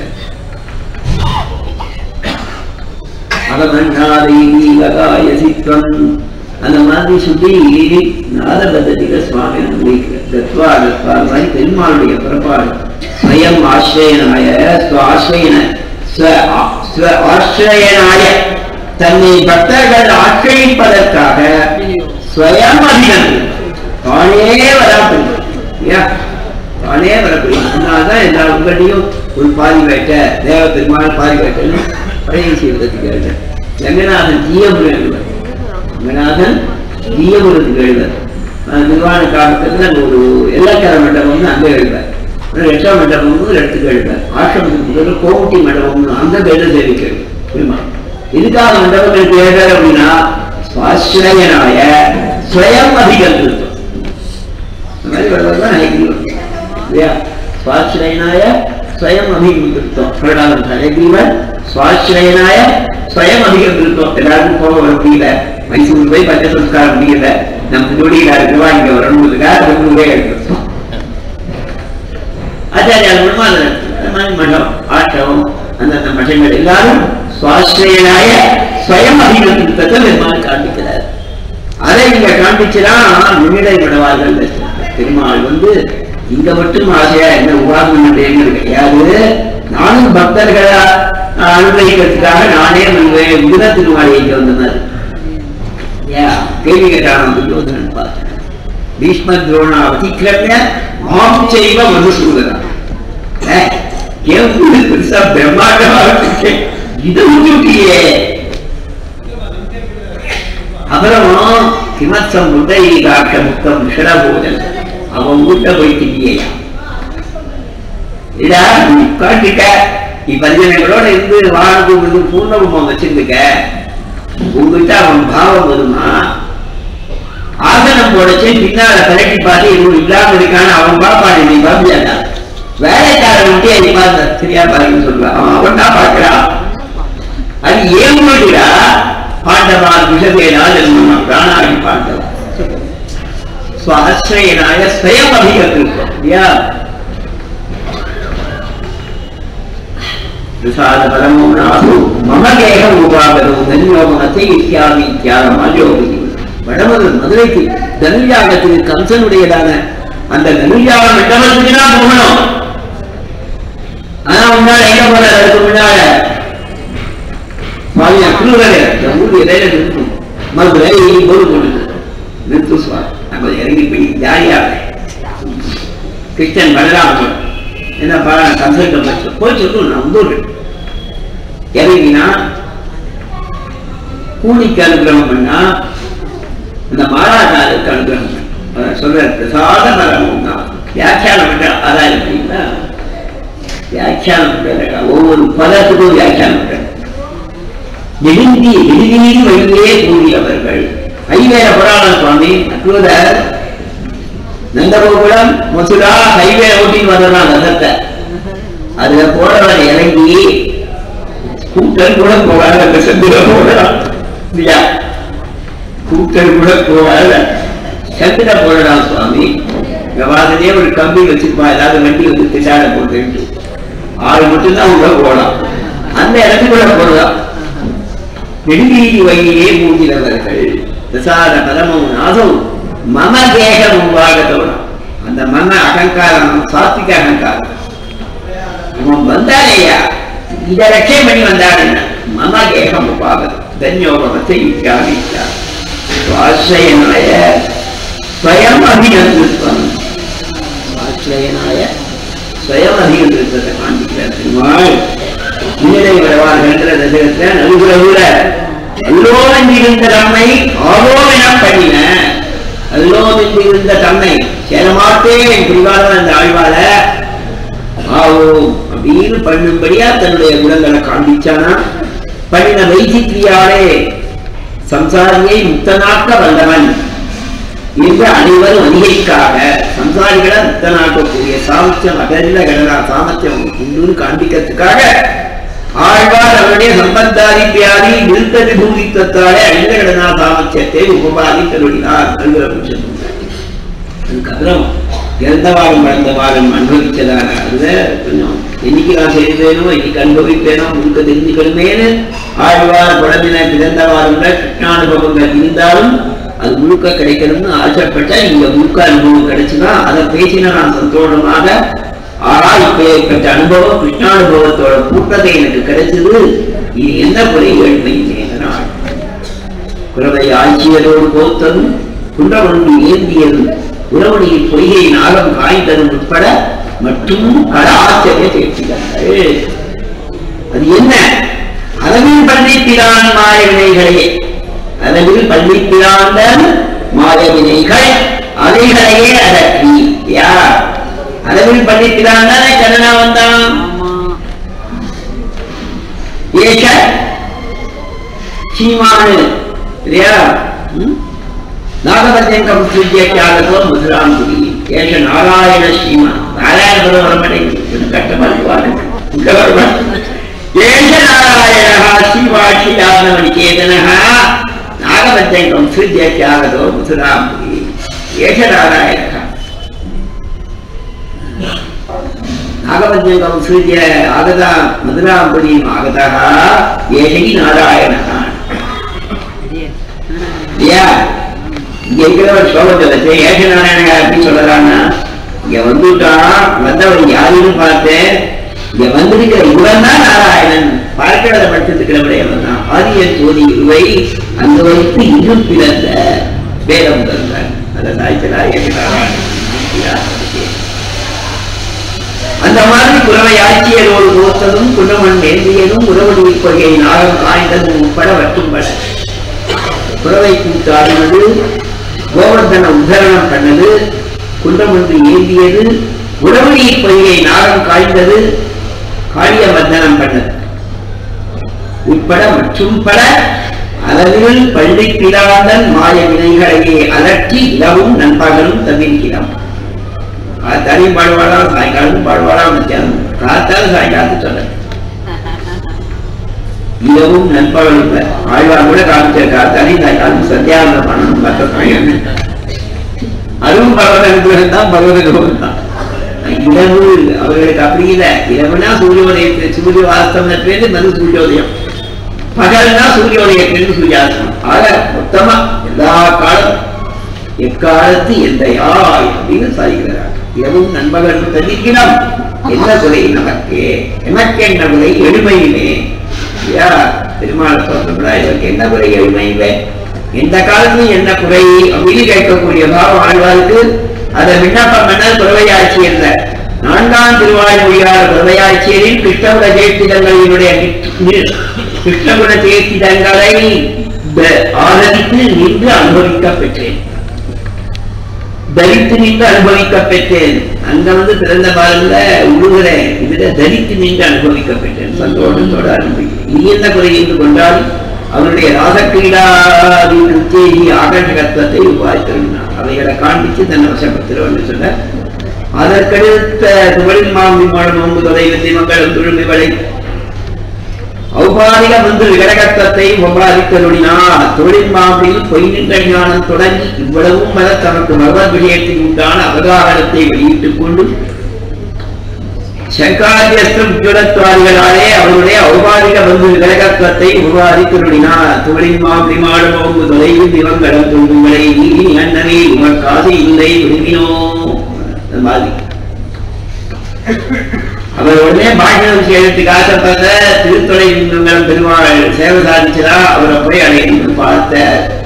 அகமன்னாதை சித்தம் அந்த மாதிரி சொல்லி நாத பద్ధதியில சுவாமி அனுபவிக்கிறார் தத்வா தத்வா அது மாதிரி பெருமாளுடைய புறப்பாடு ஸ்வயம் ஆசிரியனாய ஸ்வாசிரியன ஸ்வ ஆசிரியனாய தன்னை பக்தர்கள் ஆக்கிரமிப்பதற்காக ஸ்வயம் அதிகம் தானே வராப்படும் இல்லையா தானே வரக்கூடிய அதனால்தான் எல்லா உங்களையும் ஒரு பாதி வேட்ட தேவ பெருமாள் பாதி வேட்டைன்னு பழைய செய்வதற்கு எழுத ரங்கநாதன் ஜீயபுரம் எழுதுவார் ரங்கநாதன் ஜீயபுரத்துக்கு எழுதுவார் நிர்வாண காலத்துல அங்க ஒரு எல்லக்கர மண்டபம்னு அங்கே எழுதுவார் லட்சா மண்டபம்னு இடத்துக்கு எழுதுவார் ஆசிரமத்துக்கு முதல்ல கோமுட்டி மண்டபம்னு அந்த பேர்ல சேவிக்கிறது புரியுமா இதுக்காக மண்டபங்களுக்கு எழுதார் அப்படின்னா சுவாசிரயனாய ஸ்வயம் அதிகம் அந்த மாதிரி வருவதுதான் ஹயக்ரீவன் இல்லையா சுவாசிரயனாய ஸ்வயம் அபிகிருத்தம் பிரகலாதன் ஹயக்ரீவன் சுவாசிரயனாய ஸ்வயம் அபிகிருத்தம் எல்லாருக்கும் போக வர முடியல மைசூர் போய் பஞ்ச சம்ஸ்காரம் முடியல நம்ம நொடியில இருக்கவா இங்க வரணுங்கிறதுக்காக ரொம்ப எடுத்தோம் ஆச்சாரியால் மூலமா அதை அந்த மாதிரி மடம் ஆட்டம் அந்தந்த மடங்கள் எல்லாரும் சுவாசிரியனாய ஸ்வயம் அபிநந்தத்தை பெருமாள் காண்பிக்கிறார் அதை நீங்க காண்பிச்சுனா நிமிடை விடவார்கள் பெருமாள் வந்து இங்க மட்டும் ஆசையா என்ன உபாசனம் பண்றேங்கிறது கிடையாது நானும் பக்தர்களை அனுபவிக்கிறதுக்காக நானே வந்து முதல் திருமாலை இங்க வந்தனர் ஏன் கேள்வி கேட்டான துரியோதனன் பார்த்தேன் பீஷ்ம துரோணா அதிக்கிரமிய மாம் செய்வ மதுசூதனா ஏன் பெருசா பிரம்மாண்டமா இருக்கு இதை விட்டுட்டியே அப்புறம் கிமத்தம் முட்டை காக்க முத்தம் விஷடபோதன் அவன் வீட்டை போய் திட்டியா இதா நீ காட்டிட்ட நீ பஞ்சனைகளோட இருந்து வாழ்ந்து பூர்ணகுமம் வச்சிருந்துக்க உங்ககிட்ட அவன் பாவம் வருமா ஆசனம் போடச்சு பின்னால கலட்டி பார்த்து இவன் இல்லாம இருக்கான்னு அவன் பாப்பான் நீ பாப்பியாடா வேலைக்காரன் விட்டு அதை பார்த்த சரியா பாருங்க சொல்றான் அவன் அவன் தான் பார்க்கிறான் அது ஏன் போடுறா பாண்டவா விஷதேனா ஜென்மம் பிராணாடி பாண்டவா சுவாசிரயனாய ஸ்வயம் அபிகத்திருக்கோம் இல்லையா பிரசாத பரமோ நாது மம கேகம் உபாகரோ தன்யோமனத்தை இத்தியாதி இத்தியாகம் அஜோகி வடமது மதுரைக்கு தனுஜாகத்துக்கு கம்சனுடையதான அந்த தனுஜாக மண்டபத்துக்கு தான் போகணும் ஆனா முன்னால எங்க போற அதுக்கு முன்னால சுவாமி அக்ரூரர் இந்த ஊர் இடையில நிறுத்தும் மதுரை போது கொண்டு நிறுத்தும் சுவாமி நம்ம இறங்கி போய் ஜாலியா கிருஷ்ணன் பலராமன் என்னப்பா கம்சன் பச்சு போய் சொல்லு நான் வந்து இறங்கினா கூலிக்கு அனுகிரகம் பண்ணா அந்த மாராஜாவுக்கு அனுகிரகம் பண்ண சொல்ற பிரசாத மரம் தான் வியாக்கியானம் பண்ற ஆதாயம் பண்ணீங்களா வியாக்கியானம் பண்ற ஒவ்வொரு பதத்துக்கும் வியாக்கியானம் பண்ற நெடுங்கி நெடுங்கீதி வழியே கூடியவர்கள் ஐவேர புராணம் சுவாமி அக்ரூதர் நந்தகோகுலம் மசுரா ஹைவே ஓட்டின்னு வந்தான் ரதத்தை அதுல போறவன் இறங்கி கூட்டம் கூட போவாங்க அந்த செந்தில போடலாம் இல்லையா கூட்டம் கூட போவாங்க செந்தில போடலாம் சுவாமி வாசலே ஒரு கம்பி வச்சிருப்பா ஏதாவது வண்டி வந்து திசாட போட்டு ஆள் மட்டும்தான் உள்ள போகலாம் அந்த இடத்துக்குள்ள போடலாம் நெடுங்கீதி வழியே மூடினவர்கள் பிரசாத பரமும் நாதம் மம தேகம் உருவாகத்தோடும் அந்த மன அகங்காரம் சாத்விக அகங்காரம் அவன் வந்தாலேயா இதை ரட்சை பண்ணி வந்தாருன்னா மம தேகம் உபாகதம் தன்யோகமத்தை இத்தியாதித்தா ஆசிரியனாய ஸ்வயம் அபிநந்திருப்பம் ஆசிரியனாய ஸ்வயம் அபிநந்திருப்பதை காண்பிக்கிறார் பெருமாள் முன்னிலை வருவார்கின்ற தசகத்துல நல்குறவுல அல்லோமென்றிருந்த தம்மை ஆவோமென பண்ணின அல்லோமென்றிருந்த தம்மை சேரமாட்டேன் புரிவாளர் அந்த ஆழ்வால ஆவோம் அப்படின்னு பண்ணும்படியா தன்னுடைய குணங்களை காண்பிச்சானா பண்ணின வைத்தியாலே சம்சாரியை முக்தனாக்க வல்லவன் என்று அனைவரும் அதிகரிக்காக சம்சாரிகளை முக்தனாக்கக்கூடிய சாமர்த்தியம் அகல கடனா சாமர்த்தியம் உண்டு காண்பிக்கிறதுக்காக ஆழ்வார் அவருடைய சம்பந்தாதி வியாதி நிறுத்த விபூதித்தத்தாலே அழிந்த கடனா சாமர்த்தியத்தை உபபாதி கருடினார் என்கிற புருஷன் அதுக்கப்புறம் இறந்த வாரம் வளர்ந்த வாரம் அனுபவிச்சதான அதுல கொஞ்சம் என்னைக்கு நான் செய்தேனோ இன்னைக்கு அனுபவிப்பேனோ முழுக்க தெரிஞ்சுக்கணுமேனு ஆழ்வார் குழம்பின பிறந்த வாரங்கள் கிருஷ்ணானுபவங்கள் இருந்தாலும் அது முழுக்க கிடைக்கணும்னு ஆசைப்பட்ட இங்க முழுக்க அனுபவம் கிடைச்சுன்னா அதை பேசின நான் சந்தோஷமாக ஆனா இப்ப ஏற்பட்ட அனுபவம் கிருஷ்ணானுபவத்தோட கூட்டத்தை எனக்கு கிடைச்சது இது என்ன குறை ஏழ்மையினால் குறவை ஆட்சியரோடு போத்ததும் குன்றவனுக்கு ஏந்தியதும் உறவணியில் பொய்கை நாகம் காய்ந்ததும் உட்பட மற்றும் பல ஆச்சரிய தேர்ச்சிகள் அது என்ன அளவில் பள்ளிப்பிரான் மாய வினைகளே அளவில் பள்ளிப்பிராந்த மாய வினைகள் அவைகளையே அடக்கி யார் அளவில் பள்ளிப்பிரான் தானே கண்ணனா வந்தான் ஏஷ சீமானு இல்லையா ம்? நாகபஞ்சங்கம் சூரிய தியாகத்தோ மதுராம் புரி ஏஷ நாராயண ஸ்ரீமா நாராயண பதம் வர மாட்டேங்குது கொஞ்சம் கஷ்டமா இருக்குவாங்க உள்ள வருவா ஏஷ நாராயணா ஸ்ரீவாட்சி யாதவனி கேதனஹா நாகபஞ்சங்கம் சிருஜ்ய தியாகதோ முசுராம்புரி ஏஷ நாராயணா நாகபஞ்சங்கம் சிருஜ்ய ஆகதா மதுராம்புரியும் ஆகதா ஏஷை நாராயணா இல்லையா இங்க இருக்கிற ஒரு ஸ்லோகத்தை வச்சு ஏஷ நாராயண அப்படின்னு சொல்லலாம்னா இங்க வந்துட்டான் வந்தவன் யாருன்னு பார்த்தேன் இங்க வந்திருக்கிற இவன் தான் நாராயணன் பார்க்கிறத படிச்சிருக்கிறவரே அவன் தான் ஆதியன் சோதி இருவை அங்க வைத்து இரு பிறந்த வேதம் தந்தான் அதை சாய்ச்சலா ஏஷ நாராயணன் இல்லையா? அந்த மாதிரி குறவை ஆட்சியரோடு நோத்ததும் குணமன் நேர்ந்தியதும் உறவு கொள்கை நாகம் காய்ந்ததும் உட்பட வட்டும்பட குறவை கூத்தாடினது கோவர்தன உத்தரணம் பண்ணது குன்றம் ஒன்று ஏந்தியது உறவடி பொய்யை நாகம் காய்ந்தது காளிய வர்த்தனம் பண்ணது உட்பட மற்றும் பல அளவில் பள்ளி பிராந்தன் மாய வினைகளையே அலற்றி இரவும் நண்பகலும் தவிர்க்கிறான் காத்தாலையும் பாடுவாளாம் சாயங்காலமும் பாடுவாளாம் மத்தியானம் காத்தாலும் சாயங்காலத்து சொல்ல இரவும் நண்பகலும் ஆழ்வார் கூட காமிச்ச காத்தாலையும் சாயங்காலம் சத்தியாவந்தம் பண்ணணும் மற்ற பையன் அதுவும் பகவத அனுகிரகம் தான் பகவத கௌரவம் தான் இரவு அவர்களுக்கு அப்படி இல்லை இரவுனா சூரியோதயத்தை சூரிய வாஸ்தவத்திலிருந்து மறு சூரியோதயம் பகல்னா சூரியோதயத்திலிருந்து சூரியாஸ்தமம் ஆக மொத்தமா எல்லா காலம் எக்காலத்து எந்த யாய் அப்படின்னு சாய்கிறார் இரவும் நண்பகல் தந்திக்கிறோம் என்ன குறை நமக்கு எனக்கு என்ன குறை எளிமையிலே ஐயா பெருமாள் சொல்றா இவருக்கு என்ன குறை எளிமையிலே எந்த காலத்தும் என்ன குறை அப்படின்னு கேட்கக்கூடிய பாவம் ஆழ்வாருக்கு அதை விண்ணப்பம் பண்ண குறவையாட்சி அல்ல நான்காம் திருவாய்மொழியார் குறவையாட்சியரில் கிருஷ்ணகுட ஜெயத்திடங்களினுடைய கிருஷ்ணகுட ஜெயத்திடங்களை ஆதரித்து நின்று அனுபவிக்க பெற்றேன் தரித்து நின்று அனுபவிக்க பெற்றேன் அங்க வந்து பிறந்த பாலத்துல உழுகிறேன் இதுல தரித்து நின்று அனுபவிக்க பெற்றேன் சந்தோஷத்தோட அனுபவிக்கிறேன் நீ என்ன குறை என்று கொண்டால் அவனுடைய ராசக்கிரீடாதி உத்தேகி ஆகர்ஷகத்துவத்தை உருவாக்கிருந்தான் அவைகளை காண்பித்து தன்னை வசப்படுத்துறவன் சொல்ல அதற்கடுத்த துவளில் மாமி மாடும் நோம்பு தொலை வெந்தி மக்களும் துழும்பி வளை ஔபாதிக வந்து விகடகத்தத்தை ஒப்பாதித்தருளினா தொழில் மாம்பில் பொய் நின்ற ஞானம் தொடங்கி இவ்வளவும் வர தனக்கு மர்ம விஷயத்தில் உண்டான அவதாரத்தை வெளியிட்டுக் கொண்டு சங்காரியஸ்திரம் உஜ்வலத்வாதிகளாலே அவருடைய ஔபாதிக வந்து விகடகத்துவத்தை உருவாதித்தருளினார் தொழில் மாம்பி மாடும் ஒம்பு தொலைவில் திவங்களும் துன்பங்களை நீதி அண்ணனே உமக்காது இல்லை விரும்பினோ அந்த மாதிரி அவர் உடனே பாக்கியம் விஷயத்துக்கு ஆசைப்பட்ட திருத்தொலை நின்றுங்களும் பெருமாள் சேவை சாதிச்சதா அவரை போய் அடைந்து பார்த்த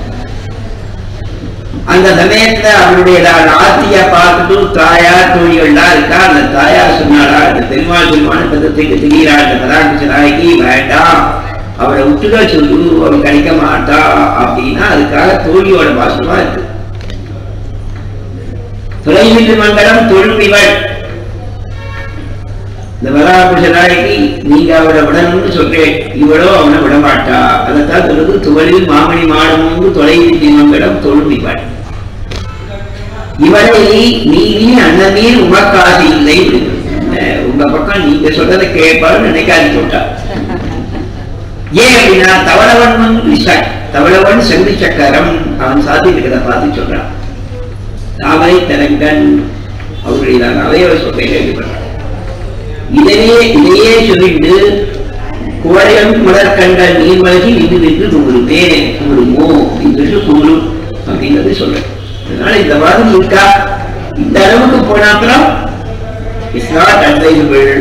அந்த சமயத்துல அவருடைய ஆத்திய பார்த்துட்டு தாயார் தோழிகள்லாம் இருக்கா அந்த தாயார் சொன்னாரா இந்த பெருமாள் பெருமாள் பதத்துக்கு திடீரா இந்த பராமரிச்சதாகி வேண்டாம் அவரை விட்டுட சொல்லு அவன் கிடைக்க மாட்டா அப்படின்னா அதுக்காக தோழியோட பாசமா இருக்கு தொலைவிட்டு மங்கலம் தொழுவிவள் இந்த வராபுஷராய்க்கு நீங்க அவரை விடணும்னு சொல்றேன் இவளோ அவனை விடமாட்டா அதைத்தான் சொல்றது துவலில் மாமணி மாடமும் தொலைவில் தினங்களும் தொழுமிப்பாள் இவரை நீதி அண்ணனீர் உமக்காது இல்லை அஹ் உங்க பக்கம் நீங்க சொல்றதை கேட்பாரு நினைக்காது சொல்லிட்டா ஏன் அப்படின்னா தவளவன் வந்து ச- தவளவன் செங்கு சக்கரம் அவன் சாத்திட்டு இருக்கிறத பார்த்து சொல்றான் தாமரை தரங்கன் அவருடைய நான் அவையவ சொல்றேன் கேள்விப்படுறான் இதையே இதையே சொல்லிட்டு குவளையம் மலர்கண்கள் நீர்மலகி நின்று நின்று குமுறுமே குமுறுமோ அப்படின்னு குமுறும் அப்படிங்கிறது சொல்றேன் அதனால இந்த மாதிரி இருக்கா இந்த அளவுக்கு போன அப்புறம் it's not advisable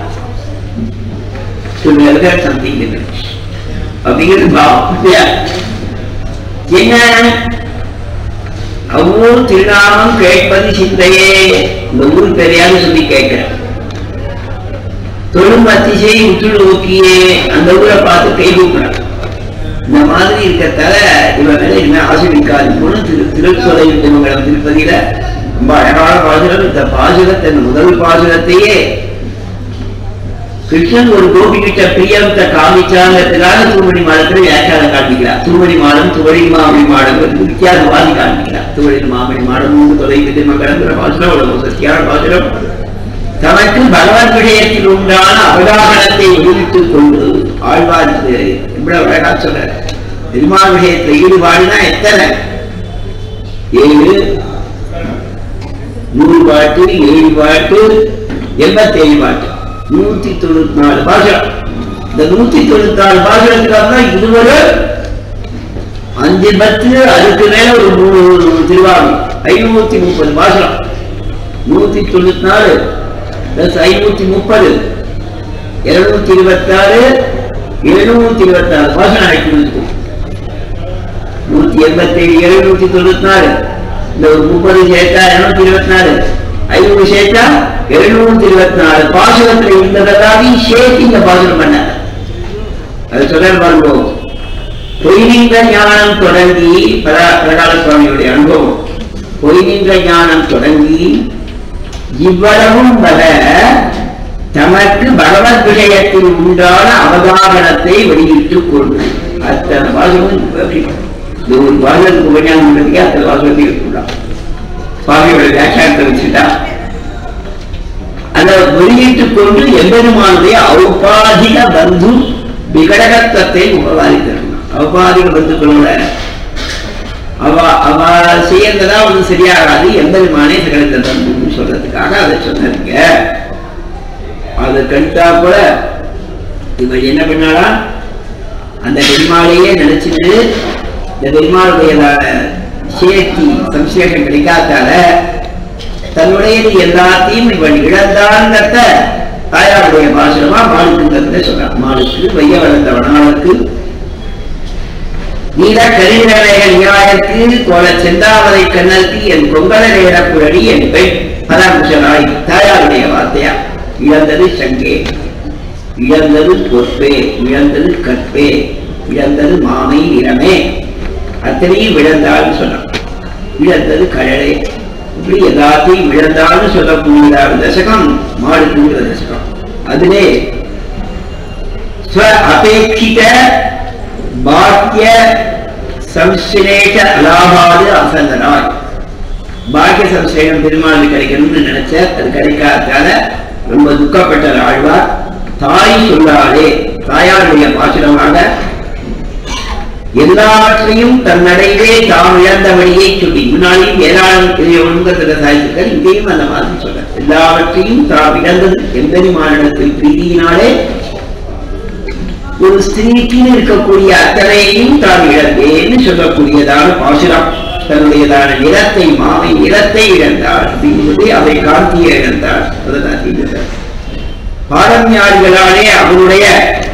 to welcome something அப்படிங்கிறது பாவம் இல்லையா? என்ன அவ்வூர் திருநாமம் கேட்பது சிந்தையே இந்த ஊர் தெரியாது சொல்லி கேட்கிறேன் தொழும் அதிசை உற்று நோக்கியே அந்த ஊரை பார்த்து கை கூப்பிடுறான் இந்த மாதிரி இருக்கிறதால இவன் மேல இனிமே ஆசை வைக்காது போன திரு திருச்சொலை திருமங்கலம் திருப்பதியில ரொம்ப அழகான பாசுரம் இந்த பாசுரத்தை இந்த முதல் பாசுரத்தையே கிருஷ்ணன் ஒரு கோபி கிட்ட பிரியத்தை காமிச்சாங்கிறதுக்காக தூமணி மாடத்துல வியாக்கியானம் காண்பிக்கிறார் தூமணி மாடம் துவழி மாமணி மாடம் வித்தியாசவாதி காண்பிக்கிறார் துவழி மாமணி மாடம் மூன்று தொலை விதிமகடங்கிற பாசுரம் ஒரு சத்தியான பாசுரம் தனக்கு பகவத் விஷயத்தில் உண்டான அவதாரணத்தை விடுவித்துக் கொண்டு ஆழ்வார் இவ்வளவு அழகா சொல்ற பெருமாள் விஷயத்துல ஈடுபாடுனா எத்தனை ஏழு நூறு பாட்டு ஏழு பாட்டு எண்பத்தேழு பாட்டு நூத்தி தொண்ணூத்தி நாலு பாசுரம் இந்த நூத்தி தொண்ணூத்தி நாலு பாசுரத்துக்காக தான் இதுவரை அஞ்சு பத்து அதுக்கு மேல ஒரு மூணு திருவாரூர் ஐநூத்தி முப்பது பாசுரம் நூத்தி தொண்ணூத்தி நாலு பிளஸ் ஐநூத்தி முப்பது இருநூத்தி இருபத்தாறு எழுநூத்தி இருபத்தாறு பாசனம் ஆயிட்டு நூத்தி எண்பத்தி ஏழு எழுநூத்தி தொண்ணூத்தி நாலு இந்த ஒரு முப்பது சேர்த்தா இருநூத்தி இருபத்தி நாலு ஐநூறு சேர்த்தா எழுநூத்தி இருபத்தி நாலு பாசனத்துல இருந்ததெல்லாம் சேர்த்து இந்த பாசனம் பண்ண அது சொல்ல பாருங்க பொய்நின்ற ஞானம் தொடங்கி பிரகா பிரகால சுவாமியுடைய அனுபவம் பொய்நின்ற ஞானம் தொடங்கி இவ்வளவும் வர தமக்கு பகவத் விஷயத்தில் உண்டான அவதாரணத்தை வெளியிட்டுக் கொண்டு அத்தனை வாசகமும் எப்படி? இந்த ஒரு வாசகத்துக்கு உபஞானம் பண்றதுக்கே அத்தனை வாசகத்தை எடுத்துள்ளான் சுவாமியோட வியாக்கியானத்தை வச்சுட்டா அதை வெளியிட்டுக் கொண்டு எம்பெருமானுடைய ஔபாதிக பந்து விகடகத்துவத்தை உபவாதித்திருந்தான் ஔபாதிக பந்துக்களோட அவ அவ செய்யறதா ஒன்றும் சரியாகாது எம்பெருமானே சகலத்தை தந்துன்னு சொல்றதுக்காக அதை சொன்னாருங்க அதை கண்டா கூட இவள் என்ன பண்ணாளா அந்த பெருமாளையே நினைச்சிட்டு இந்த பெருமாளுடையதான சேர்த்தி சம்சேஷம் கிடைக்காதால தன்னுடையது எல்லாத்தையும் இவள் இழந்தாங்கிறத தாயாருடைய பாசுரமா மாலுக்குங்கிறத சொல்றான் மாலுக்கு வைய வளர்ந்தவனாளுக்கு நீல கரிநிலைகள் நியாயத்து கோல செந்தாவதை கண்ணல்தி என் கொங்கல நேரக்குழடி என் பெண் பராமரிசனாய் தாயாருடைய வார்த்தையா இழந்தது சங்கே இழந்தது பொற்பே இழந்தது கற்பே இழந்தது மாமை நிறமே அத்தனையும் இழந்தாள்னு சொன்னான் இழந்தது கடலே இப்படி எல்லாத்தையும் இழந்தாள்னு சொல்லக்கூடிய தசகம் மாடுக்குங்கிற தசகம் அதிலே ஸ்வ அபேட்சித பாக்கிய சம்சிலேஷ அலாபாது அசந்தனாய் பாக்கிய சம்சேகம் பெருமாள் கிடைக்கணும்னு நினைச்ச அது கிடைக்காததால ரொம்ப துக்கப்பட்ட ஆழ்வார் தாய் சொல்லாதே தாயாருடைய பாசுரமாக எல்லாவற்றையும் தன்னடைவே தாம் இழந்தபடியே சொல்லி முன்னாடியும் ஏராளம் ஒழுங்கத்தில் சாய்ச்சிருக்கார் இங்கேயும் அந்த மாதிரி சொல்ற எல்லாவற்றையும் தாம் இழந்தது எம்பெருமானிடத்தில் பிரீதியினாலே ஒரு ஸ்திரீக்குன்னு இருக்கக்கூடிய அத்தனையையும் தான் இழந்தேன்னு சொல்லக்கூடியதான பாசுரம் தன்னுடையதான நிறத்தை மாவை நிறத்தை இழந்தார் அப்படிங்கிறது அவை காந்தியை இழந்தார் அதுதான் தீர்ந்தார் பாரம்யாரிகளாலே அவருடைய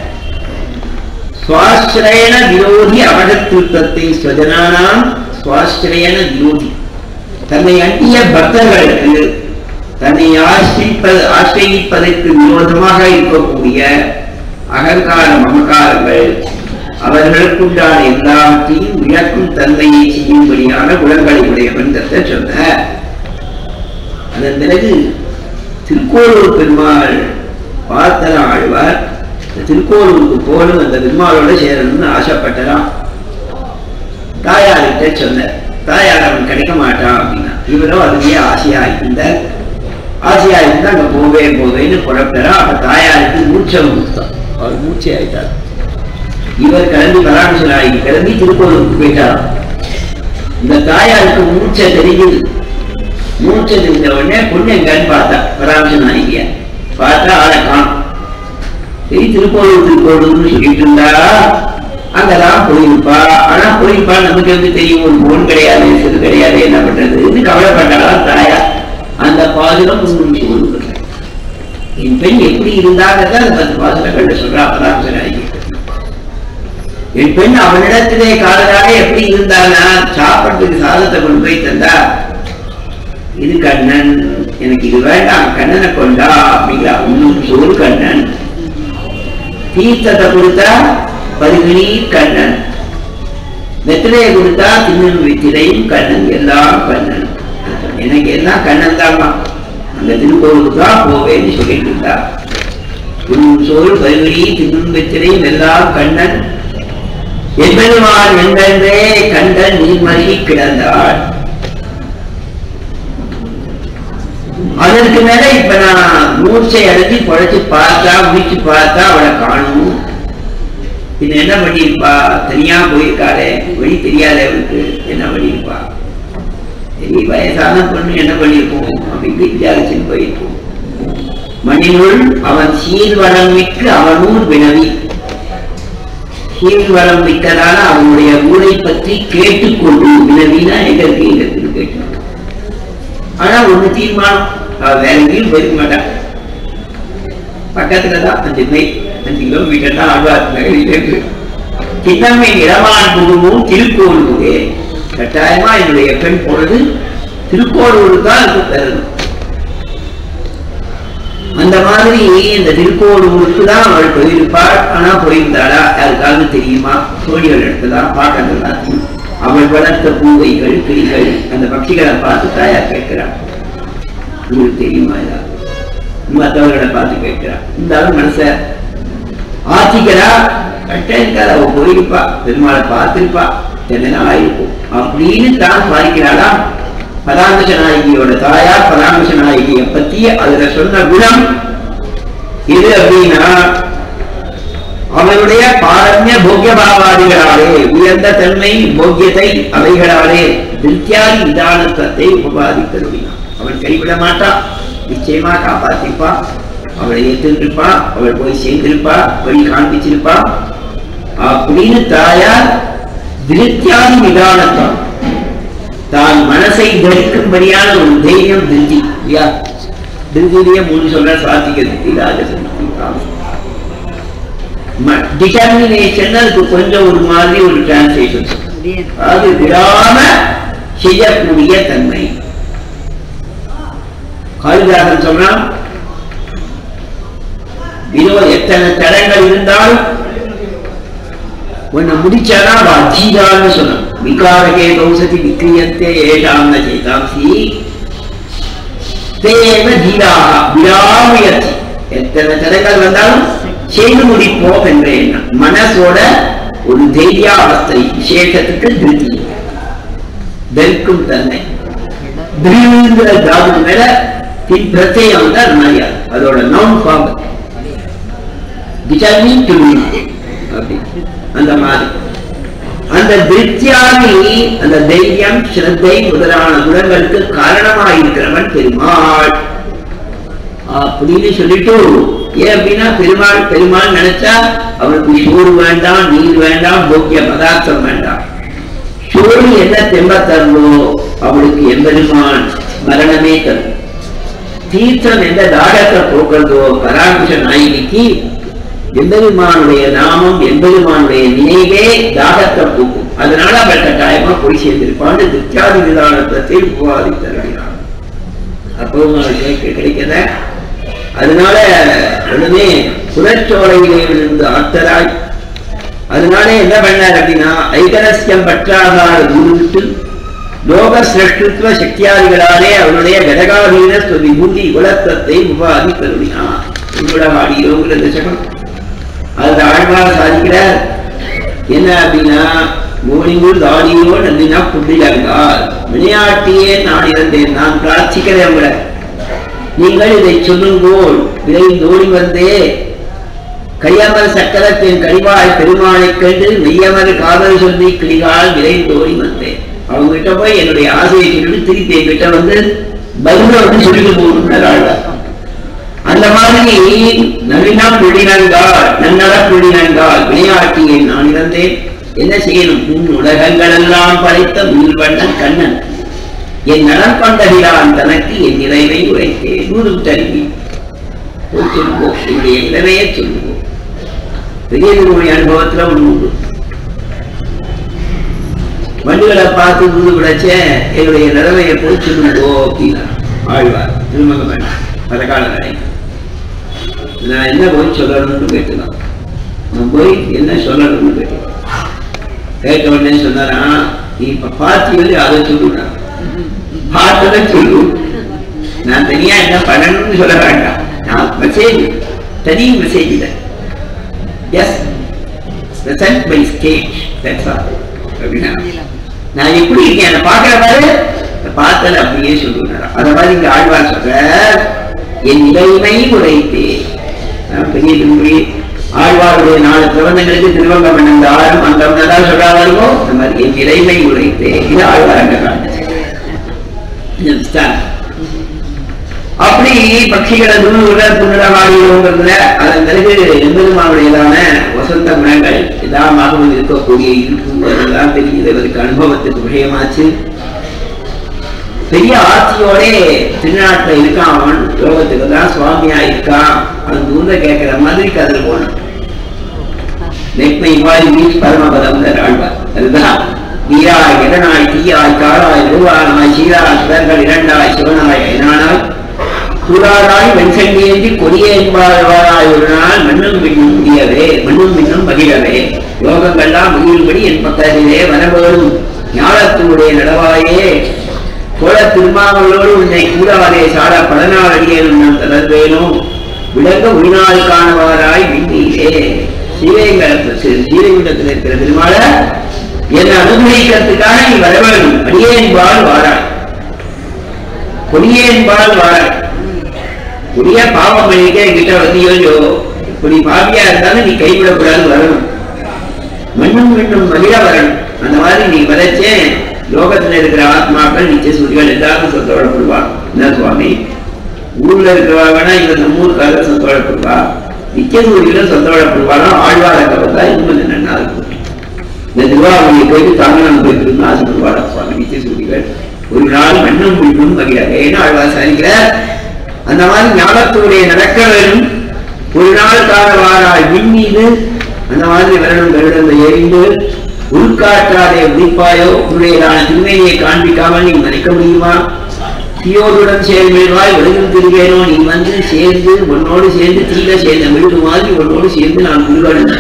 சுவாசிரயண விரோதி அவகத்திருத்தத்தை ஸ்வஜனானாம் சுவாசிரயண விரோதி தன்னை அண்டிய பக்தர்கள் என்று தன்னை ஆசிரிப்பது ஆசிரியிப்பதற்கு விரோதமாக இருக்கக்கூடிய அகங்கார மமகாரங்கள் அவர்களுக்குண்டான எல்லாவற்றையும் இழக்கும் தன்மையை செய்யும்படியான குணங்களை உடையவன் தத்த சொன்ன அதன் பிறகு திருக்கோளூர் பெருமாள் பார்த்தன ஆழ்வார் இந்த திருக்கோளூருக்கு போகணும் அந்த பெருமாளோட சேரணும்னு ஆசைப்பட்டலாம் தாயார்கிட்ட சொன்னார் தாயார் அவன் கிடைக்க மாட்டான் அப்படின்னா இவரும் அதுலயே ஆசையா இருந்தார் ஆசையா இருந்தா அங்க போவே போவேன்னு புறப்பட்டாரா அப்ப தாயாருக்கு மூச்சம் கொடுத்தான் அவர் மூச்சை ஆயிட்டார் இவர் கிளம்பி பராமரிசனாகி கிளம்பி திருக்கோளுக்கு போயிட்டாராம் இந்த தாயாருக்கு மூச்சை தெரியுது மூச்சை தெரிஞ்ச உடனே பொண்ணு எங்கன்னு பார்த்தா பராமரிசனாகிய பார்த்தா ஆளை காணும் சரி திருக்கோளூர் திருக்கோளூர்னு சொல்லிட்டு இருந்தா அங்கதான் போயிருப்பா ஆனா போயிருப்பா நமக்கு வந்து தெரியும் ஒரு போன் கிடையாது சிறு கிடையாது என்ன பண்றது கவலைப்பட்டாளா தாயா அந்த பாதுகம் முன்னூற்றி ஒன்று என் பெண் எப்படி இருந்தாங்கிறத அந்த பத்து பாசுரங்கள் சொல்றா பராமரிசனாகி என் பெண் அவனிடத்திலே காலராக எப்படி இருந்தானா சாப்பிட்றதுக்கு சாதத்தை கொண்டு போய் தந்தா இது கண்ணன் எனக்கு இது வேண்டாம் கண்ணனை கொண்டா அப்படிங்கிற இன்னும் சோறு கண்ணன் தீர்த்தத்தை கொடுத்தா பருகினி கண்ணன் வெத்திலையை கொடுத்தா திண்ணன் வெத்திலையும் கண்ணன் எல்லாம் கண்ணன் எனக்கு எல்லாம் கண்ணன் தான்மா அந்த திருக்கோவிலுக்கு தான் போவேன்னு சொல்லிட்டு இருந்தா உன் சோறு பருவடி தின்னும் வெற்றிலையும் எல்லாம் கண்ணன் எம்பெருமான் என்றென்றே கண்டன் நீர்மறி கிடந்தாள் அதற்கு மேல இப்ப நான் மூச்சை அடைஞ்சு குழைச்சு பார்த்தா முடிச்சு பார்த்தா அவளை காணும் பின்ன என்ன பண்ணியிருப்பா தனியா போயிருக்காளே வழி தெரியாதே அவளுக்கு என்ன பண்ணியிருப்பா சரி வயசான பொண்ணு என்ன பண்ணியிருப்போம் அப்படின்னு விசாரிச்சுன்னு போயிருப்போம் மணினுள் அவன் சீர்வரம் மிக்கு அவனூர் வினவி சீர்வரம் மிக்கதான அவனுடைய ஊரை பற்றி கேட்டுக்கொண்டு வினவினா எங்க இருக்கு எங்க இருக்குன்னு கேட்டு ஆனா ஒண்ணு தீர்மானம் அவ வேற எங்கேயும் போயிருக்க மாட்டான் பக்கத்துல தான் அஞ்சு மைல் அஞ்சு கிலோமீட்டர் தான் ஆழ்வார் நகரில் இருக்கு சின்னம்மை இடமான் புகுமும் திருக்கோளூரே கட்டாயமா என்னுடைய பெண் போனது திருக்கோளூர் தான் இருக்கும் பெறணும் அந்த மாதிரி இந்த திருக்கோளூருக்கு தான் அவள் போயிருப்பாள் ஆனா போயிருந்தாளா யாருக்காவது தெரியுமா தோழிகள் எடுத்துதான் பாட்டங்கள்லாம் அவள் வளர்த்த பூவைகள் கிளிகள் அந்த பட்சிகளை பார்த்து தாயார் கேட்கிறாள் உங்களுக்கு தெரியுமா ஏதாவது மற்றவர்களை பார்த்து கேட்கிறாள் இருந்தாலும் மனச ஆச்சிக்கிறா கட்டாயிருக்காது அவ போயிருப்பா பெருமாளை பார்த்திருப்பா என்ன ஆயிருக்கும் அப்படின்னு தான் பாதிக்கிறாளா பராமரிச நாயகியோட தாயார் பராமரிச நாயகியை பத்தி அதுல சொன்ன குணம் இது அப்படின்னா அவனுடைய பாரம்ய போக்கிய பாவாதிகளாலே உயர்ந்த தன்மை போக்கியத்தை அவைகளாலே திருப்தியாதி நிதானத்தை உபாதித்தருவினான் அவன் கைவிட மாட்டான் நிச்சயமா காப்பாத்திப்பா அவளை ஏற்றிருப்பா அவள் போய் சேர்ந்திருப்பா வழி காண்பிச்சிருப்பா அப்படின்னு தாயார் திருப்தியாதி நிதானத்தான் தான் மனசை தரிக்கும்படியான ஒரு தைரியம் திருப்தி இல்லையா திருப்தியிலேயே மூணு சொல்ற சாத்திக திருப்தி ராஜசக்தி டிட்டர்மினேஷன் அதுக்கு கொஞ்சம் ஒரு மாதிரி ஒரு டிரான்ஸ்லேஷன் அது விடாம செய்யக்கூடிய தன்மை காளிதாசன் சொன்னான் இதோ எத்தனை தடங்கள் இருந்தாலும் உன்னை முடிச்சாதான் அவ அஜீதான்னு சொன்னான் விகாரகே கௌசதி விக்ரியந்தே ஏஷாம் ந சேதாம்சி தேவ தீராக விடாமுயற்சி எத்தனை தடங்கள் வந்தாலும் செய்து முடிப்போம் என்ற எண்ணம் மனசோட ஒரு தைரியாவஸ்தை விசேஷத்துக்கு திருப்தி வெறுக்கும் தன்மை திருங்கிற தாது மேல பின் பிரத்யம் வந்து அது மரியாதை அதோட நவுன் ஃபார்ம் டிட்டர்மின் டு அப்படி அந்த மாதிரி அந்த திருப்தியாகி அந்த தைரியம் ஸ்ரத்தை முதலான குணங்களுக்கு காரணமாக இருக்கிறவன் பெருமாள் அப்படின்னு சொல்லிட்டு ஏன் அப்படின்னா பெருமாள் பெருமாள் நினைச்சா அவனுக்கு சோறு வேண்டாம் நீர் வேண்டாம் போக்கிய பதார்த்தம் வேண்டாம் சோறு என்ன தெம்ப தருவோ அவளுக்கு எம்பெருமான் மரணமே தரும் தீர்த்தம் எந்த தாகத்தை போக்குறதோ பராமரிஷ நாயகிக்கு எம்பெருமானுடைய நாமம் எம்பெருமானுடைய நினைவே தாகத்தை போக்கும் அதனால அவள் கட்டாயமா போய் சேர்ந்திருப்பான்னு தித்யாதி விதானத்தை உபாதித்தருகிறான் அப்பவும் அவளுக்கு கிடைக்கல அதனால உடனே புறச்சோலையிலே விழுந்து ஆத்தராய் அதனால என்ன பண்ணார் அப்படின்னா ஐகரஸ்யம் பற்றாகாத விட்டு லோக சிரஷ்டுத்துவ சக்தியாதிகளாலே அவனுடைய கடகாதீன விபூதி உலகத்தை உபாதி கருணினார் உங்களவாடியோங்கிற தசகம் அது ஆழ்வார் சாதிக்கிறார் என்ன அப்படின்னா மோனிங்கூர் தாடியோ நந்தினா புள்ளிலங்கால் விளையாட்டியே நான் இருந்தேன் நான் பிரார்த்திக்கிறேன் உங்களை நீங்கள் இதை சொல்லுங்கோள் விரைந்தோடி வந்தே கையமர் சக்கரத்தின் கடிவாய் பெருமாளைக் கண்டு மெய்யமர் காதல் சொல்லி கிளிகால் விரைந்தோடி வந்தேன் அவங்க கிட்ட போய் என்னுடைய ஆசையை சொல்லிட்டு திருப்பி என்கிட்ட வந்து பதில வந்து சொல்லிட்டு போகணும் அந்த மாதிரி நவீனா புள்ளினங்கால் நன்னட புள்ளினங்கால் விளையாட்டியை நான் இருந்தேன் என்ன செய்யணும் உன் உலகங்கள் எல்லாம் படைத்த முன்வண்ணன் கண்ணன் என் நலம் கொண்டகிறான் தனக்கு என் நிறைவை உரைத்தேன் நூறு தருவி போய் சொல்லுவோம் என்னுடைய நிலைமையை சொல்லுவோம் பெரிய குருவுடைய அனுபவத்துல ஒண்ணு உண்டு வண்டுகளை பார்த்து விழுந்து விடச்ச என்னுடைய நிலைமையை போய் சொல்லுங்கோ அப்படின்னா ஆழ்வார் திருமக வேண்டாம் பலகால நடை நான் என்ன போய் சொல்லணும்னு கேட்டுதான் நான் போய் என்ன சொல்லணும்னு கேட்டேன் கேட்ட உடனே சொன்னாரா நீ இப்ப பார்த்து அதை சொல்லுடா பார்த்ததை சொல்லு நான் தனியா என்ன பண்ணணும்னு சொல்ல வேண்டாம் நான் மெசேஜ் தனி மெசேஜ் இல்லை yes present by stage that's all அப்படின்னா நான் எப்படி இருக்கேன் அதை பார்க்கிற பாரு அதை பார்த்தல அப்படியே சொல்லுறாரு அத மாதிரி இங்க ஆழ்வார் சொல்ற என் நிலைமை உரைத்தே நான் பெரிய திருமுறை ஆழ்வாருடைய நாலு பிரபந்தங்களுக்கு திருவங்க பண்ணந்த ஆழம் அந்த தான் சொல்றாங்க இந்த மாதிரி என் நிலைமை உரைத்தே இது ஆழ்வார் அங்க காட்டுச்சு அப்படி பட்சிகளை நூல்கள புனரவாடியோங்கிறதுல அதன் பிறகு எம்பெருமானுடையதான வசந்த குணங்கள் எல்லாமாகவும் இருக்கக்கூடிய இருக்கும் அதெல்லாம் தெரியுது இவருக்கு அனுபவத்துக்கு விஷயமாச்சு பெரிய ஆட்சியோட திருநாட்டுல இருக்கான் அவன் யோகத்துக்கு தான் சுவாமியா இருக்கான் அந்த ஊர்ல கேட்கிற மாதிரி கதில் போனான் நெக்மை வாய் வீச் பரமபதம் ஆழ்வார் அதுதான் நீராய் இடனாய் தீயாய் காலாய் நிர்வாணமாய் சீராய் சுடர்கள் இரண்டாய் சிவனாய் ஐநானாய் சூறாராய் வெண்செங்கேந்தி கொடிய என்பாழ்வாராய் ஒரு நாள் மண்ணும் பின்னும் முடியவே மண்ணும் பின்னும் மகிழவே யோகங்கள்லாம் மகிழும்படி என் பக்கத்திலே வரவேறும் ஞானத்தினுடைய நடவாயே கோல திருமாவளோடு உன்னை கூடாதே சாட பலநாள் அடியேனும் நான் தளர்வேனும் விளங்க உயினால் காணவாராய் விண்ணீரே சீவைங்களத்து சீவைகுண்டத்தில் இருக்கிற பெருமாள என்னை அனுகிரகிக்கிறதுக்காக நீ வர வேண்டும் அடியேன்பால் வாராய் கொடியேன்பால் வாராய் கொடிய பாவம் பண்ணிக்க என்கிட்ட வந்தியோ இப்படி பாவியா இருந்தாலும் நீ கைவிடக்கூடாது வரணும் மண்ணும் மண்ணும் மகிழ வரணும் அந்த மாதிரி நீ வரைச்சே லோகத்துல இருக்கிற ஆத்மாக்கள் நிச்சய சூரியர்கள் எல்லாரும் சந்தோஷப்படுவா என்ன சுவாமி ஊர்ல இருக்கிறவா வேணா இங்க நம்ம ஊருக்காக சந்தோஷப்படுவா நிச்சய சூரியர்கள் சந்தோஷப்படுவானா ஆழ்வார கவத்தா இன்னும் கொஞ்சம் நன்னா இருக்கும் இந்த திருவாரூரை போயிட்டு தாங்கலாம் போயிட்டு ஆசைப்படுவாடா சுவாமி நிச்சய சூரியர்கள் ஒரு நாள் மண்ணும் முன்னும் மகிழாக ஏன்னா ஆழ்வார் சாதிக்கிறார் அந்த மாதிரி ஞானத்துடைய நடக்க வேணும் ஒரு நாள் காலவாராய் விண்மீது அந்த மாதிரி வரணும் வருடந்த எரிந்து உள்காற்றாதே உதிப்பாயோ உன்னுடையதான திருமையை காண்பிக்காமல் நீ மறைக்க முடியுமா தீயோருடன் சேர்மைவாய் உலகில் திருவேனோ நீ வந்து சேர்ந்து உன்னோடு சேர்ந்து தீல சேர்ந்த மெழுகு மாதிரி உன்னோடு சேர்ந்து நான் குருகன்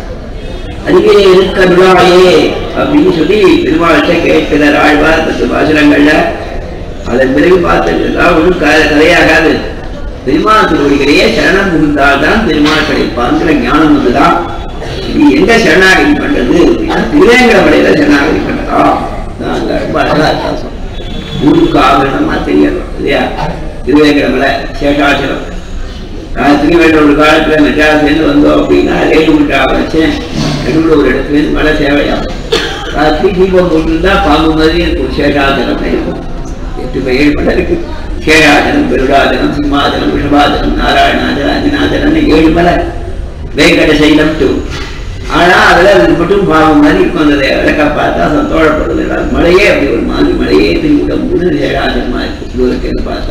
அதுவே இருக்க விழாயே அப்படின்னு சொல்லி பெருமாள்கிட்ட கேட்கிறார் ஆழ்வார் பத்து பாசுரங்கள்ல அதன் பிறகு பார்த்ததுதான் ஒன்றும் கதையாகாது பெருமாள் திருவடிகளையே சரணம் புகுந்தால் தான் பெருமாள் கிடைப்பாங்கிற ஞானம் வந்துதான் இது எங்க சரணாகதி பண்றது திருவேங்கட மலையில சரணாகதி பண்றதா நாங்க ரொம்ப அழகா வித்தியாசம் ஊருக்கு ஆவரணமா தெரியணும் இல்லையா திருவேங்கட மலை சேஷாச்சலம் நான் திருவேண்ட ஒரு காலத்துல மெட்ராஸ்லேருந்து வந்தோம் அப்படின்னா ரேடு முட்டா வச்சேன் நடுவில் ஒரு இடத்துல இருந்து மலை சேவையாகும் ராத்திரி தீபம் போட்டுருந்தா பாம்பு மாதிரி இருக்கும் சேஷாச்சலம் இருக்கும் எட்டு பை ஏழு மலை இருக்கு கேராஜனம் பெருடாஜனம் சிம்மாஜனம் விஷபாஜனம் நாராயணாஜனம் அஞ்சனாஜனம் ஏழு மலை வேங்கட சைலம் டூ ஆனா அதுல அது மட்டும் பாவம் மாதிரி இருக்கும் அந்த விளக்க பார்த்தா சந்தோஷப்படுது அது மழையே அப்படி ஒரு மாதிரி மழையே திருவிடம் முழு சேராஜனமா இருக்கு தூரத்தில் பார்த்தா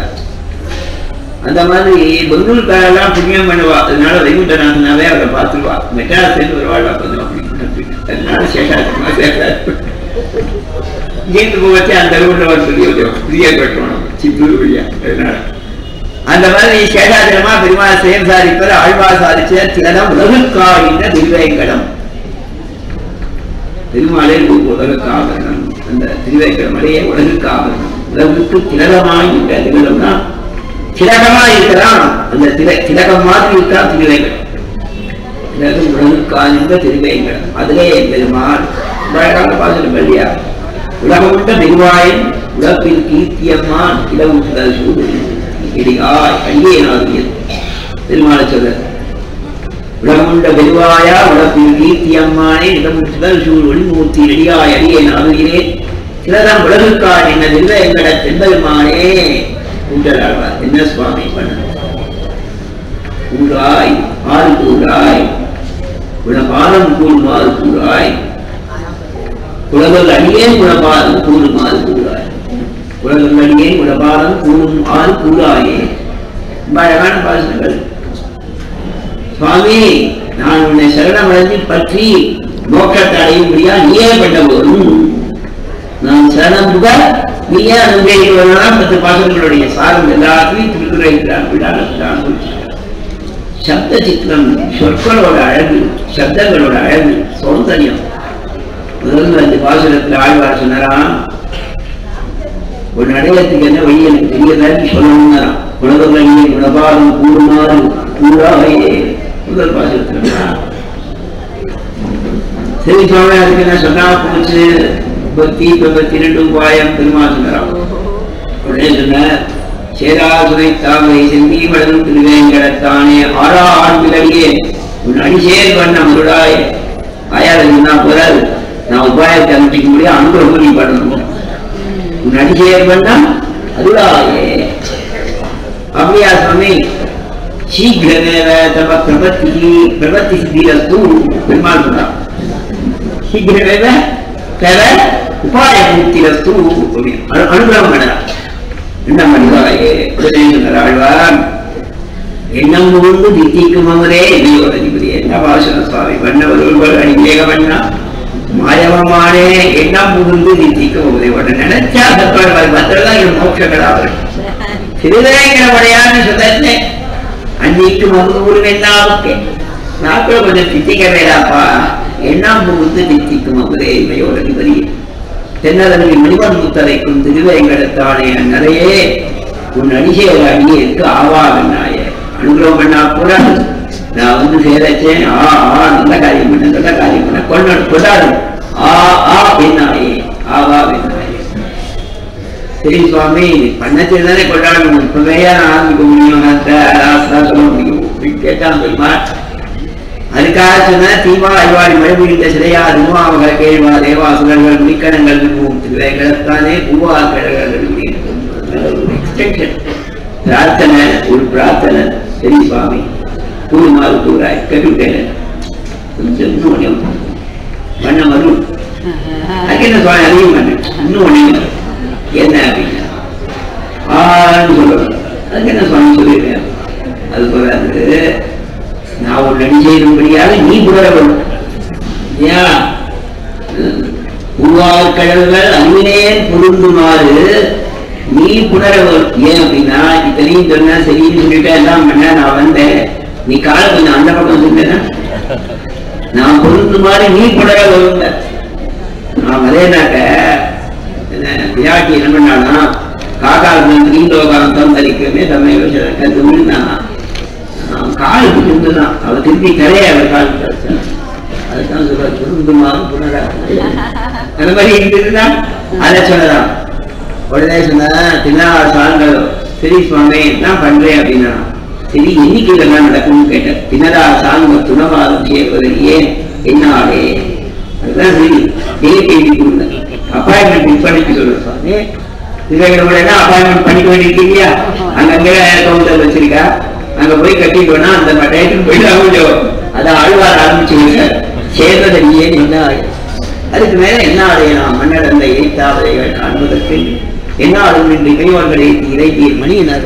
அந்த மாதிரி பெங்களூர்காரெல்லாம் புண்ணியம் பண்ணுவா அதனால வைகுண்டநாதனாவே அவரை பார்த்துருவா மெட்ராஸ்லேருந்து ஒரு வாழ்வா கொஞ்சம் அப்படி அதனால சேஷாஜனமா சேஷாஜன் இங்கேருந்து போவச்சு அந்த ரூட்ல வந்து பிரிய கட்டணும் சித்தூர் வழியா அதனால அந்த மாதிரி சேஷாச்சலமா பெருமாள் செயல் சாதிப்பர் ஆழ்வா சாதிச்ச திலனம் உலகுக்காகின்ற திருவேங்கடம் பெருமாளே உலகுக்கு ஆபரணம் அந்த திருவேங்கடம் மலையே உலகுக்கு ஆபரணம் உலகுக்கு திலகமாய் இருக்கிற திலகம்னா திலகமா இருக்கிறான் அந்த தில திலகம் மாதிரி இருக்கிறான் திருவேங்கடம் திலகம் உலகுக்காகின்ற திருவேங்கடம் அதிலே பெருமாள் அழகான பாசனம் இல்லையா உலகமுண்ட பெருவாயன் உலகில் கீர்த்தியம்மான் இளவுதல் சூடு இடியாய் அடியேனாதியல் பெருமாளை சொல்ற உலகமுண்ட பெருவாயா உலகில் கீர்த்தியம்மானே இடமுற்றுதல் சூழ் ஒளிமூர்த்தி இடியாய் அடியேனாதுகிறே சிலதான் உலகுக்கான் என்ன தில்ல எங்கட தென்பெருமானே கூட்டலாழ்வார் என்ன சுவாமி பண்ண கூறாய் ஆறு கூறாய் உலகாலம் கூறுமாறு கூறாய் குலகள் அடியேன் குலபாலம் கூறுமாறு கூறாய் குலகள் அடியேன் குலபாலம் கூறும் ஆறு கூறாயே ரொம்ப அழகான பாசனங்கள் சுவாமி நான் உன்னை சரணமடைந்து பற்றி மோட்சத்தை அடையும்படியா நீயே பண்ண போதும் நான் சரணம் புக நீயே அனுபவிக்கிறவனா பத்து பாசனங்களுடைய சாரம் எல்லாத்தையும் திருக்குறைக்கிறான் விடாதான் சப்த சித்திரம் சொற்களோட அழகு சப்தங்களோட அழகு சௌந்தரியம் முதல்ல அந்த பாசுரத்தில் ஆழ்வார் சொன்னாராம் ஒரு அடையத்துக்கு என்ன வழி எனக்கு தெரியலன்னு சொல்லணும்னாராம் உலக வழியை உலபாலும் கூடுமாறு ஊராயே முதல் பாசுரத்துல சரி சுவாமி அதுக்கு என்ன சொன்னா போச்சு பக்தி தொண்ணூத்தி ரெண்டு உபாயம் பெருமாள் சொன்னாராம் உடனே சொன்னார் சேராசுரை தாமரை செந்தி வளரும் திருவேங்கடத்தானே ஆறா ஆண்பிலேயே உன் அடிசேர் பண்ண முருடாய் ஆயாத சொன்னா போறாது நான் உபாயத்தை அனுப்பிக்க முடியும் அனுகிரகம் நீ பண்ணணும் உன் அடிசேர் பண்ண அருளாயே அப்படியா சுவாமி சீக்கிரமேவ தம பிரபத்தி பிரபத்தி சித்திரஸ்து பெருமாள் சொன்னார் சீக்கிரமேவ தவ உபாய பூர்த்திரஸ்து அப்படின்னு அனுகிரகம் பண்ணலாம் என்ன பண்ணுவாயே ஆழ்வார் எண்ணம் முழுந்து தித்திக்கும் அவரே இல்லையோட அதிபதி என்ன பாசன சுவாமி பண்ணவர் ஒருவர் அடிவேக பண்ணா மாயவமானே எண்ணம் முழுந்து தித்திக்கும் அவரே உடனே நினைச்சா சத்வாழ்வார் மற்றதான் என் மோட்சங்களாவர் சிறுதேங்கடமுடையான்னு சொல்லல அன்னைக்கு மருந்து ஒரு வெண்ணாவுக்கு நான் கூட கொஞ்சம் தித்திக்க வேடாப்பா எண்ணம் முழுந்து தித்திக்கும் அவரே இல்லையோட அதிபதி தென்னதனி மணிவன் முத்தரைக்கும் திருவேங்கடத்தானே அந்நரையே உன் அடிசேர அடியேற்கு ஆவாகனாய அனுகிரகம் பண்ணா கூட நான் வந்து சேரச்சேன் ஆ ஆ நல்ல காரியம் பண்ண நல்ல காரியம் பண்ண கொண்டு கொண்டாடு ஆ ஆ பெண்ணாயே ஆவா பெண்ணாயே சரி சுவாமி பண்ணச்சே தானே கொண்டாடணும் இப்பவே நான் ஆரம்பிக்க முடியும் ராசா சொல்ல முடியும் கேட்டான் தெரியுமா அதுக்காக சொன்ன தீவா அய்வாடி மழை பிடித்த சிலையா திருமாவக கேழ்வா தேவாசுரர்கள் முடிக்கணங்கள் திருவேங்கடத்தானே பூவா கிழகள் எக்ஸ்டென்ஷன் பிரார்த்தனை ஒரு பிரார்த்தனை சரி சுவாமி கூடுமாறு கூறாய் கேட்டுட்டேன் கொஞ்சம் இன்னும் ஒன்றையும் பண்ண வரும் அதுக்கு என்ன சுவாமி அதையும் பண்ணு இன்னும் ஒன்றையும் வரும் என்ன அப்படின்னா ஆன்னு சொல்லணும் அதுக்கு என்ன சுவாமி சொல்லிடுறேன் அது போறாது நான் ஒரு நடி செய்யும்படியாக நீ புகழவன் ஏன் பூவார் கடல்கள் அன்பினேன் பொருந்துமாறு நீ புணரவன் ஏன் அப்படின்னா இத்தனையும் சொன்னா சரின்னு சொல்லிட்டு எல்லாம் பண்ண நான் வந்தேன் நீ காலை கொஞ்சம் அந்த பக்கம் சொன்னேன்னா நான் பொருந்துமாறு நீ புணர வருங்க நான் வரேனாக்க விராட்டி என்ன பண்ணானா காக்காரம் திரீலோகாந்தம் தரிக்கவே தம்மை கருத்து காலுக்கு இருந்துதான் அவ திருப்பி கரையை அவர் காலுக்கு அடிச்சான் அதுதான் சொல்ற திருந்துமாறு புனரா அந்த மாதிரி இருந்ததுன்னா அதை சொல்லலாம் உடனே சொன்னா திருநாள் சாங்கள் சரி சுவாமி நான் பண்றேன் அப்படின்னா சரி எண்ணிக்கையில் என்ன நடக்கும்னு கேட்டேன் தினரா சாங்க துணவாதம் செய்வது ஏன் என்னாலே அதுதான் சரி டேட் எழுதி கொடுங்க அப்பாயின்மெண்ட் ஃபிக்ஸ் பண்ணிக்க சொல்லுங்க சுவாமி இதுல அப்பாயின்மெண்ட் பண்ணிக்க வேண்டியிருக்கீங்க அங்கங்க கவுண்டர் வச்சிருக்கா அங்க போய் கட்டிட்டோம்னா அந்த டயத்துக்கு போயிட்டு முடியும் அதான் அழுவார் ஆரம்பிச்சு சேர்ந்தது நீயே என்ன அதுக்கு மேல என்ன அடையலாம் மன்னடந்த எய்த்தாவதைகள் காண்பதற்கு என்ன ஆளும் என்று இறைவர்களை இறைத்தீர் மணியினர்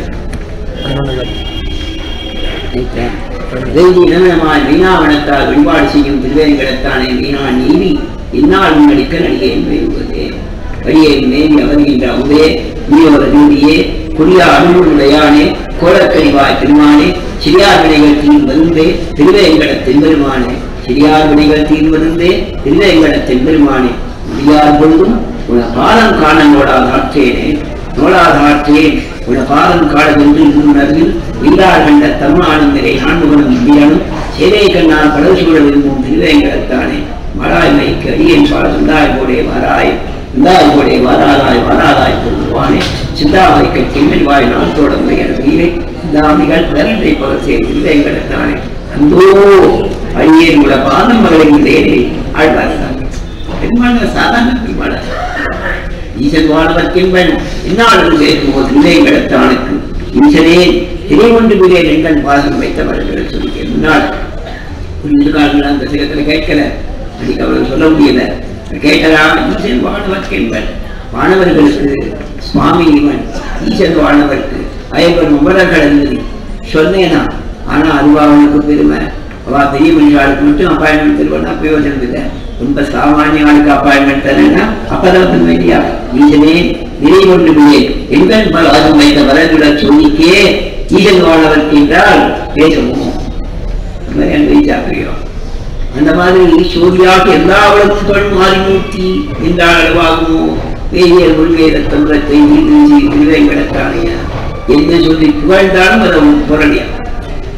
தெய்வீ இனமாய் வீணாவனத்தால் வழிபாடு செய்யும் திருவேங்கடத்தானே வீணா நீதி இந்நாள் முன்னடிக்க நடிகை என்பதே வழியை மேவி அவர்கின்ற அமுதே நீயோர ஜோதியே குடியா அனுபவமுடையானே கோலக்கரிவாய் பெருமானே சிறியார் வினைகள் தீன் வருந்தே திருவேங்கட தென்பெருமானே சிறியார் வினைகள் தீன் வருந்தே திருவேங்கட தென்பெருமானே முடியார் கொண்டும் உன பாலம் காண நோடாதாற்றேனே நோடாதாற்றேன் உன பாலம் காடவென்று இன்னுணர்வில் இல்லார் கண்ட தம்மானந்தரை ஆண்முகனும் இந்தியனும் சேவை கண்ணால் கடல் சூழ விரும்பும் திருவேங்கடத்தானே மலாய்மைக்கு அடியேன் பாட சுந்தாய் போடே வாராய் இந்தாய் போடே வாராதாய் வாராதாய் பொருள்வானே சிந்தாவை கட்டில் வாய் நான் தொடர்ந்து எனது உயிரை சிந்தாமிகள் விரண்டை போல சேர்த்து வெங்கடத்தானே அந்தோ அடியேன் உட பாதம் மகளிந்தேனே ஆழ்வார் பெருமான சாதாரண பெருமான ஈசன் வாழ்வர்க்கின்பன் என்னாலும் சேர்க்கும் போது திருவேங்கடத்தானுக்கு ஈசனே திரைவொன்று பிரிய எங்கள் பாசம் வைத்தவர்கள் சொல்லி முன்னாள் கொஞ்ச காலங்கள் அந்த சிகத்துல கேட்கல அன்னைக்கு அவர்கள் சொல்ல முடியல கேட்டலாம் ஈசன் வாழ்வர்க்கின்பன் மாணவர்களுக்கு சுவாமி இவன் ஈசன் வாழ்வதற்கு அயப்பன் முகரங்கள் இருந்தது சொன்னேனா ஆனா அதுவா அவனுக்கு பெருமை அவ பெரிய மனுஷாளுக்கு மட்டும் அப்பாயின்மெண்ட் தருவானா பிரயோஜனம் இல்லை ரொம்ப சாமானிய ஆளுக்கு அப்பாயின்மெண்ட் தரேன்னா அப்பதான் பண்ண வேண்டியா ஈசனே நிலை கொண்டு எங்கள் பல அது வைத்த வரதுட சொல்லிக்கே ஈசன் வாழ்வதற்கு என்றால் பேசவும் அந்த மாதிரி அனுபவிச்சாக்குறோம் அந்த மாதிரி சூரியாக எல்லா வளர்ச்சிகளும் மாறிமூர்த்தி என்றால் அளவாகுமோ வேதியல் உள்வேத தமிழத்தை திருவேங்கடத்தானைய என்ன சொல்லி புகழ்ந்தாலும் அதை புரளியா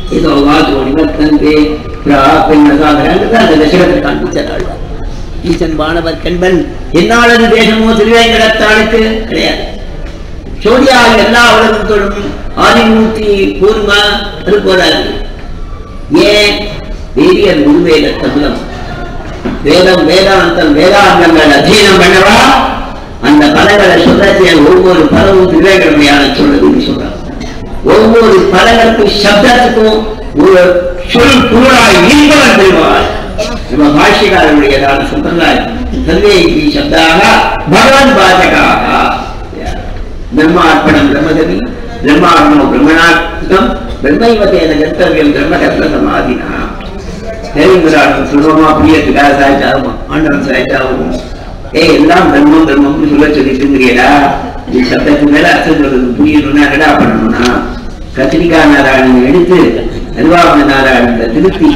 ஏதோ வாசோ நிவர்த்தந்தே பிராபின்னசாகரங்கிறது அந்த தசகத்தை காண்பிச்சாள் ஈசன் வானவர் கண்பன் என்னாளது தேசமோ திருவேங்கடத்தாளுக்கு கிடையாது சோடியாக எல்லா உலகத்தோடும் ஆதிமூர்த்தி பூர்வா அது போறாரு ஏன் பெரிய குருவேத தமிழம் வேதம் வேதாந்தம் வேதாந்தங்கள் அध्यயனம் பண்ணவா அந்த பலங்களை சொல்லக்கூடிய ஒவ்வொரு பலவும் திருவேங்கடமையான சொல்லுதுன்னு சொல்றாங்க ஒவ்வொரு பலனுக்கு சப்தத்துக்கும் ஒரு சொல் குருளாய் இருப்பவர் தெரிவார் நம்ம பாஷ்யக்காரனுடையதான சம்பிரதாயம் சர்வேகி சப்தாக பகவன் பாஜகாக பிரம்மார்ப்பணம் பிரம்மதவி பிரம்மார்ப்பணோ பிரம்மணாத்மகம் பிரம்மைவத்தேன கர்த்தவியம் பிரம்மகர்த்த சமாதினா தேவிங்கிறார்கள் சுலபமா புரியறதுக்காக சாய்ச்சாகும் ஆண்டவன் சாய்ச்சாகும் ஏய் எல்லாம் பிரம்மம் பிரம்மம்னு சொல்ல சொல்லி திங்குறியடா நீ சப்தத்துக்கு மேல அர்த்தம் சொல்றது புரியணும்னா என்னடா பண்ணணும்னா கத்திரிக்காய் நாராயணன் எடுத்து அருவாம நாராயணன் திருத்தி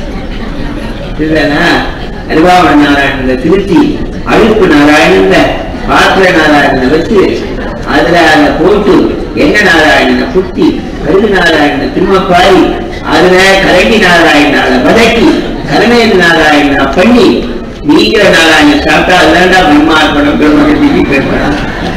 இதுதானா அருவாம நாராயணனை திருத்தி அழுப்பு நாராயணன்ல பாத்திர நாராயணனை வச்சு அதுல அந்த போட்டு என்ன நாராயணனை குத்தி கருது நாராயணனை திரும்ப பாரி அதுல கரண்டி நாராயணால வதக்கி கருணேந்து நாராயணனா பண்ணி நீங்கிற நாராயணன் சாப்பிட்டா அதுதான்டா பிரம்மார்ப்பணம் பிரம்மகத்திக்கு பேர்படா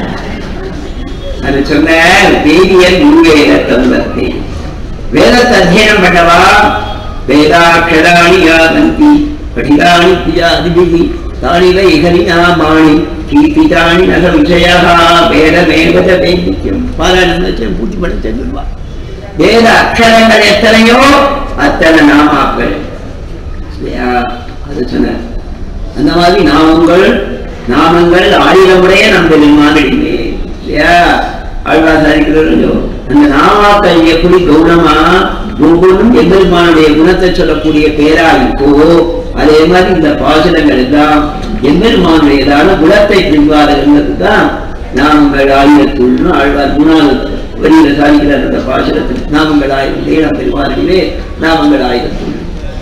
அது சொன்ன வேதியல் உருவேத தந்தத்தை வேதத்தை அத்தியனம் பண்ணவா வேதாட்சராணி யாதந்தி படிதானி பிஜாதிபிகி தானிவை ஹரிநாமாணி கீர்த்திதானி நக விஷயா வேதமேவத வேதித்யம் பாராயணம் பூஜை பண்ண சொல்லுவா வேத அக்ஷரங்கள் எத்தனையோ அத்தனை நாமாக்கள் இல்லையா அது சொன்ன அந்த மாதிரி நாமங்கள் நாமங்கள் ஆயிரமுடைய நம் பெருமானிடுமே இல்லையா ஆழ்வாசாரிக்கிறோ அந்த நாமாக்கள் எப்படி கௌரவமா ஒவ்வொன்றும் எம்பெருமானுடைய குணத்தை சொல்லக்கூடிய பேரா இருக்கோ அதே மாதிரி இந்த பாசனங்கள் எல்லாம் எம்பெருமானுடையதான குணத்தை பிரிவாதங்கிறது தான் நாமங்கள் ஆயிரத்துள்னு ஆழ்வார் மூணாவது வரியில சாதிக்கிறார் அந்த பாசனத்தில் நாமங்கள் ஆயிரம் தேடம் பெருமாறிலே நாமங்கள் ஆயிரத்துள்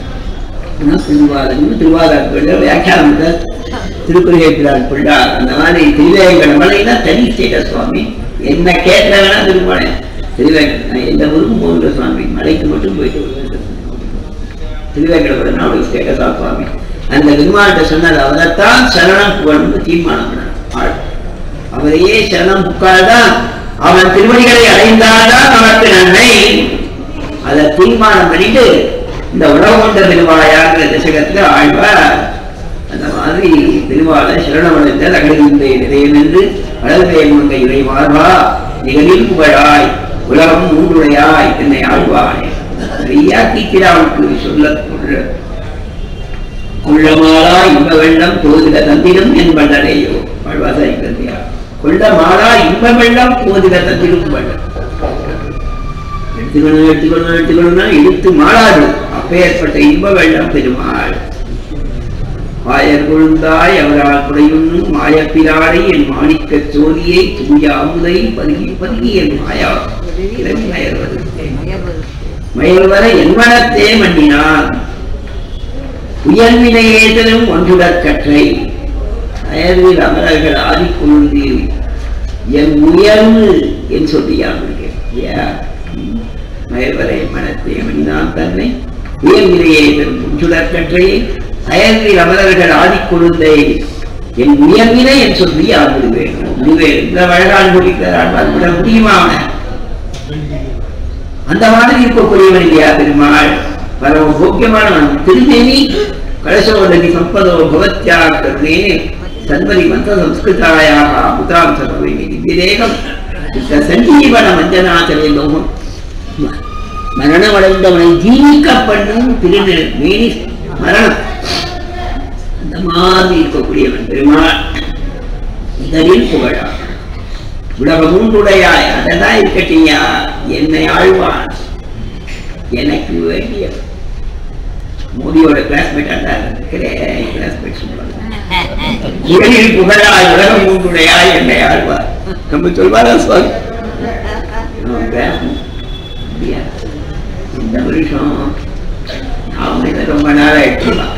திருவாரகம் திருவாரூர் வியாக்கியானம் திருக்குறள் பிள்ளார் அந்த மாதிரி திருவேங்கட மலைனா தனி ஸ்டேட்டஸ் சுவாமி என்ன கேட்கல வேணா திருமலை திருவேங்கட நான் எந்த ஊருக்கும் போகிற சுவாமி மலைக்கு மட்டும் போயிட்டு வருவேன் திருவேங்கட நாடு ஸ்டேட்டஸா சுவாமி அந்த பெருமாள்கிட்ட சொன்னார் அவரைத்தான் சரணம் புகழ்ந்து தீர்மானம் பண்ணார் ஆள் அவரையே சரணம் புக்கால்தான் அவன் திருவடிகளை அடைந்தால்தான் நமக்கு நன்மை அதை தீர்மானம் பண்ணிட்டு இந்த உலகொண்ட பெருவாயாங்கிற தசகத்துல ஆழ்வார் அந்த மாதிரி பெருவாளை சரணமடைந்த அகலிந்தை நிறையம் என்று அழகுபெயர் மங்கை இறை மார்பா நிகழில் புகழாய் உலகம் மூன்றுடையாய் என்னை ஆழ்வாய் நிறைய தீக்கிராவுக்கு சொல்ல கொள்ள கொள்ளமாலா இன்ப வெள்ளம் போதுக தந்திடும் என் வல்லடையோ ஆழ்வாசாரி கருதியா கொள்ளமாலா இன்ப வெள்ளம் போதுக தந்திடும் வள்ளம் எடுத்துக்கணும் எடுத்துக்கணும் எடுத்துக்கணும்னா இழுத்து மாறாது அப்பேற்பட்ட இன்ப வெள்ளம் பெருமாள் ஆயர் கொழுந்தாய் அவரால் குடையுண்ணும் மாயப்பிராடை என் மாணிக்கச் சோதியை தூய அமுதை பருகி பருகி என் மாயா இளம் மயர்வது மயல்வர என்மனத்தே மன்னினான் உயர்வினையேதலும் ஒன்றுடற் கற்றை அயர்வில் அமரர்கள் ஆதிக்கொழுந்து என் உயர்வு என் சொல்லியாம் மயல்வரை மனத்தை மனிதான் தன்னை உயர்வினையே தரும் ஒன்றுடற் கற்றையை அயர்வில் அமரர்கள் ஆதிக்கொழுந்தை என் உயர்வினை என் சொல்லி ஆகுது வேணும் முடிவேன் இந்த வழகால் முடிக்கிறான் விட முடியுமா அவனை அந்த மாதிரி இருக்கக்கூடியவன் இல்லையா பெருமாள் பரம போக்கியமானவன் திருமேனி கலசோதரி சம்பதோ பவத்யா கருணே சன்வரி மந்த சம்ஸ்கிருதாயாக புதாம் சர்வமே விவேகம் இந்த சஞ்சீவன மஞ்சனாச்சரிய லோகம் மரணமடைந்தவனை ஜீவிக்க பண்ணும் திரு மேனி மரணம் அந்த மாதிரி இருக்கக்கூடியவன் பெருமாள் இதழில் புகழா உலக மூன்றுடையாய் அதெல்லாம் இருக்கட்டியா என்னை ஆழ்வான் எனக்கு வேண்டிய மோடியோட கிளாஸ்மேட் அண்டா இருக்கிறேன் கிளாஸ்மேட் சொல்லுவாங்க இதழில் புகழாய் உலக மூன்றுடையாய் என்னை ஆழ்வார் நம்ம சொல்வாரா சுவாமி அவன் பேசணும். அப்படியா? இந்த வருஷம் அவனுக்கு ரொம்ப நாளா எடுத்துக்கலாம்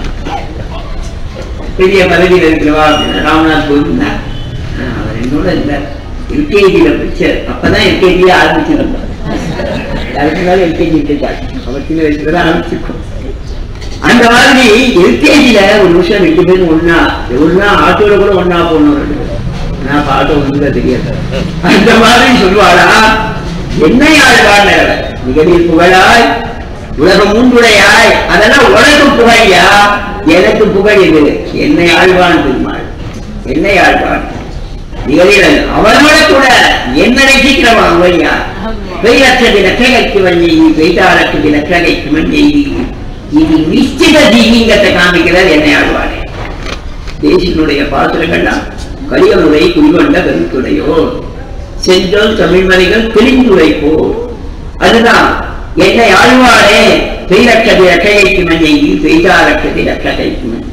பெரிய பதவியில் இருக்கிறவா அப்படின்னா ராம்நாத் கோவிந்தா அவர் என்னோட இருந்தார் எல்கேஜியில் படிச்சார் அப்பதான் எல்கேஜியே ஆரம்பிச்சிருந்தார் அதுக்கு மேலே எல்கேஜி இருக்கார் அவர் சின்ன வயசுல தான் ஆரம்பிச்சிருக்கோம் அந்த மாதிரி எல்கேஜில ஒரு நிமிஷம் ரெண்டு பேரும் ஒண்ணா ஒண்ணா ஆட்டோல கூட ஒண்ணா போகணும் ரெண்டு பேரும் நான் அப்ப ஆட்டோ ஒண்ணுதான் தெரியாது அந்த மாதிரி சொல்லுவாளா என்னை ஆழ்வாள் நிகழ்வில் புகழாய் உலகம் மூன்றுடையாய் அதெல்லாம் உனக்கு புகழியா எனக்கு புகழ் இது என்னை ஆழ்வான் பெருமாள் என்னை ஆழ்வான் நிகழ்வில் அவனோட கூட என்ன ரசிக்கிறவன் அவன் யார் பெய்யற்றது இலக்ககைக்கு வஞ்செய்தி பெய்தாரற்றது இலக்ககைக்கு மஞ்செய்தி இது நிச்சித தீவிங்கத்தை காமிக்கிறார் என்னை ஆழ்வானே தேசியனுடைய பாசுரங்கள்லாம் கலியனுடைய குடிகொண்ட கருத்துடையோ செஞ்சொல் தமிழ்மறைகள் தெரிந்துரைப்போ அதுதான் என்னை ஆழ்வானே பெய்தற்றது இலக்ககைக்கு மஞ்செய்தி பெய்தாரற்றது இலக்ககைக்கு மஞ்செய்தி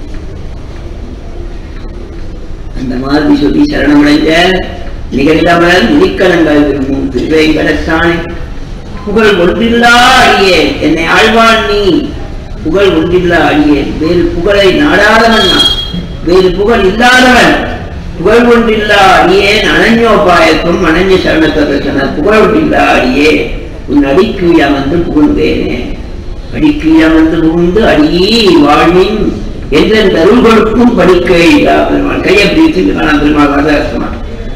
அந்த மாதிரி சொல்லி சரணமடைஞ்ச நிகழ்ந்தவன் முடிக்கலங்கள் விரும்பும் திருவேங்கடத்தானே புகழ் ஒன்றில்லா அடியேன் என்னை ஆழ்வான் நீ புகழ் ஒன்றில்லா அடியேன் வேறு புகழை நாடாதவன் நான் வேறு புகழ் இல்லாதவன் புகழ் ஒன்றில்லா அடியேன் அனன்யோபாயத்தும் அனன்ய சரணத்தன புகழ் ஒன்றில்லா அடியே உன் அடிக்கீழ வந்து புகுந்தேனே அடிக்கீழ வந்து புகுந்து அடியே வாழ்வின் என்ற தருள் கொடுக்கும் படிக்கை பெருமாள் கையை பிடித்து காணாம் பெருமாள் வரத அர்த்தமா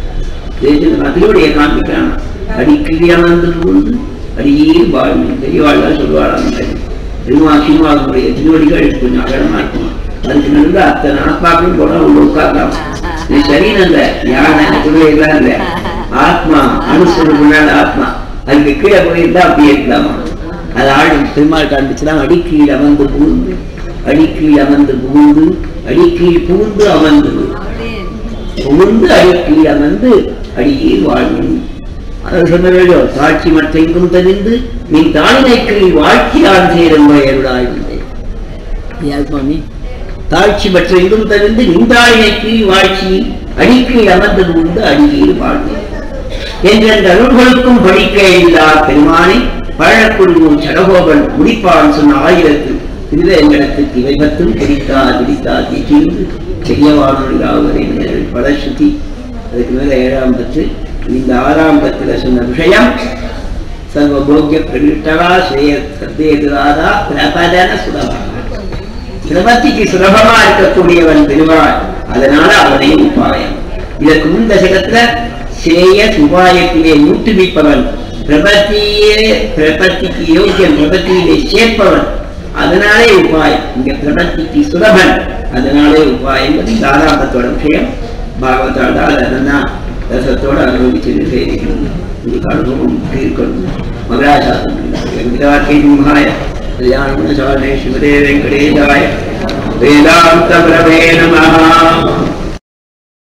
திருவடியை காண்பிக்கிறான் அடிக்கடி அமர்ந்து புகுந்து அடியே வாழ்வின் பெரியவாழ்லாம் சொல்லுவாளாம் திருமா சீனிவாசனுடைய திருவடிகள் கொஞ்சம் அகலமா இருக்குமா அதுக்கு நல்ல அத்தனை ஆத்மாக்களும் போனா உள்ள உட்கார்லாம் இது சரி நல்ல ஞான திருவையெல்லாம் இல்ல ஆத்மா அனுசரணை முன்னாடி ஆத்மா அதுக்கு கீழே போயிருந்தா அப்படியே இருக்கலாமா அது ஆளும் பெருமாள் காண்பிச்சுதான் அடிக்கீழ் அமர்ந்து புகுந்து அடிக்கீழ் அமர்ந்து புகுந்து அடிக்கீழ் புகுந்து அமர்ந்து புகுந்து அடிக்கீழ் அமர்ந்து அடியே வாழ்வின் அதை சொன்ன வேண்டும் சாட்சி மற்ற எங்கும் தெரிந்து நீ தாளினைக்கு வாழ்க்கையான் சேரும் அருளாய் வந்தேன் யார் சுவாமி தாழ்ச்சி மற்ற எங்கும் தெரிந்து நின்றாளினைக்கு வாழ்ச்சி அடிக்கீழ் அமர்ந்தது உண்டு அடியில் வாழ்ந்தேன் என்ற அருள்களுக்கும் படிக்க இல்லா பெருமானை பழக்குழுவும் சடகோபன் முடிப்பான் சொன்ன ஆயிரத்து திருவேங்கடத்துக்கு இவை பத்தும் பிடித்தா பிடித்தா தீட்டிருந்து பெரியவானொழியாவதை பல சுத்தி அதுக்கு மேல ஏழாம் பத்து இந்த ஆறாம் பத்துல சொன்ன விஷயம் சர்வபோக்கிய பிரகிருஷ்டவா ஸ்ரேய சத்தேதாதா பிரபதன சுலபா சிரமத்திக்கு சுலபமா இருக்கக்கூடியவன் பெருமாள் அதனால அவனே உபாயம் இதற்கு முன் தசகத்துல சேய உபாயத்திலே ஊட்டுவிப்பவன் பிரபத்தியே பிரபத்திக்கு யோகியன் பிரபத்தியிலே சேர்ப்பவன் அதனாலே உபாயம் இங்க பிரபத்திக்கு சுலபன் அதனாலே உபாயம் இந்த ஆறாம்பத்தோட விஷயம் பாகவத்தோட அதெல்லாம் ரசத்தோட அனுபவிச்சு செய்திருக்கணும் உங்களுக்கு அனுபவம் இருக்கணும் மகராஜாசன் மகாய கல்யாண சாரணே சிவதே வெங்கடேதாய வேதாந்த பிரவே நம